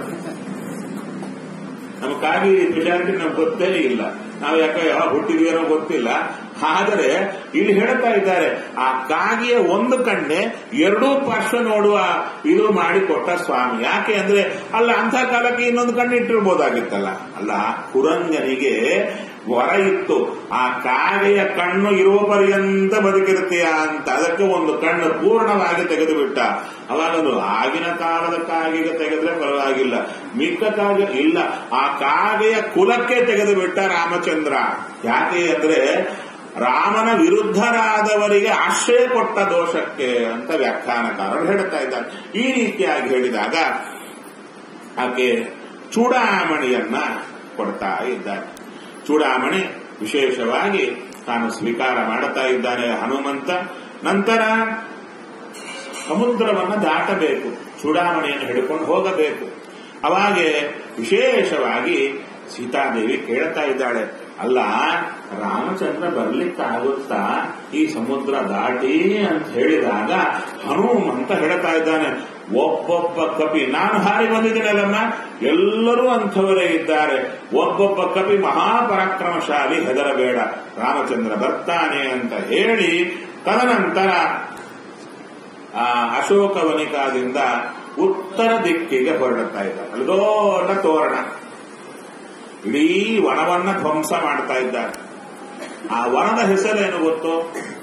ನಮ್ಮ ಕಾಗಿ ಸ್ಪೆಷಾಲಿಟಿ ನಮ್ಗೆ ಗೊತ್ತೇ ಇಲ್ಲ ನಾವು ಯಾಕೆ ಯಾವಾಗ ಹುಟ್ಟಿದೀವೋ ಗೊತ್ತಿಲ್ಲ ಆದರೆ ಇಲ್ಲಿ ಹೇಳ್ತಾ ಇದ್ದಾರೆ ಆ ಕಾಗಿಯ ಒಂದು ಕಣ್ಣೆ ಎರಡೂ ಪಾರ್ಶ್ವ ನೋಡುವ ಇದು ಮಾಡಿಕೊಟ್ಟ ಸ್ವಾಮಿ ಯಾಕೆ ಅಂದ್ರೆ ಅಲ್ಲ ಅಂಥ ಕಾಲಕ್ಕೆ ಇನ್ನೊಂದು ಕಣ್ಣು ಇಟ್ಟಿರ್ಬೋದಾಗಿತ್ತಲ್ಲ ಅಲ್ಲ ಕುರಂಗನಿಗೆ ವರ ಇತ್ತು ಆ ಕಾಗೆಯ ಕಣ್ಣು ಇರುವ ಪರ್ಯಂತ ಬದುಕಿರುತ್ತೀಯ ಅಂತ ಅದಕ್ಕೆ ಒಂದು ಕಣ್ಣು ಪೂರ್ಣವಾಗಿ ತೆಗೆದು ಬಿಟ್ಟ ಅವಾಗದು ಆಗಿನ ಕಾಲದ ಕಾಗೆಗೆ ತೆಗೆದ್ರೆ ಪರವಾಗಿಲ್ಲ ಮಿಕ್ಕ ಕಾಗೆ ಇಲ್ಲ ಆ ಕಾಗೆಯ ಕುಲಕ್ಕೆ ತೆಗೆದು ಬಿಟ್ಟ ರಾಮಚಂದ್ರ ಯಾಕೆ ಅಂದ್ರೆ ರಾಮನ ವಿರುದ್ಧರಾದವರಿಗೆ ಆಶ್ರಯ ಕೊಟ್ಟ ದೋಷಕ್ಕೆ ಅಂತ ವ್ಯಾಖ್ಯಾನಕಾರರು ಹೇಳ್ತಾ ಇದ್ದಾರೆ ಈ ರೀತಿಯಾಗಿ ಹೇಳಿದಾಗ ಆಕೆ ಚೂಡಾಮಣಿಯನ್ನ ಕೊಡ್ತಾ ಇದ್ದಾರೆ ಚೂಡಾಮಣಿ ವಿಶೇಷವಾಗಿ ತಾನು ಸ್ವೀಕಾರ ಮಾಡುತ್ತಾ ಇದ್ದಾನೆ ಹನುಮಂತ ನಂತರ ಸಮುದ್ರವನ್ನು ದಾಟಬೇಕು ಚೂಡಾಮಣಿಯನ್ನು ಹಿಡ್ಕೊಂಡು ಹೋಗಬೇಕು ಅವಾಗೆ ವಿಶೇಷವಾಗಿ ಸೀತಾದೇವಿ ಕೇಳ್ತಾ ಇದ್ದಾಳೆ ಅಲ್ಲ ರಾಮಚಂದ್ರ ಬರ್ಲಿಕ್ಕಾಗುತ್ತಾ ಈ ಸಮುದ್ರ ದಾಟಿ ಅಂತ ಹೇಳಿದಾಗ ಹನುಮಂತ ಹೇಳ್ತಾ ಇದ್ದಾನೆ ಒಬ್ಬೊಬ್ಬ ಕಪಿ ನಾನು ಹಾರಿ ಬಂದಿದ್ದೀನಲ್ಲಮ್ಮ ಎಲ್ಲರೂ ಅಂಥವರೇ ಇದ್ದಾರೆ ಒಬ್ಬೊಬ್ಬ ಕಪಿ ಮಹಾಪರಾಕ್ರಮಶಾಲಿ ಹೆದರಬೇಡ ರಾಮಚಂದ್ರ ಬರ್ತಾನೆ ಅಂತ ಹೇಳಿ ತದನಂತರ ಆ ಅಶೋಕವನಿಕಾದಿಂದ ಉತ್ತರ ದಿಕ್ಕಿಗೆ ಹೊರಡುತ್ತಾ ಇದ್ದಾರೆ ಅಲ್ಲಿ ದೊಡ್ಡ ತೋರಣ ಇಡೀ ವನವನ್ನ ಧ್ವಂಸ ಮಾಡ್ತಾ ಇದ್ದಾರೆ ಆ ವನದ ಹೆಸರೇನು ಗೊತ್ತು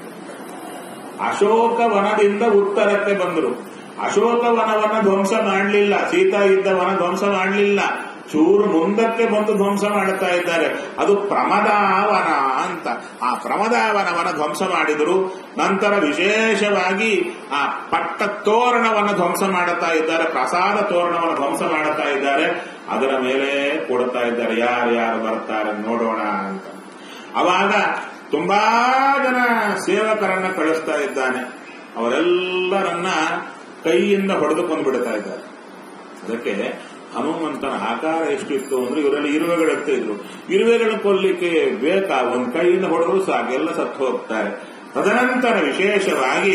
ಅಶೋಕ ವನದಿಂದ ಉತ್ತರಕ್ಕೆ ಬಂದರು ಅಶೋಕ ವನವನ್ನ ಧ್ವಂಸ ಮಾಡಲಿಲ್ಲ ಸೀತಾ ಇದ್ದ ವನ ಧ್ವಂಸ ಮಾಡಲಿಲ್ಲ ಚೂರು ಮುಂದಕ್ಕೆ ಬಂದು ಧ್ವಂಸ ಮಾಡುತ್ತಾ ಇದ್ದಾರೆ ಅದು ಪ್ರಮದಾವನ ಅಂತ ಆ ಪ್ರಮದಾವನವನ ಧ್ವಂಸ ಮಾಡಿದರು ನಂತರ ವಿಶೇಷವಾಗಿ ಆ ಪಟ್ಟ ತೋರಣವನ್ನು ಧ್ವಂಸ ಮಾಡುತ್ತಾ ಇದ್ದಾರೆ ಪ್ರಸಾದ ತೋರಣವನ್ನು ಧ್ವಂಸ ಮಾಡುತ್ತಾ ಇದ್ದಾರೆ ಅದರ ಮೇಲೆ ಕೊಡುತ್ತಾ ಇದ್ದಾರೆ ಯಾರು ಯಾರು ಬರ್ತಾರೆ ನೋಡೋಣ ಅಂತ ಅವಾಗ ತುಂಬಾ ಜನ ಸೇವಕರನ್ನ ಕಳಿಸ್ತಾ ಇದ್ದಾನೆ ಅವರೆಲ್ಲರನ್ನ ಕೈಯಿಂದ ಹೊಡೆದುಕೊಂಡು ಬಿಡ್ತಾ ಇದ್ದಾರೆ ಅದಕ್ಕೆ ಹನುಮಂತನ ಆಕಾರ ಎಷ್ಟಿತ್ತು ಅಂದ್ರೆ ಇವರಲ್ಲಿ ಇರುವೆಗಳೆತ್ತ ಇದ್ರು ಇರುವೆಗಳನ್ನು ಕೊಲ್ಲಿಕ್ಕೆ ಬೇಕಾ ಒಂದು ಕೈಯಿಂದ ಹೊಡೆದ್ರು ಸಾಕು ಎಲ್ಲ ಸತ್ತು ಹೋಗ್ತಾರೆ ತದನಂತರ ವಿಶೇಷವಾಗಿ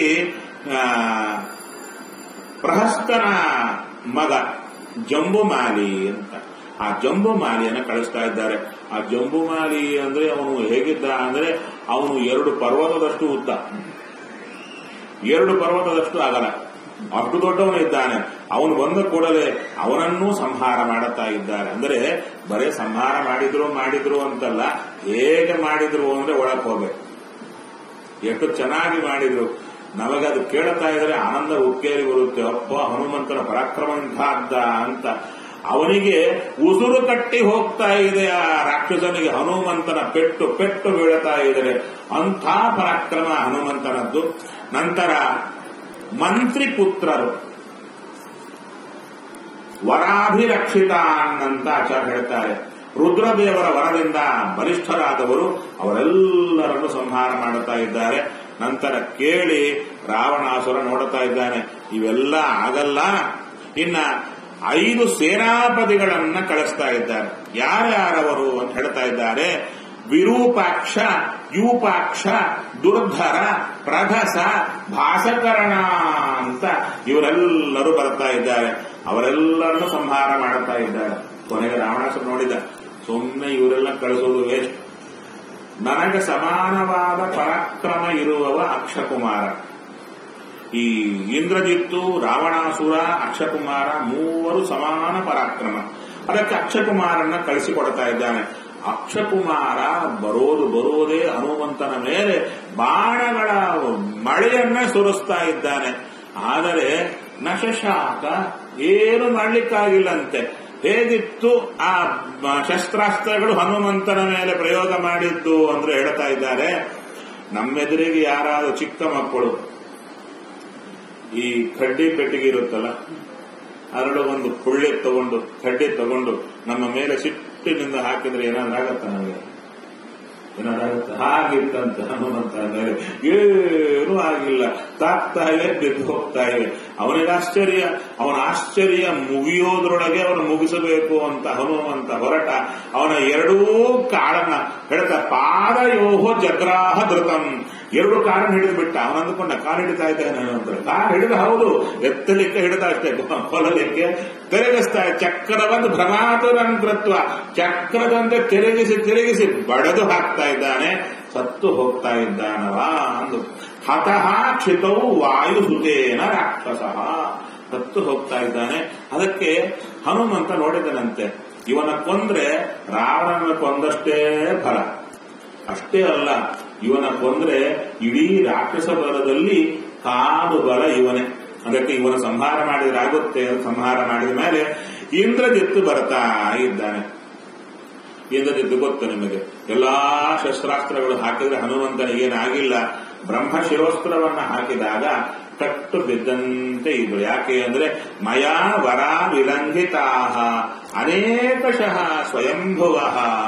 ಪ್ರಹಸ್ತನ ಮಗ ಜಂಬುಮಾಲಿ ಅಂತ ಆ ಜಂಬುಮಾಲಿಯನ್ನು ಕಳಿಸ್ತಾ ಇದ್ದಾರೆ ಆ ಜಂಬುಮಾಲಿ ಅಂದ್ರೆ ಅವನು ಹೇಗಿದ್ದ ಅಂದ್ರೆ ಅವನು ಎರಡು ಪರ್ವತದಷ್ಟು ಉದ್ದ ಎರಡು ಪರ್ವತದಷ್ಟು ಆಗಲ್ಲ ಅಷ್ಟು ದೊಡ್ಡವನಿದ್ದಾನೆ ಅವನು ಬಂದ ಕೂಡಲೇ ಅವನನ್ನೂ ಸಂಹಾರ ಮಾಡುತ್ತಾ ಇದ್ದಾರೆ ಅಂದ್ರೆ ಬರೇ ಸಂಹಾರ ಮಾಡಿದ್ರು ಮಾಡಿದ್ರು ಅಂತಲ್ಲ ಹೇಗೆ ಮಾಡಿದ್ರು ಅಂದ್ರೆ ಒಳಕ್ ಹೋಗ್ಬೇಕು ಎಷ್ಟು ಚೆನ್ನಾಗಿ ಮಾಡಿದ್ರು ನಮಗದು ಕೇಳ್ತಾ ಇದ್ರೆ ಆನಂದ ಉಕ್ಕೇರಿ ಬರುತ್ತೆ ಅಪ್ಪ ಹನುಮಂತನ ಪರಾಕ್ರಮ ಇಂಥದ್ದ ಅಂತ ಅವನಿಗೆ ಉಸುರು ಕಟ್ಟಿ ಹೋಗ್ತಾ ಇದೆ ಆ ರಾಕ್ಷಸನಿಗೆ ಹನುಮಂತನ ಪೆಟ್ಟು ಪೆಟ್ಟು ಬೀಳ್ತಾ ಇದ್ದಾರೆ ಅಂಥ ಪರಾಕ್ರಮ ಹನುಮಂತನದ್ದು ನಂತರ ಮಂತ್ರಿ ಪುತ್ರರು ವರಾಭಿರಕ್ಷಿತ ಅಂತ ಆಚಾರ್ಯ ಹೇಳ್ತಾರೆ ರುದ್ರದೇವರ ವರದಿಂದ ಬಲಿಷ್ಠರಾದವರು ಅವರೆಲ್ಲರನ್ನು ಸಂಹಾರ ಮಾಡುತ್ತಾ ಇದ್ದಾರೆ ನಂತರ ಕೇಳಿ ರಾವಣಾಸುರ ನೋಡುತ್ತಾ ಇದ್ದಾನೆ ಇವೆಲ್ಲ ಆಗಲ್ಲ ಇನ್ನ ಐದು ಸೇನಾಪತಿಗಳನ್ನ ಕಳಿಸ್ತಾ ಇದ್ದಾರೆ ಯಾರ್ಯಾರವರು ಅಂತ ಹೇಳ್ತಾ ಇದ್ದಾರೆ ವಿರೂಪಾಕ್ಷ ಯೂಪಾಕ್ಷ ದುರ್ಧರ ಪ್ರಧಸ ಭಾಸಕರಣ ಅಂತ ಇವರೆಲ್ಲರೂ ಬರ್ತಾ ಇದ್ದಾರೆ ಅವರೆಲ್ಲರನ್ನು ಸಂಹಾರ ಮಾಡುತ್ತಾ ಇದ್ದಾರೆ ಕೊನೆಗೆ ರಾವಣಾಸುರ ನೋಡಿದ ಸುಮ್ಮನೆ ಇವರೆಲ್ಲ ಕಳಿಸೋದು ವೇಸ್ಟ್ ನನಗೆ ಸಮಾನವಾದ ಪರಾಕ್ರಮ ಇರುವವ ಅಕ್ಷಕುಮಾರ ಈ ಇಂದ್ರಜಿತ್ತು ರಾವಣಾಸುರ ಅಕ್ಷಕುಮಾರ ಮೂವರು ಸಮಾನ ಪರಾಕ್ರಮ ಅದಕ್ಕೆ ಅಕ್ಷಕುಮಾರನ್ನ ಕಳಿಸಿಕೊಡ್ತಾ ಇದ್ದಾನೆ ಅಕ್ಷಕುಮಾರ ಬರೋದು ಬರೋದೇ ಹನುಮಂತನ ಮೇಲೆ ಬಾಣಗಳ ಮಳೆಯನ್ನ ಸುರಿಸ್ತಾ ಇದ್ದಾನೆ ಆದರೆ ನಶಶಾಕ ಏನು ಮಾಡ್ಲಿಕ್ಕಾಗಿಲ್ಲಂತೆ ಹೇಗಿತ್ತು ಆ ಶಸ್ತ್ರಾಸ್ತ್ರಗಳು ಹನುಮಂತನ ಮೇಲೆ ಪ್ರಯೋಗ ಮಾಡಿದ್ದು ಅಂದ್ರೆ ಹೇಳ್ತಾ ಇದ್ದಾರೆ ನಮ್ಮೆದುರಿಗೆ ಯಾರಾದ್ರೂ ಚಿಕ್ಕ ಮಕ್ಕಳು ಈ ಕಡ್ಡಿ ಪೆಟ್ಟಿಗೆ ಇರುತ್ತಲ್ಲ ಅದರೊಳಗೆ ಒಂದು ಕುಳ್ಳಿ ತಗೊಂಡು ಕಡ್ಡಿ ತಗೊಂಡು ನಮ್ಮ ಮೇಲೆ ಸಿಟ್ಟಿನಿಂದ ಹಾಕಿದ್ರೆ ಏನಾದ್ರೂ ಆಗತ್ತ ನಮಗೆ ಏನಾಗುತ್ತೆ ಹಾಗಿತ್ತಂತ ಹನುಮಂತ ಅಂದರೆ ಏನೂ ಆಗಿಲ್ಲ ತಾಕ್ತಾ ಇವೆ ಬಿದ್ದು ಹೋಗ್ತಾ ಇವೆ ಅವನಿಗೆ ಆಶ್ಚರ್ಯ ಅವನ ಆಶ್ಚರ್ಯ ಮುಗಿಯೋದ್ರೊಳಗೆ ಅವನು ಮುಗಿಸಬೇಕು ಅಂತ ಹನುಮಂತ ಹೊರಟ ಅವನ ಎರಡೂ ಕಾಳನ್ನ ಹೇಳ್ತಾ ಪಾದಯೋಹೋ ಜಗ್ರಾಹ ಧೃತಂ ಎರಡು ಕಾರಣ ಹಿಡಿದು ಬಿಟ್ಟ ಅವನ ಅಂದ್ಕೊಂಡ ಕಾಲು ಹಿಡಿತಾ ಇದ್ದಾನೆ ಅಂತ ಕಾಲು ಹಿಡಿದ ಹೌದು ಎತ್ತಲಿಕ್ಕೆ ಹಿಡಿದ ಅಷ್ಟೇ ಕೊಲ್ಲಲಿಕ್ಕೆ ತಿರುಗಿಸ್ತಾ ಚಕ್ರವನ್ನು ಭ್ರಮಾತುರಂಕೃತ್ವ ಚಕ್ರದಂತೆ ತಿರುಗಿಸಿ ತಿರುಗಿಸಿ ಬಡದು ಹಾಕ್ತಾ ಇದ್ದಾನೆ ಸತ್ತು ಹೋಗ್ತಾ ಇದ್ದಾನವ ಅಂದು ಹತಃ ಕ್ಷಿತೌ ವಾಯುಸುತೇನ ರಾಕ್ಷಸ ಸತ್ತು ಹೋಗ್ತಾ ಇದ್ದಾನೆ ಅದಕ್ಕೆ ಹನುಮಂತ ನೋಡಿದನಂತೆ ಇವನ ಕೊಂದ್ರೆ ರಾವಣನ ಕೊಂದಷ್ಟೇ ಫಲ ಅಷ್ಟೇ ಅಲ್ಲ ಇವನ ಕೊಂದ್ರೆ ಇಡೀ ರಾಕ್ಷಸ ಬಲದಲ್ಲಿ ಕಾದು ಬಲ ಇವನೇ ಅದಕ್ಕೆ ಇವನ ಸಂಹಾರ ಮಾಡಿದ್ರೆ ಆಗುತ್ತೆ ಸಂಹಾರ ಮಾಡಿದ ಮೇಲೆ ಇಂದ್ರಜಿತ್ತು ಬರ್ತಾ ಇದ್ದಾನೆ ಇಂದ್ರಜಿತ್ತು ಗೊತ್ತು ನಿಮಗೆ ಎಲ್ಲಾ ಶಸ್ತ್ರಾಸ್ತ್ರಗಳು ಹಾಕಿದ್ರೆ ಹನುಮಂತನಿಗೆ ಏನಾಗಿಲ್ಲ ಬ್ರಹ್ಮ ಶಿರೋಸ್ತ್ರವನ್ನ ಹಾಕಿದಾಗ ಕಟ್ಟು ಬಿದ್ದಂತೆ ಇದ್ರು ಯಾಕೆ ಅಂದ್ರೆ ಮಯಾ ವರ ವಿಲಂಘಿತಾ ಅನೇಕಶಃ ಸ್ವಯಂಭುವ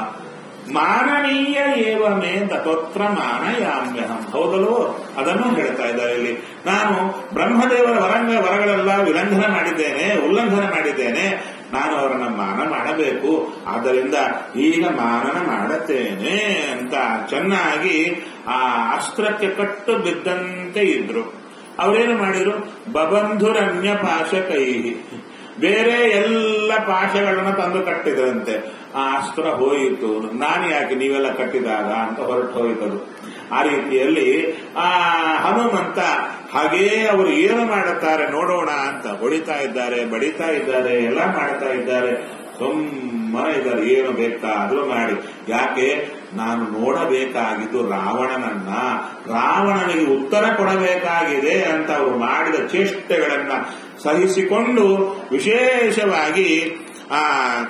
ಮಾನನೀಯ ಏವ ಮೇ ತತೋತ್ರ ಮಾನಯಾಮ್ಯಹಂ ಹೌದಲ್ಲೋ ಅದನ್ನು ಹೇಳ್ತಾ ಇದ್ದಾರೆ ಇಲ್ಲಿ ನಾನು ಬ್ರಹ್ಮದೇವರ ವರಂಗ ವರಗಳೆಲ್ಲ ವಿಲಂಘನ ಮಾಡಿದ್ದೇನೆ ಉಲ್ಲಂಘನ ಮಾಡಿದ್ದೇನೆ ನಾನು ಅವರನ್ನ ಮಾನ ಮಾಡಬೇಕು ಆದ್ದರಿಂದ ಈಗ ಮಾನನ ಮಾಡುತ್ತೇನೆ ಅಂತ ಚೆನ್ನಾಗಿ ಆ ಅಸ್ತ್ರಕ್ಕೆ ಕಟ್ಟು ಬಿದ್ದಂತೆ ಇದ್ರು ಅವರೇನು ಮಾಡಿದ್ರು ಬಬಂಧುರನ್ಯ ಪಾಶ ಕೈ ಬೇರೆ ಎಲ್ಲ ಪಾಶಗಳನ್ನು ತಂದು ಕಟ್ಟಿದ್ರಂತೆ ಆ ಅಸ್ತ್ರ ಹೋಯಿತು ನಾನು ಯಾಕೆ ನೀವೆಲ್ಲ ಕಟ್ಟಿದಾಗ ಅಂತ ಹೊರಟು ಹೋಯಿತದು ಆ ರೀತಿಯಲ್ಲಿ ಆ ಹನುಮಂತ ಹಾಗೇ ಅವರು ಏನು ಮಾಡುತ್ತಾರೆ ನೋಡೋಣ ಅಂತ ಹೊಡಿತಾ ಇದ್ದಾರೆ ಬಡಿತಾ ಇದ್ದಾರೆ ಎಲ್ಲ ಮಾಡ್ತಾ ಇದ್ದಾರೆ ಸುಮ್ಮನೆ ಇದ್ದಾರೆ ಏನು ಬೇಕಾದ್ರೂ ಮಾಡಿ ಯಾಕೆ ನಾನು ನೋಡಬೇಕಾಗಿದ್ದು ರಾವಣನನ್ನ ರಾವಣನಿಗೆ ಉತ್ತರ ಕೊಡಬೇಕಾಗಿದೆ ಅಂತ ಅವರು ಮಾಡಿದ ಚೇಷ್ಟೆಗಳನ್ನ ಸಹಿಸಿಕೊಂಡು ವಿಶೇಷವಾಗಿ ಆ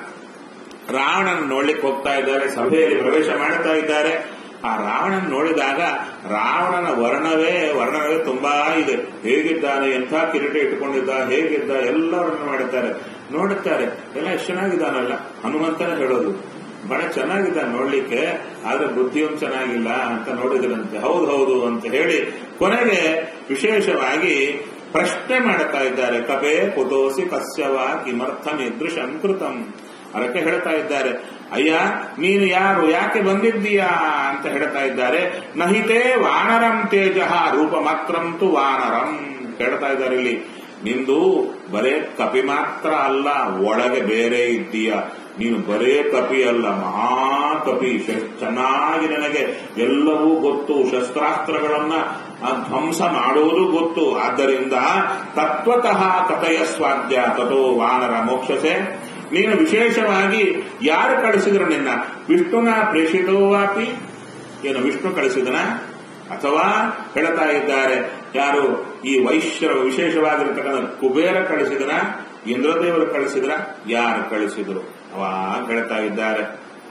ರಾವಣನ ನೋಡ್ಲಿಕ್ಕೆ ಹೋಗ್ತಾ ಇದ್ದಾರೆ ಸಭೆಯಲ್ಲಿ ಪ್ರವೇಶ ಮಾಡ್ತಾ ಇದ್ದಾರೆ ಆ ರಾವಣನ ನೋಡಿದಾಗ ರಾವಣನ ವರ್ಣವೇ ವರ್ಣವೇ ತುಂಬಾ ಇದೆ ಹೇಗಿದ್ದಾನೆ ಎಂಥ ಕಿರೀಟ ಇಟ್ಕೊಂಡಿದ್ದ ಹೇಗಿದ್ದ ಎಲ್ಲ ವರ್ಣನೆ ಮಾಡುತ್ತಾರೆ ನೋಡುತ್ತಾರೆ ಎಲ್ಲ ಎಷ್ಟು ಚೆನ್ನಾಗಿದ್ದಾನಲ್ಲ ಹನುಮಂತನೇ ಹೇಳೋದು ಬಹಳ ಚೆನ್ನಾಗಿದ್ದಾನೆ ನೋಡ್ಲಿಕ್ಕೆ ಆದ್ರೆ ಬುದ್ಧಿಯೊಂದು ಚೆನ್ನಾಗಿಲ್ಲ ಅಂತ ನೋಡಿದ್ರಂತೆ ಹೌದು ಹೌದು ಅಂತ ಹೇಳಿ ಕೊನೆಗೆ ವಿಶೇಷವಾಗಿ ಪ್ರಶ್ನೆ ಮಾಡುತ್ತಾ ಇದ್ದಾರೆ ಕಪೆ ಕುತೋಸಿ ಕಸ್ಯವ ಕಿಮರ್ಥಂ ಇದೃಶಂ ಕೃತಂ ಅದಕ್ಕೆ ಹೇಳ್ತಾ ಇದ್ದಾರೆ ಅಯ್ಯ ನೀನು ಯಾರು ಯಾಕೆ ಬಂದಿದ್ದೀಯಾ ಅಂತ ಹೇಳ್ತಾ ಇದ್ದಾರೆ ನಹಿತೇ ವಾನರಂ ತೇಜ ರೂಪ ಮಾತ್ರಂತು ವಾನರಂ ಹೇಳ್ತಾ ಇದ್ದಾರೆ ಇಲ್ಲಿ ನಿಂದು ಬರೇ ಕಪಿ ಮಾತ್ರ ಅಲ್ಲ ಒಳಗೆ ಬೇರೆ ಇದ್ದೀಯ ನೀನು ಬರೇ ಕಪಿ ಅಲ್ಲ ಮಹಾಕಪಿ ಚೆನ್ನಾಗಿ ನನಗೆ ಎಲ್ಲವೂ ಗೊತ್ತು ಶಸ್ತ್ರಾಸ್ತ್ರಗಳನ್ನ ಧ್ವಂಸ ಮಾಡುವುದು ಗೊತ್ತು ಆದ್ದರಿಂದ ತತ್ವತಃ ಕಥೆಯ ಸ್ವಾದ್ಯ ತಥೋ ವಾನರ ಮೋಕ್ಷಸೆ ನೀನು ವಿಶೇಷವಾಗಿ ಯಾರು ಕಳಿಸಿದ್ರು ನಿನ್ನ ವಿಷ್ಣುನ ಪ್ರೇಷಿತೋವಾಪಿ ಏನು ವಿಷ್ಣು ಕಳಿಸಿದನ ಅಥವಾ ಹೇಳ್ತಾ ಇದ್ದಾರೆ ಯಾರು ಈ ವೈಶ್ಯ ವಿಶೇಷವಾಗಿರ್ತಕ್ಕಂಥ ಕುಬೇರ ಕಳಿಸಿದನ ಇಂದ್ರದೇವರು ಕಳಿಸಿದ್ರ ಯಾರು ಕಳಿಸಿದ್ರು ಅವಾಗ ಹೇಳ್ತಾ ಇದ್ದಾರೆ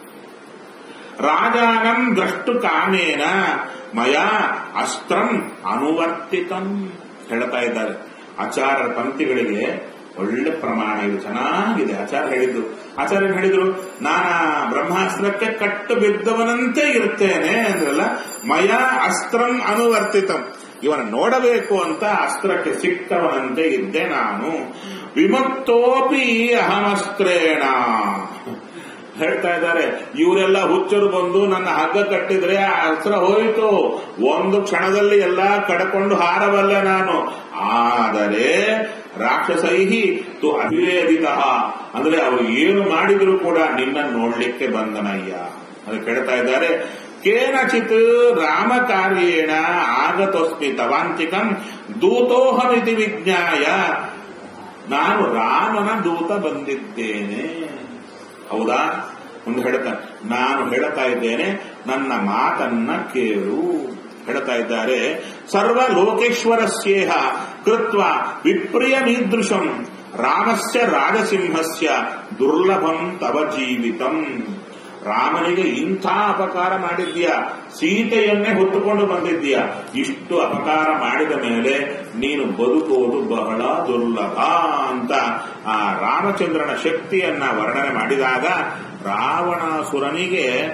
ರಾಜಾನಂ ದ್ರಷ್ಟು ಕಾಮೇನ ಮಯ ಅಸ್ತ್ರಂ ಅನುವರ್ತಿತಂ ಹೇಳ್ತಾ ಇದ್ದಾರೆ ಆಚಾರ್ಯರ ಪಂಕ್ತಿಗಳಿಗೆ ಒಳ್ಳೆ ಪ್ರಮಾಣ ಇದು ಚೆನ್ನಾಗಿದೆ ಆಚಾರ್ಯ ಹೇಳಿದ್ದು ಆಚಾರ್ಯ ಹೇಳಿದ್ರು ನಾನ ಬ್ರಹ್ಮಾಸ್ತ್ರಕ್ಕೆ ಕಟ್ಟು ಬಿದ್ದವನಂತೆ ಇರ್ತೇನೆ ಅಂದ್ರಲ್ಲ ಮಯ ಅಸ್ತ್ರಂ ಅನುವರ್ತಿತಂ ಇವನ ನೋಡಬೇಕು ಅಂತ ಅಸ್ತ್ರಕ್ಕೆ ಸಿಕ್ತವನಂತೆ ಇದ್ದೆ ನಾನು ವಿಮತ್ತೋಪಿ ಅಹಮಸ್ತ್ರೇಣ ಹೇಳ್ತಾ ಇದ್ದಾರೆ ಇವರೆಲ್ಲ ಹುಚ್ಚರು ಬಂದು ನನ್ನ ಹಗ್ಗ ಕಟ್ಟಿದ್ರೆ ಆ ಅಸ್ತ್ರ ಹೋಯಿತು ಒಂದು ಕ್ಷಣದಲ್ಲಿ ಎಲ್ಲ ಕಡ್ಕೊಂಡು ಹಾರಬಲ್ಲೆ ನಾನು ಆದರೆ ರಾಕ್ಷಸೈಹಿ ತು ಅಭಿವೇದಿತ ಅಂದ್ರೆ ಅವರು ಏನು ಮಾಡಿದ್ರು ಕೂಡ ನಿನ್ನ ನೋಡ್ಲಿಕ್ಕೆ ಬಂದನಯ್ಯ ಅದು ಕೇಳ್ತಾ ಇದ್ದಾರೆ ಕೇನಚಿತ್ ರಾಮ ಕಾರ್ಯೇಣ ಆಗತೋಸ್ಮಿ ತವಾಂತಿಕಂ ದೂತೋಹಮಿತಿ ವಿಜ್ಞಾಯ ನಾನು ರಾಮನ ದೂತ ಬಂದಿದ್ದೇನೆ ಹೌದಾ ಒಂದು ಹೇಳ್ತಾನೆ ನಾನು ಹೇಳ್ತಾ ಇದ್ದೇನೆ ನನ್ನ ಮಾತನ್ನ ಕೇಳು ಹೇಳ್ತಾ ಇದ್ದಾರೆ ಸರ್ವ ಲೋಕೇಶ್ವರಸ್ಯೇಹ ಕೃತ್ವ ವಿಪ್ರಿಯಮೀದೃಶಂ ರಾಮಸ್ಯ ರಾಜಸಿಂಹಸ್ಯ ದುರ್ಲಭಂ ತವ ಜೀವಿತಂ ರಾಮನಿಗೆ ಇಂಥ ಅಪಕಾರ ಮಾಡಿದ್ಯಾ ಸೀತೆಯನ್ನೇ ಹೊತ್ತುಕೊಂಡು ಬಂದಿದ್ದೀಯ ಇಷ್ಟು ಅಪಕಾರ ಮಾಡಿದ ಮೇಲೆ ನೀನು ಬದುಕುವುದು ಬಹಳ ದುರ್ಲಭ ಅಂತ ಆ ರಾಮಚಂದ್ರನ ಶಕ್ತಿಯನ್ನ ವರ್ಣನೆ ಮಾಡಿದಾಗ ರಾವಣಾಸುರನಿಗೆ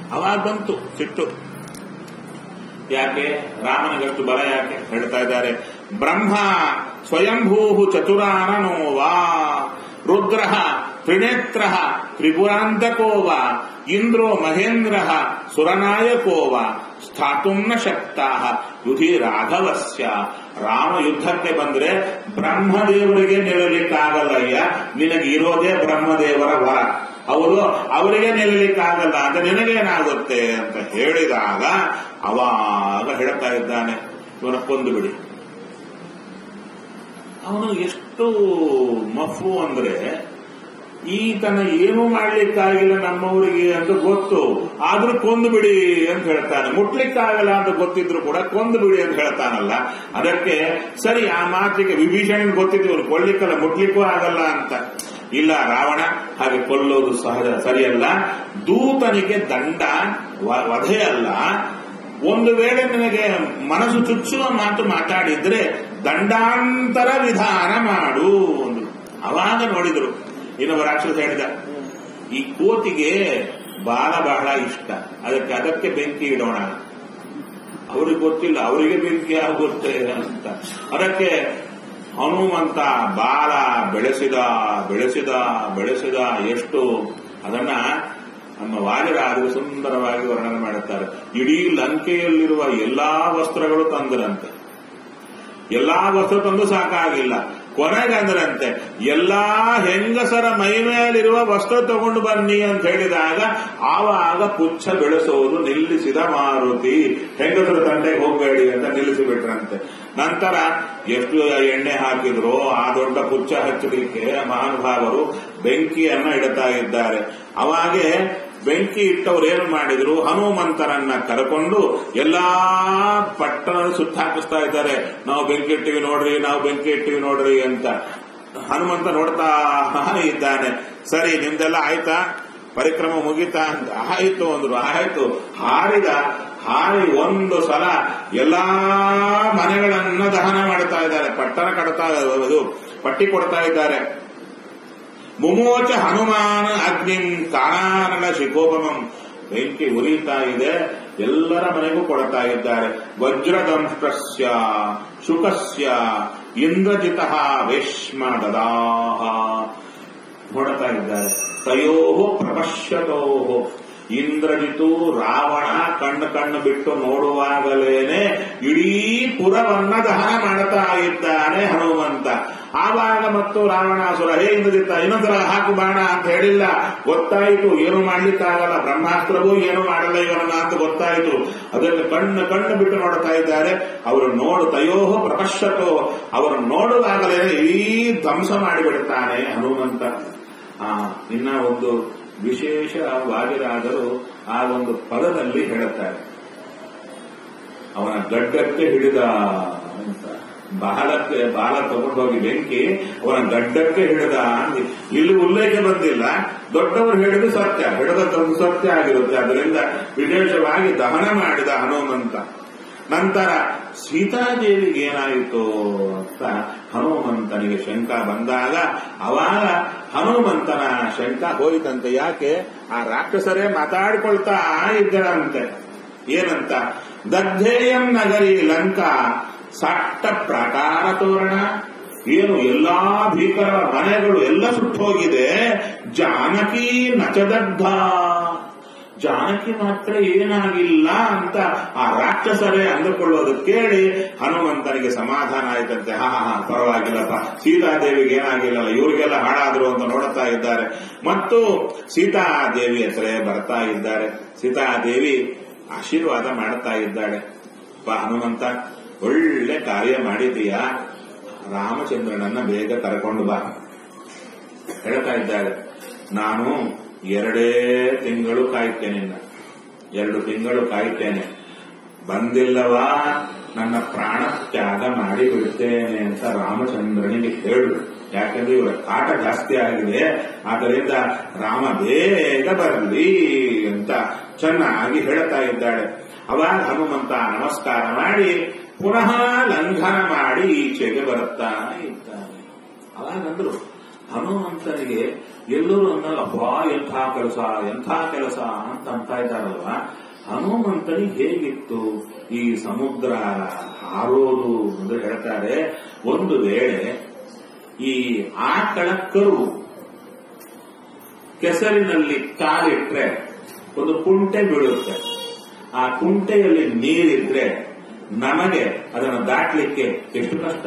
ಅವಾಗ ಬಂತು ಸಿಟ್ಟು ಯಾಕೆ ರಾಮನಿಗಷ್ಟು ಬಲ ಯಾಕೆ ಹೇಳ್ತಾ ಇದ್ದಾರೆ ಬ್ರಹ್ಮ ಸ್ವಯಂಭೂ ಚತುರಾನನೋ ವಾ ರುದ್ರ ತ್ರಿನೇತ್ರ ತ್ರಿಪುರಾಂತಕೋ ವಾ ಇಂದ್ರೋ ಮಹೇಂದ್ರ ಸುರನಾಯಕೋ ವಾ ಸ್ಥಾತು ನ ಶಕ್ತಾ ಯುಧಿ ರಾಘವಸ್ಯ ರಾಮ ಯುದ್ಧಕ್ಕೆ ಬಂದ್ರೆ ಬ್ರಹ್ಮದೇವರಿಗೆ ನಿಲ್ಲಲಿಕ್ಕಾಗಲ್ಲಯ್ಯ ನಿನಗೆ ಇರೋದೇ ಬ್ರಹ್ಮದೇವರ ವರ ಅವರು ಅವರಿಗೆ ನಿಲ್ಲಲಿಕ್ಕಾಗಲ್ಲ ಅಂತ ನಿನಗೇನಾಗುತ್ತೆ ಅಂತ ಹೇಳಿದಾಗ ಅವಾಗ ಹೇಳ್ತಾ ಇದ್ದಾನೆ ಇವನ ಕೊಂದು ಬಿಡಿ ಅವನು ಎಷ್ಟು ಮಫು ಅಂದ್ರೆ ಈತನ ಏನು ಮಾಡ್ಲಿಕ್ಕಾಗಿಲ್ಲ ನಮ್ಮವರಿಗೆ ಅಂತ ಗೊತ್ತು ಆದ್ರೂ ಕೊಂದು ಬಿಡಿ ಅಂತ ಹೇಳ್ತಾನೆ ಮುಟ್ಲಿಕ್ಕಾಗಲ್ಲ ಅಂತ ಗೊತ್ತಿದ್ರು ಕೂಡ ಕೊಂದು ಬಿಡಿ ಅಂತ ಹೇಳ್ತಾನಲ್ಲ ಅದಕ್ಕೆ ಸರಿ ಆ ಮಾತಿಗೆ ವಿಭೀಷಣನ್ ಗೊತ್ತಿತ್ತು ಇವನು ಕೊಳ್ಳಿಕ್ಕಲ್ಲ ಮುಟ್ಲಿಕ್ಕೂ ಆಗಲ್ಲ ಅಂತ ಇಲ್ಲ ರಾವಣ ಹಾಗೆ ಕೊಲ್ಲೋದು ಸಹಜ ಸರಿಯಲ್ಲ ದೂತನಿಗೆ ದಂಡ ವ- ವಧೆ ಅಲ್ಲ ಒಂದು ವೇಳೆ ನಿನಗೆ ಮನಸ್ಸು ಚುಚ್ಚುವ ಮಾತು ಮಾತಾಡಿದ್ರೆ ದಂಡಾಂತರ ವಿಧಾನ ಮಾಡು ಅಂದ್ರು. ಅವಾಗ ನೋಡಿದ್ರು ಇನ್ನೊಬ್ಬ ರಾಕ್ಷಸ ಹೇಳಿದ ಈ ಕೋತಿಗೆ ಬಾಲ ಬಹಳ ಇಷ್ಟ ಅದಕ್ಕೆ ಅದಕ್ಕೆ ಬೆಂಕಿ ಇಡೋಣ ಅವ್ರಿಗೆ ಗೊತ್ತಿಲ್ಲ ಅವರಿಗೆ ಬೆಂಕಿ ಆಗುತ್ತೆ ಅಂತ ಅದಕ್ಕೆ ಹನುಮಂತ ಬಾಲ ಬೆಳೆಸಿದ ಬೆಳೆಸಿದ ಬೆಳೆಸಿದ ಎಷ್ಟು ಅದನ್ನ ನಮ್ಮ ವಾಜರಾಜರು ಸುಂದರವಾಗಿ ವರ್ಣನೆ ಮಾಡುತ್ತಾರೆ ಇಡೀ ಲಂಕೆಯಲ್ಲಿರುವ ಎಲ್ಲಾ ವಸ್ತ್ರಗಳು ತಂದರಂತೆ ಎಲ್ಲಾ ವಸ್ತು ತಂದು ಸಾಕಾಗಿಲ್ಲ ಕೊನೆಗಂದ್ರಂತೆ ಎಲ್ಲಾ ಹೆಂಗಸರ ಮೈ ಮೇಲಿರುವ ವಸ್ತ್ರ ತಗೊಂಡು ಬನ್ನಿ ಅಂತ ಹೇಳಿದಾಗ ಆವಾಗ ಪುಚ್ಛ ಬೆಳೆಸೋದು ನಿಲ್ಲಿಸಿದ ಮಾರುತಿ ಹೆಂಗಸರ ತಂಟೆಗೆ ಹೋಗಬೇಡಿ ಅಂತ ನಿಲ್ಲಿಸಿಬಿಟ್ರಂತೆ ನಂತರ ಎಷ್ಟು ಎಣ್ಣೆ ಹಾಕಿದ್ರು ಆ ದೊಡ್ಡ ಪುಚ್ಛ ಹಚ್ಚಲಿಕ್ಕೆ ಮಹಾನುಭಾವರು ಬೆಂಕಿಯನ್ನ ಇಡುತ್ತಾ ಇದ್ದಾರೆ ಅವಾಗೆ ಬೆಂಕಿ ಇಟ್ಟವ್ರು ಏನು ಮಾಡಿದ್ರು ಹನುಮಂತರನ್ನ ಕರ್ಕೊಂಡು ಎಲ್ಲಾ ಪಟ್ಟಣದ ಸುತ್ತ ಹಾಕಿಸ್ತಾ ಇದ್ದಾರೆ ನಾವು ಬೆಂಕಿ ಇಟ್ಟಿವಿ ನೋಡ್ರಿ ನಾವು ಬೆಂಕಿ ಇಟ್ಟಿವಿ ನೋಡ್ರಿ ಅಂತ ಹನುಮಂತ ನೋಡ್ತಾ ಇದ್ದಾನೆ ಸರಿ ನಿಮ್ದೆಲ್ಲ ಆಯ್ತಾ ಪರಿಕ್ರಮ ಮುಗೀತಾ ಅಂತ ಆಯ್ತು ಅಂದ್ರು ಆಯ್ತು ಹಾರಿದ ಹಾರಿ ಒಂದು ಸಲ ಎಲ್ಲಾ ಮನೆಗಳನ್ನ ದಹನ ಮಾಡ್ತಾ ಇದ್ದಾರೆ ಪಟ್ಟಣ ಕಟ್ತಾ ಇದು ಪಟ್ಟಿ ಕೊಡ್ತಾ ಇದ್ದಾರೆ ಮುಮೋಚ ಹನುಮಾನ ಅಗ್ನಿಂ ಕಾಣಾನಲ ಶಿಖೋಪಮಂ ಬೆಂಕಿ ಉರಿತಾ ಇದೆ ಎಲ್ಲರ ಮನೆಗೂ ಕೊಡ್ತಾ ಇದ್ದಾರೆ ವಜ್ರದಂಷ್ಟಸ್ಯ ಶುಕಸ್ಯ ಇಂದ್ರಜಿತ ವೇಶ್ಮ ದದಾಹ ನೋಡ್ತಾ ಇದ್ದಾರೆ ತಯೋ ಪ್ರಪಶ್ಯತೋ ಇಂದ್ರಜಿತು ರಾವಣ ಕಣ್ಣು ಕಣ್ಣು ಬಿಟ್ಟು ನೋಡುವಾಗಲೇನೆ ಇಡೀ ಪುರವನ್ನ ದಹನ ಮಾಡ್ತಾ ಇದ್ದಾನೆ ಹನುಮಂತ ಆವಾಗ ಮತ್ತು ರಾವಣಾಸುರ ಹೇ ಇಂದ್ರಜಿತ ಇನ್ನೊಂದರ ಹಾಕು ಬಾಣ ಅಂತ ಹೇಳಿಲ್ಲ ಗೊತ್ತಾಯಿತು ಏನು ಮಾಡ್ಲಿಕ್ಕಾಗಲ್ಲ ಬ್ರಹ್ಮಾಸ್ತ್ರವೂ ಏನು ಮಾಡಲ್ಲ ಇವರನ್ನ ಅಂತ ಗೊತ್ತಾಯಿತು ಅದನ್ನು ಕಣ್ಣು ಕಣ್ಣು ಬಿಟ್ಟು ನೋಡ್ತಾ ಇದ್ದಾರೆ ಅವರು ನೋಡು ತಯೋಹೋ ಪ್ರಪಶ್ಯತೋ ಅವರು ನೋಡುವಾಗಲೇನೆ ಇಡೀ ಧ್ವಂಸ ಮಾಡಿಬಿಡುತ್ತಾನೆ ಹನುಮಂತ ಆ ಇನ್ನ ಒಂದು ವಿಶೇಷ ವಾದಿರಾದರು ಆ ಒಂದು ಪದದಲ್ಲಿ ಹೇಳುತ್ತಾರೆ ಅವನ ಗಡ್ಡಕ್ಕೆ ಹಿಡಿದ ಅಂತ ಬಾಲಕ್ಕೆ ಬಾಲ ತಗೊಂಡೋಗಿ ಬೆಂಕಿ ಅವನ ಗಡ್ಡಕ್ಕೆ ಹಿಡಿದ ಅಂದಿ ಇಲ್ಲಿ ಉಲ್ಲೇಖ ಬಂದಿಲ್ಲ ದೊಡ್ಡವರು ಹೇಳಿದ್ದು ಸತ್ಯ ಹಿಡಿದದ್ದು ಸತ್ಯ ಆಗಿರುತ್ತೆ ಅದರಿಂದ ವಿಶೇಷವಾಗಿ ದಹನ ಮಾಡಿದ ಹನುಮಂತ ನಂತರ ಸೀತಾದೇವಿಗೆ ಏನಾಯಿತು ಅಂತ ಹನುಮಂತನಿಗೆ ಶಂಕ ಬಂದಾಗ ಅವಾಗ ಹನುಮಂತನ ಶಂಕ ಹೋಯಿತಂತೆ ಯಾಕೆ ಆ ರಾಕ್ಷಸರೇ ಮಾತಾಡಿಕೊಳ್ತಾ ಇದ್ದರಂತೆ ಏನಂತ ದಗ್ಧೇಯಂ ನಗರಿ ಲಂಕಾ ಸಟ್ಟ ಪ್ರಾಕಾರ ತೋರಣ ಏನು ಎಲ್ಲಾ ಭೀಕರ ಮನೆಗಳು ಎಲ್ಲ ಸುಟ್ಟೋಗಿದೆ ಜಾನಕಿ ನಚದಗ್ಧ ಜಾನಕಿ ಮಾತ್ರ ಏನಾಗಿಲ್ಲ ಅಂತ ಆ ರಾಕ್ಷಸರೇ ಅಂದುಕೊಳ್ಳೋದು ಕೇಳಿ ಹನುಮಂತನಿಗೆ ಸಮಾಧಾನ ಆಯ್ತಂತೆ ಹಾ ಹಾ ಪರವಾಗಿಲ್ಲಪ್ಪ ಸೀತಾದೇವಿಗೆ ಏನಾಗಿಲ್ಲ ಇವರಿಗೆಲ್ಲ ಹಾಳಾದ್ರು ಅಂತ ನೋಡುತ್ತಾ ಇದ್ದಾರೆ ಮತ್ತು ಸೀತಾದೇವಿ ಹತ್ರ ಬರ್ತಾ ಇದ್ದಾರೆ ಸೀತಾದೇವಿ ಆಶೀರ್ವಾದ ಮಾಡುತ್ತಾ ಇದ್ದಾಳೆ ಪಾ ಹನುಮಂತ ಒಳ್ಳೆ ಕಾರ್ಯ ಮಾಡಿದೀಯಾ ರಾಮಚಂದ್ರನನ್ನ ಬೇಗ ಕರ್ಕೊಂಡು ಬಾ ಹೇಳ್ತಾ ಇದ್ದಾರೆ ನಾನು ಎರಡೇ ತಿಂಗಳು ಕಾಯ್ತೇನೆ ನಿನ್ನ. ಎರಡು ತಿಂಗಳು ಕಾಯ್ತೇನೆ ಬಂದಿಲ್ಲವಾ ನನ್ನ ಪ್ರಾಣ ತ್ಯಾಗ ಮಾಡಿ ಬಿಡ್ತೇನೆ ಅಂತ ರಾಮಚಂದ್ರನಿಗೆ ಹೇಳು ಯಾಕಂದ್ರೆ ಇವರ ಕಾಟ ಜಾಸ್ತಿ ಆಗಿದೆ ಆದ್ದರಿಂದ ರಾಮ ಬೇಗ ಬರಲಿ ಅಂತ ಚೆನ್ನಾಗಿ ಹೇಳ್ತಾ ಇದ್ದಾಳೆ ಅವಾಗ ಹನುಮಂತ ನಮಸ್ಕಾರ ಮಾಡಿ ಪುನಃ ಲಂಘನ ಮಾಡಿ ಈಚೆಗೆ ಬರುತ್ತಾ ಇದ್ದಾನೆ ಅವಾಗಂದ್ರು ಹನುಮಂತನಿಗೆ ಎಲ್ಲರೂ ಅನ್ನಲ್ಲ ಅಬ್ಬಾ ಎಂಥ ಕೆಲಸ ಎಂಥ ಕೆಲಸ ಅಂತ ಅಂತ ಇದ್ದಾರಲ್ವಾ ಹನುಮಂತನಿಗೆ ಹೇಗಿತ್ತು ಈ ಸಮುದ್ರ ಹಾರೋದು ಅಂತ ಹೇಳ್ತಾರೆ ಒಂದು ವೇಳೆ ಈ ಆಕಳ ಕರು ಕೆಸರಿನಲ್ಲಿ ಕಾಲಿಟ್ರೆ ಒಂದು ಕುಂಟೆ ಬೀಳುತ್ತೆ ಆ ಕುಂಟೆಯಲ್ಲಿ ನೀರಿದ್ರೆ ನಮಗೆ ಅದನ್ನು ದಾಟ್ಲಿಕ್ಕೆ ಎಷ್ಟು ಕಷ್ಟ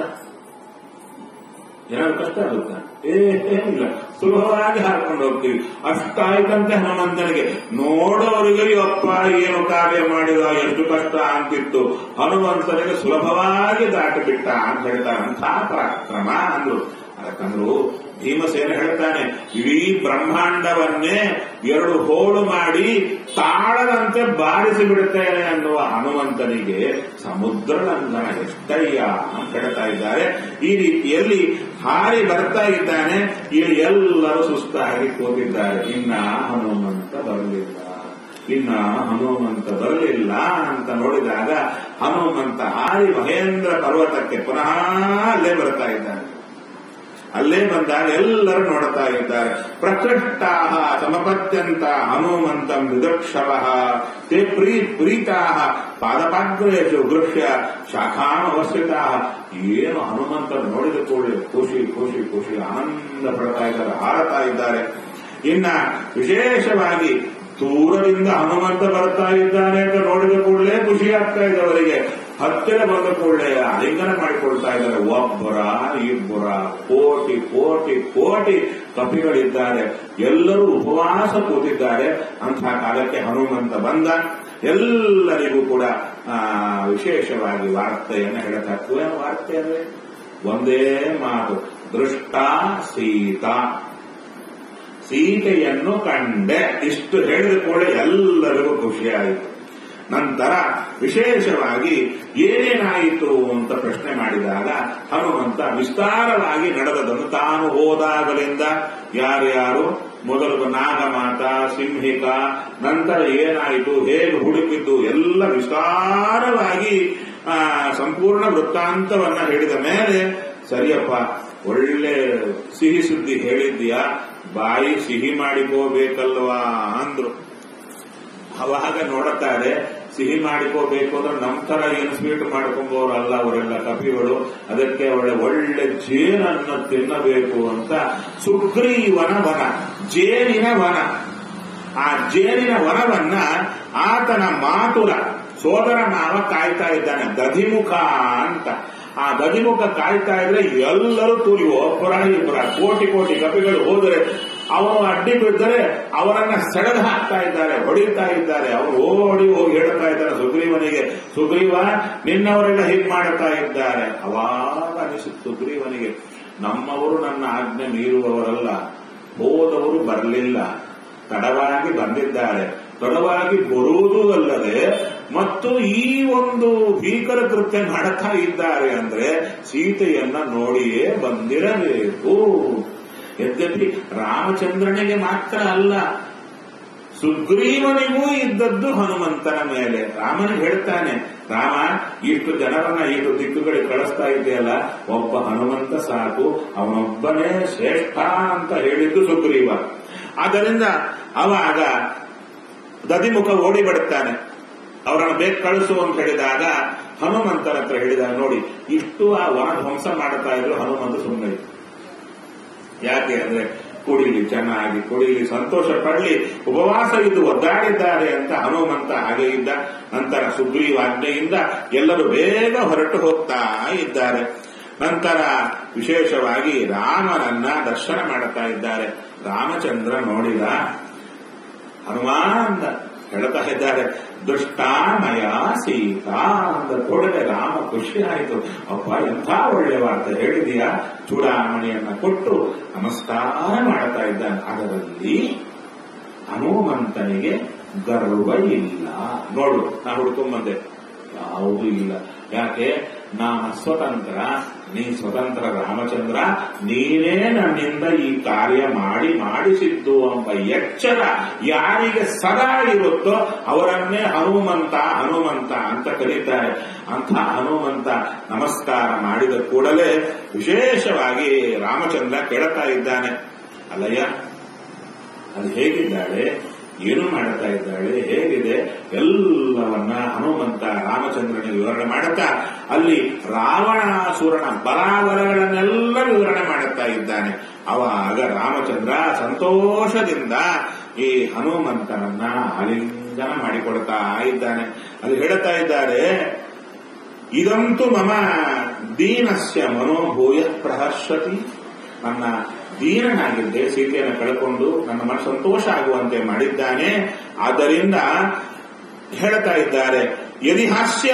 ಏನಾದ್ರು ಕಷ್ಟ ಆಗುತ್ತಾ ಏನಿಲ್ಲ ಸುಲಭವಾಗಿ ಹಾಕೊಂಡು ಹೋಗ್ತೀವಿ ಅಷ್ಟಾಯ್ತಂತೆ ಹನುಮಂತನಿಗೆ ನೋಡೋರಿಗೆ ಅಪ್ಪ ಏನು ಕಾರ್ಯ ಮಾಡಿದ ಎಷ್ಟು ಕಷ್ಟ ಅಂತಿತ್ತು ಹನುಮಂತನಿಗೆ ಸುಲಭವಾಗಿ ದಾಟಿ ಬಿಟ್ಟ ಅಂತ ಹೇಳ್ತಾರೆ ಅಂಥ ಪರಾಕ್ರಮ ಅಂದ್ರು ಅದಕ್ಕಂದ್ರು ಭೀಮಸೇನ ಹೇಳ್ತಾನೆ ಇಡೀ ಬ್ರಹ್ಮಾಂಡವನ್ನೇ ಎರಡು ಹೋಳು ಮಾಡಿ ತಾಳದಂತೆ ಬಾರಿಸಿ ಬಿಡುತ್ತೇನೆ ಅನ್ನುವ ಹನುಮಂತನಿಗೆ ಸಮುದ್ರಲಂಘನ ಎಷ್ಟಯ್ಯ ಅಂತ ಹೇಳ್ತಾ ಇದ್ದಾರೆ ಈ ರೀತಿಯಲ್ಲಿ ಹಾರಿ ಬರ್ತಾ ಇದ್ದಾನೆ ಇಲ್ಲಿ ಎಲ್ಲರೂ ಸುಸ್ತಾಗಿ ಕೂತಿದ್ದಾರೆ ಇನ್ನ ಹನುಮಂತ ಬರಲಿಲ್ಲ ಇನ್ನ ಹನುಮಂತ ಬರಲಿಲ್ಲ ಅಂತ ನೋಡಿದಾಗ ಹನುಮಂತ ಹಾರಿ ಮಹೇಂದ್ರ ಪರ್ವತಕ್ಕೆ ಪುನಃ ಅಲ್ಲೇ ಬರ್ತಾ ಇದ್ದಾನೆ ಅಲ್ಲೇ ಬಂದಾಗ ಎಲ್ಲರೂ ನೋಡ್ತಾ ಇದ್ದಾರೆ ಪ್ರಕೃಷ್ಟಾ ಸಮಪತ್ಯಂತ ಹನುಮಂತಂ ವಿದಕ್ಷವ ತೇ ಪ್ರೀ ಪ್ರೀತಾ ಪಾದಪಾಗ್ರೇಶು ಗೃಹ್ಯ ಶಾಖಾಮವಸ್ಥಿತಾ ಏನು ಹನುಮಂತರು ನೋಡಿದ ಕೂಡಲೇ ಖುಷಿ ಖುಷಿ ಖುಷಿ ಆನಂದ ಪಡ್ತಾ ಇದ್ದಾರೆ ಹಾರತಾ ಇದ್ದಾರೆ ಇನ್ನ ವಿಶೇಷವಾಗಿ ದೂರದಿಂದ ಹನುಮಂತ ಬರ್ತಾ ಇದ್ದಾನೆ ಅಂತ ನೋಡಿದ ಕೂಡಲೇ ಖುಷಿ ಆಗ್ತಾ ಇದೆ ಅವರಿಗೆ ಹತ್ತಿರ ಬಂದ ಕೂಡಲೇ ಆಲಿಂಗನ ಮಾಡಿಕೊಳ್ತಾ ಇದ್ದಾರೆ ಒಬ್ಬರ ಇಬ್ಬರ ಕೋಟಿ ಕೋಟಿ ಕೋಟಿ ಕಪಿಗಳಿದ್ದಾರೆ ಎಲ್ಲರೂ ಉಪವಾಸ ಕೂತಿದ್ದಾರೆ ಅಂತಹ ಕಾಲಕ್ಕೆ ಹನುಮಂತ ಬಂದ ಎಲ್ಲರಿಗೂ ಕೂಡ ಆ, ವಿಶೇಷವಾಗಿ ವಾರ್ತೆಯನ್ನು ಹೇಳ್ತಾ ಏನು ವಾರ್ತೆ ಅಂದ್ರೆ ಒಂದೇ ಮಾತು ದೃಷ್ಟ ಸೀತಾ ಸೀತೆಯನ್ನು ಕಂಡೆ ಇಷ್ಟು ಹೇಳಿದ ಕೂಡ ಎಲ್ಲರಿಗೂ ಖುಷಿಯಾಯಿತು ನಂತರ ವಿಶೇಷವಾಗಿ ಏನೇನಾಯಿತು ಅಂತ ಪ್ರಶ್ನೆ ಮಾಡಿದಾಗ ಹನುಮಂತ ವಿಸ್ತಾರವಾಗಿ ನಡೆದದನ್ನು ತಾನು ಹೋದಾಗಲಿಂದ ಯಾರ್ಯಾರು ಮೊದಲು ನಾಗಮಾತ ಸಿಂಹಿಕ ನಂತರ ಏನಾಯಿತು ಹೇಗೆ ಹುಡುಕಿದ್ದು ಎಲ್ಲ ವಿಸ್ತಾರವಾಗಿ ಆ, ಸಂಪೂರ್ಣ ವೃತ್ತಾಂತವನ್ನ ಹೇಳಿದ ಮೇಲೆ ಸರಿಯಪ್ಪ ಒಳ್ಳೆ ಸಿಹಿ ಸುದ್ದಿ ಹೇಳಿದ್ಯಾ ಬಾಯಿ ಸಿಹಿ ಮಾಡಿಕೋಬೇಕಲ್ವಾ ಅಂದ್ರು ಅವಾಗ ನೋಡುತ್ತಾರೆ ಸಿಹಿ ಮಾಡಿಕೋಬೇಕು ಅಂದ್ರೆ ನಮ್ ತರ ಏನು ಸ್ವೀಟ್ ಮಾಡ್ಕೊಂಬೋರಲ್ಲ ಅವರೆಲ್ಲ ಕಪಿಗಳು ಅದಕ್ಕೆ ಒಳ್ಳೆ ಒಳ್ಳೆ ಜೇನನ್ನು ತಿನ್ನಬೇಕು ಅಂತ ಸುಗ್ರೀವನ ವನ ಜೇನಿನ ವನ ಆ ಜೇನಿನ ವನವನ್ನ ಆತನ ಮಾತುಲ ಸೋದರ ಮಾವ ಕಾಯ್ತಾ ಇದ್ದಾನೆ ದಧಿಮುಖ ಅಂತ ಆ ದಧಿಮುಖ ಕಾಯ್ತಾ ಇದ್ರೆ ಎಲ್ಲರೂ ತೂರಿ ಒಬ್ಬರ ಇಬ್ಬರ ಕೋಟಿ ಕೋಟಿ ಕಪಿಗಳು ಹೋದರೆ ಅವರು ಅಡ್ಡಿ ಬಿದ್ದರೆ ಅವರನ್ನ ಸೆಳೆದು ಹಾಕ್ತಾ ಇದ್ದಾರೆ ಹೊಡಿತಾ ಇದ್ದಾರೆ ಅವರು ಓಡಿ ಹೋಗಿ ಹೇಳ್ತಾ ಇದ್ದಾರೆ ಸುಗ್ರೀವನಿಗೆ ಸುಗ್ರೀವ ನಿನ್ನವರೆಲ್ಲ ಹೀಗೆ ಮಾಡುತ್ತಾ ಇದ್ದಾರೆ ಅವಾಗ ಅನಿಸಿತು ಸುಗ್ರೀವನಿಗೆ ನಮ್ಮವರು ನನ್ನ ಆಜ್ಞೆ ಮೀರುವವರಲ್ಲ ಹೋದವರು ಬರಲಿಲ್ಲ ತಡವಾಗಿ ಬಂದಿದ್ದಾರೆ ತಡವಾಗಿ ಬರುವುದೂ ಅಲ್ಲದೆ ಮತ್ತು ಈ ಒಂದು ಭೀಕರ ಕೃತ್ಯ ಮಾಡುತ್ತಾ ಇದ್ದಾರೆ ಅಂದ್ರೆ ಸೀತೆಯನ್ನ ನೋಡಿಯೇ ಬಂದಿರಬೇಕು ಯದ್ಯಪಿ ರಾಮಚಂದ್ರನಿಗೆ ಮಾತ್ರ ಅಲ್ಲ ಸುಗ್ರೀವನಿಗೂ ಇದ್ದದ್ದು ಹನುಮಂತನ ಮೇಲೆ ರಾಮನಿಗೆ ಹೇಳ್ತಾನೆ ರಾಮ ಇಷ್ಟು ಜನರನ್ನ ಇಷ್ಟು ದಿಕ್ಕುಗಳಿಗೆ ಕಳಿಸ್ತಾ ಇದೆಯಲ್ಲ ಒಬ್ಬ ಹನುಮಂತ ಸಾಕು ಅವನೊಬ್ಬನೇ ಶ್ರೇಷ್ಠ ಅಂತ ಹೇಳಿದ್ದು ಸುಗ್ರೀವ ಆದ್ದರಿಂದ ಅವಾಗ ದದಿಮುಖ ಓಡಿ ಬಿಡುತ್ತಾನೆ ಅವರನ್ನು ಬೇಗ ಕಳಿಸು ಅಂತ ಹೇಳಿದಾಗ ಹನುಮಂತನ ಹತ್ರ ಹೇಳಿದಾಗ ನೋಡಿ ಇಷ್ಟು ಆ ವನ ಧ್ವಂಸ ಮಾಡುತ್ತಾ ಇದ್ರು ಹನುಮಂತ ಸುಮ್ಮನೆ ಯಾಕೆ ಅಂದ್ರೆ ಕುಡಿಲಿ ಚೆನ್ನಾಗಿ ಕುಡಿಲಿ ಸಂತೋಷ ಪಡಲಿ ಉಪವಾಸ ಇದ್ದು ಒದ್ದಾಡಿದ್ದಾರೆ ಅಂತ ಹನುಮಂತ ಹಾಗೆ ಇದ್ದ ನಂತರ ಸುಗ್ರೀವ ಆಜ್ಞೆಯಿಂದ ಎಲ್ಲರೂ ಬೇಗ ಹೊರಟು ಹೋಗ್ತಾ ಇದ್ದಾರೆ ನಂತರ ವಿಶೇಷವಾಗಿ ರಾಮನನ್ನ ದರ್ಶನ ಮಾಡುತ್ತಾ ಇದ್ದಾರೆ ರಾಮಚಂದ್ರ ನೋಡಿದ ಹನುಮಾನ್ ಹೇಳ್ತಾ ಇದ್ದಾರೆ ದುಷ್ಟಾಮಯ ಸೀತಾ ಅಂತ ಕೂಡಲೇ ರಾಮ ಖುಷಿ ಆಯಿತು ಅಪ್ಪ ಎಂಥ ಒಳ್ಳೆ ವಾರ್ತೆ ಹೇಳಿದೀಯಾ ಚೂಡಾಮಣಿಯನ್ನ ಕೊಟ್ಟು ನಮಸ್ಕಾರ ಮಾಡ್ತಾ ಇದ್ದಾನೆ ಅದರಲ್ಲಿ ಹನುಮಂತನಿಗೆ ಗರ್ವ ಇಲ್ಲ ನೋಡು ನಾ ಹುಡ್ಕೊಂಬಂದೆ ಯಾವುದೂ ಇಲ್ಲ ಯಾಕೆ ನಾನು ಸ್ವತಂತ್ರ ನೀ ಸ್ವತಂತ್ರ ರಾಮಚಂದ್ರ ನೀನೇ ನನ್ನಿಂದ ಈ ಕಾರ್ಯ ಮಾಡಿ ಮಾಡಿಸಿದ್ದು ಎಂಬ ಎಚ್ಚರ ಯಾರಿಗೆ ಸದಾ ಇರುತ್ತೋ ಅವರನ್ನೇ ಹನುಮಂತ ಹನುಮಂತ ಅಂತ ಕರೀತಾರೆ ಅಂಥ ಹನುಮಂತ ನಮಸ್ಕಾರ ಮಾಡಿದ ಕೂಡಲೇ ವಿಶೇಷವಾಗಿ ರಾಮಚಂದ್ರ ಕೇಳುತ್ತಾ ಇದ್ದಾನೆ ಅಲ್ಲಯ್ಯ ಅದು ಹೇಗಿದ್ದಾಳೆ ಏನು ಮಾಡುತ್ತಾ ಇದ್ದಾಳೆ ಹೇಗಿದೆ ಎಲ್ಲವನ್ನ ಹನುಮಂತ ರಾಮಚಂದ್ರನಿಗೆ ವಿವರಣೆ ಮಾಡುತ್ತಾ ಅಲ್ಲಿ ರಾವಣಾಸುರನ ಬಲಾಬಲಗಳನ್ನೆಲ್ಲ ವಿವರಣೆ ಮಾಡುತ್ತಾ ಇದ್ದಾನೆ ಅವಾಗ ರಾಮಚಂದ್ರ ಸಂತೋಷದಿಂದ ಈ ಹನುಮಂತನನ್ನ ಆಲಿಂಗನ ಮಾಡಿಕೊಡ್ತಾ ಇದ್ದಾನೆ ಅಲ್ಲಿ ಹೇಳುತ್ತಾ ಇದ್ದಾರೆ ಇದಂತೂ ಮಮ ದೀನಸ್ಯ ಮನೋಭೂಯ ಪ್ರಹರ್ಷತಿ ನನ್ನ ದೀನನಾಗಿದ್ದೆ ಸೀತೆಯನ್ನು ಕಳ್ಕೊಂಡು ನನ್ನ ಮನ ಸಂತೋಷ ಆಗುವಂತೆ ಮಾಡಿದ್ದಾನೆ ಆದ್ದರಿಂದ ಹೇಳ್ತಾ ಇದ್ದಾರೆ ಯದಿ ಹಾಸ್ಯ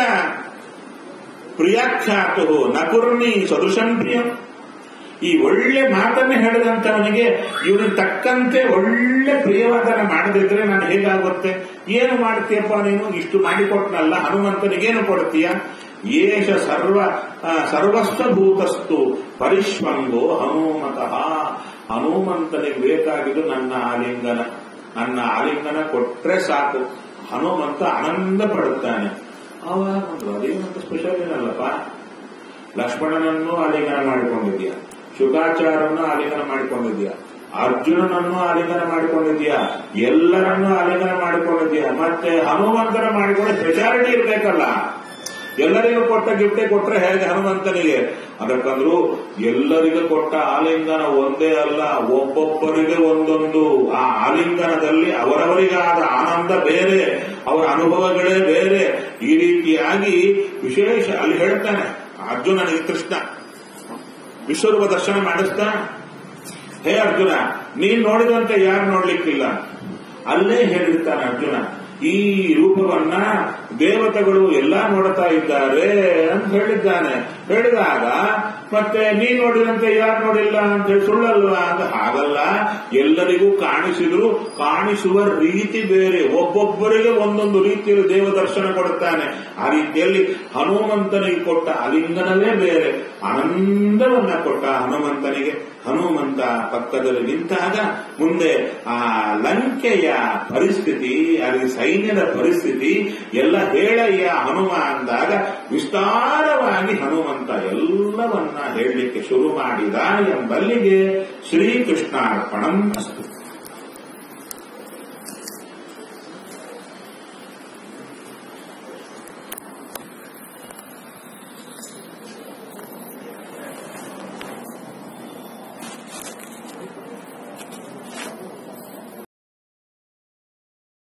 ಪ್ರಿಯಾಖ್ಯಾತು ನಕುರ್ನಿ ಸದೃಶಂ ಪ್ರಿಯ ಈ ಒಳ್ಳೆ ಮಾತನ್ನೇ ಹೇಳಿದಂತವನಿಗೆ ಇವನಿಗೆ ತಕ್ಕಂತೆ ಒಳ್ಳೆ ಪ್ರಿಯವಾದನ ಮಾಡದಿದ್ರೆ ನಾನು ಹೇಗಾಗುತ್ತೆ ಏನು ಮಾಡ್ತೀಯಪ್ಪ ನೀನು ಇಷ್ಟು ಮಾಡಿಕೊಟ್ನಲ್ಲ ಹನುಮಂತನಿಗೇನು ಕೊಡ್ತೀಯ ಏಷ ಸರ್ವ ಆ, ಸರ್ವಸ್ವಭೂತಸ್ತು ಪರಿಶ್ವಂಗೋ ಹನುಮತಃ ಹನುಮಂತನಿಗೆ ಬೇಕಾಗಿದ್ದು ನನ್ನ ಆಲಿಂಗನ ನನ್ನ ಆಲಿಂಗನ ಕೊಟ್ರೆ ಸಾಕು ಹನುಮಂತ ಆನಂದ ಪಡುತ್ತಾನೆ ಅವಾಗ ಒಂದು ಅದೇನಂತ ಸ್ಪೆಷಲ್ ಏನಲ್ಲಪ್ಪ ಲಕ್ಷ್ಮಣನನ್ನು ಆಲಿಂಗನ ಮಾಡಿಕೊಂಡಿದ್ಯಾ ಶುಕಾಚಾರನ್ನು ಆಲಿಂಗನ ಮಾಡಿಕೊಂಡಿದ್ಯಾ ಅರ್ಜುನನನ್ನು ಆಲಿಂಗನ ಮಾಡಿಕೊಂಡಿದ್ಯಾ ಎಲ್ಲರನ್ನೂ ಆಲಿಂಗನ ಮಾಡಿಕೊಂಡಿದ್ಯಾ ಮತ್ತೆ ಹನುಮಂತನ ಮಾಡಿಕೊಂಡು ಸ್ಪೆಷಾಲಿಟಿ ಇರ್ಬೇಕಲ್ಲ ಎಲ್ಲರಿಗೂ ಕೊಟ್ಟ ಗಿಫ್ಟೇ ಕೊಟ್ರೆ ಹೇಗೆ ಹನುಮಂತನಿಗೆ ಅದಕ್ಕಂದ್ರು ಎಲ್ಲರಿಗೂ ಕೊಟ್ಟ ಆಲಿಂಗನ ಒಂದೇ ಅಲ್ಲ ಒಬ್ಬೊಬ್ಬರಿಗೆ ಒಂದೊಂದು ಆ ಆಲಿಂಗನದಲ್ಲಿ ಅವರವರಿಗಾದ ಆನಂದ ಬೇರೆ ಅವರ ಅನುಭವಗಳೇ ಬೇರೆ ಈ ರೀತಿಯಾಗಿ ವಿಶೇಷ ಅಲ್ಲಿ ಹೇಳ್ತಾನೆ ಅರ್ಜುನನಿಗೆ ಕೃಷ್ಣ ವಿಶ್ವರೂಪ ದರ್ಶನ ಮಾಡಿಸ್ತಾ ಹೇ ಅರ್ಜುನ ನೀನ್ ನೋಡಿದಂತೆ ಯಾರು ನೋಡ್ಲಿಕ್ಕಿಲ್ಲ ಅಲ್ಲೇ ಹೇಳಿರ್ತಾನೆ ಅರ್ಜುನ ಈ ರೂಪವನ್ನ ದೇವತೆಗಳು ಎಲ್ಲಾ ನೋಡ್ತಾ ಇದ್ದಾರೆ ಅಂತ ಹೇಳಿದ್ದಾನೆ ಹೇಳಿದಾಗ ಮತ್ತೆ ನೀ ನೋಡಿದಂತೆ ಯಾರು ನೋಡಿಲ್ಲ ಅಂತ ಹೇಳಿ ಸುಳ್ಳಲ್ವಾ ಅಂತ ಹಾಗಲ್ಲ ಎಲ್ಲರಿಗೂ ಕಾಣಿಸಿದ್ರು ಕಾಣಿಸುವ ರೀತಿ ಬೇರೆ ಒಬ್ಬೊಬ್ಬರಿಗೆ ಒಂದೊಂದು ರೀತಿಯಲ್ಲಿ ದೇವ ದರ್ಶನ ಕೊಡುತ್ತಾನೆ ಆ ರೀತಿಯಲ್ಲಿ ಹನುಮಂತನಿಗೆ ಕೊಟ್ಟ ಅಲಿಂಗನವೇ ಬೇರೆ ಆನಂದವನ್ನ ಕೊಟ್ಟ ಹನುಮಂತನಿಗೆ ಹನುಮಂತ ಪಕ್ಕದಲ್ಲಿ ನಿಂತಾಗ ಮುಂದೆ ಆ ಲಂಕೆಯ ಪರಿಸ್ಥಿತಿ ಅಲ್ಲಿ ಸೈನ್ಯದ ಪರಿಸ್ಥಿತಿ ಎಲ್ಲ ಹೇಳಯ್ಯ ಹನುಮ ಅಂದಾಗ ವಿಸ್ತಾರವಾಗಿ ಹನುಮಂತ ಎಲ್ಲವನ್ನ ಹೇಳಲಿಕ್ಕೆ ಶುರು ಮಾಡಿದ ಎಂಬಲ್ಲಿಗೆ ಶ್ರೀಕೃಷ್ಣಾರ್ಪಣಂ ಅಸ್ತು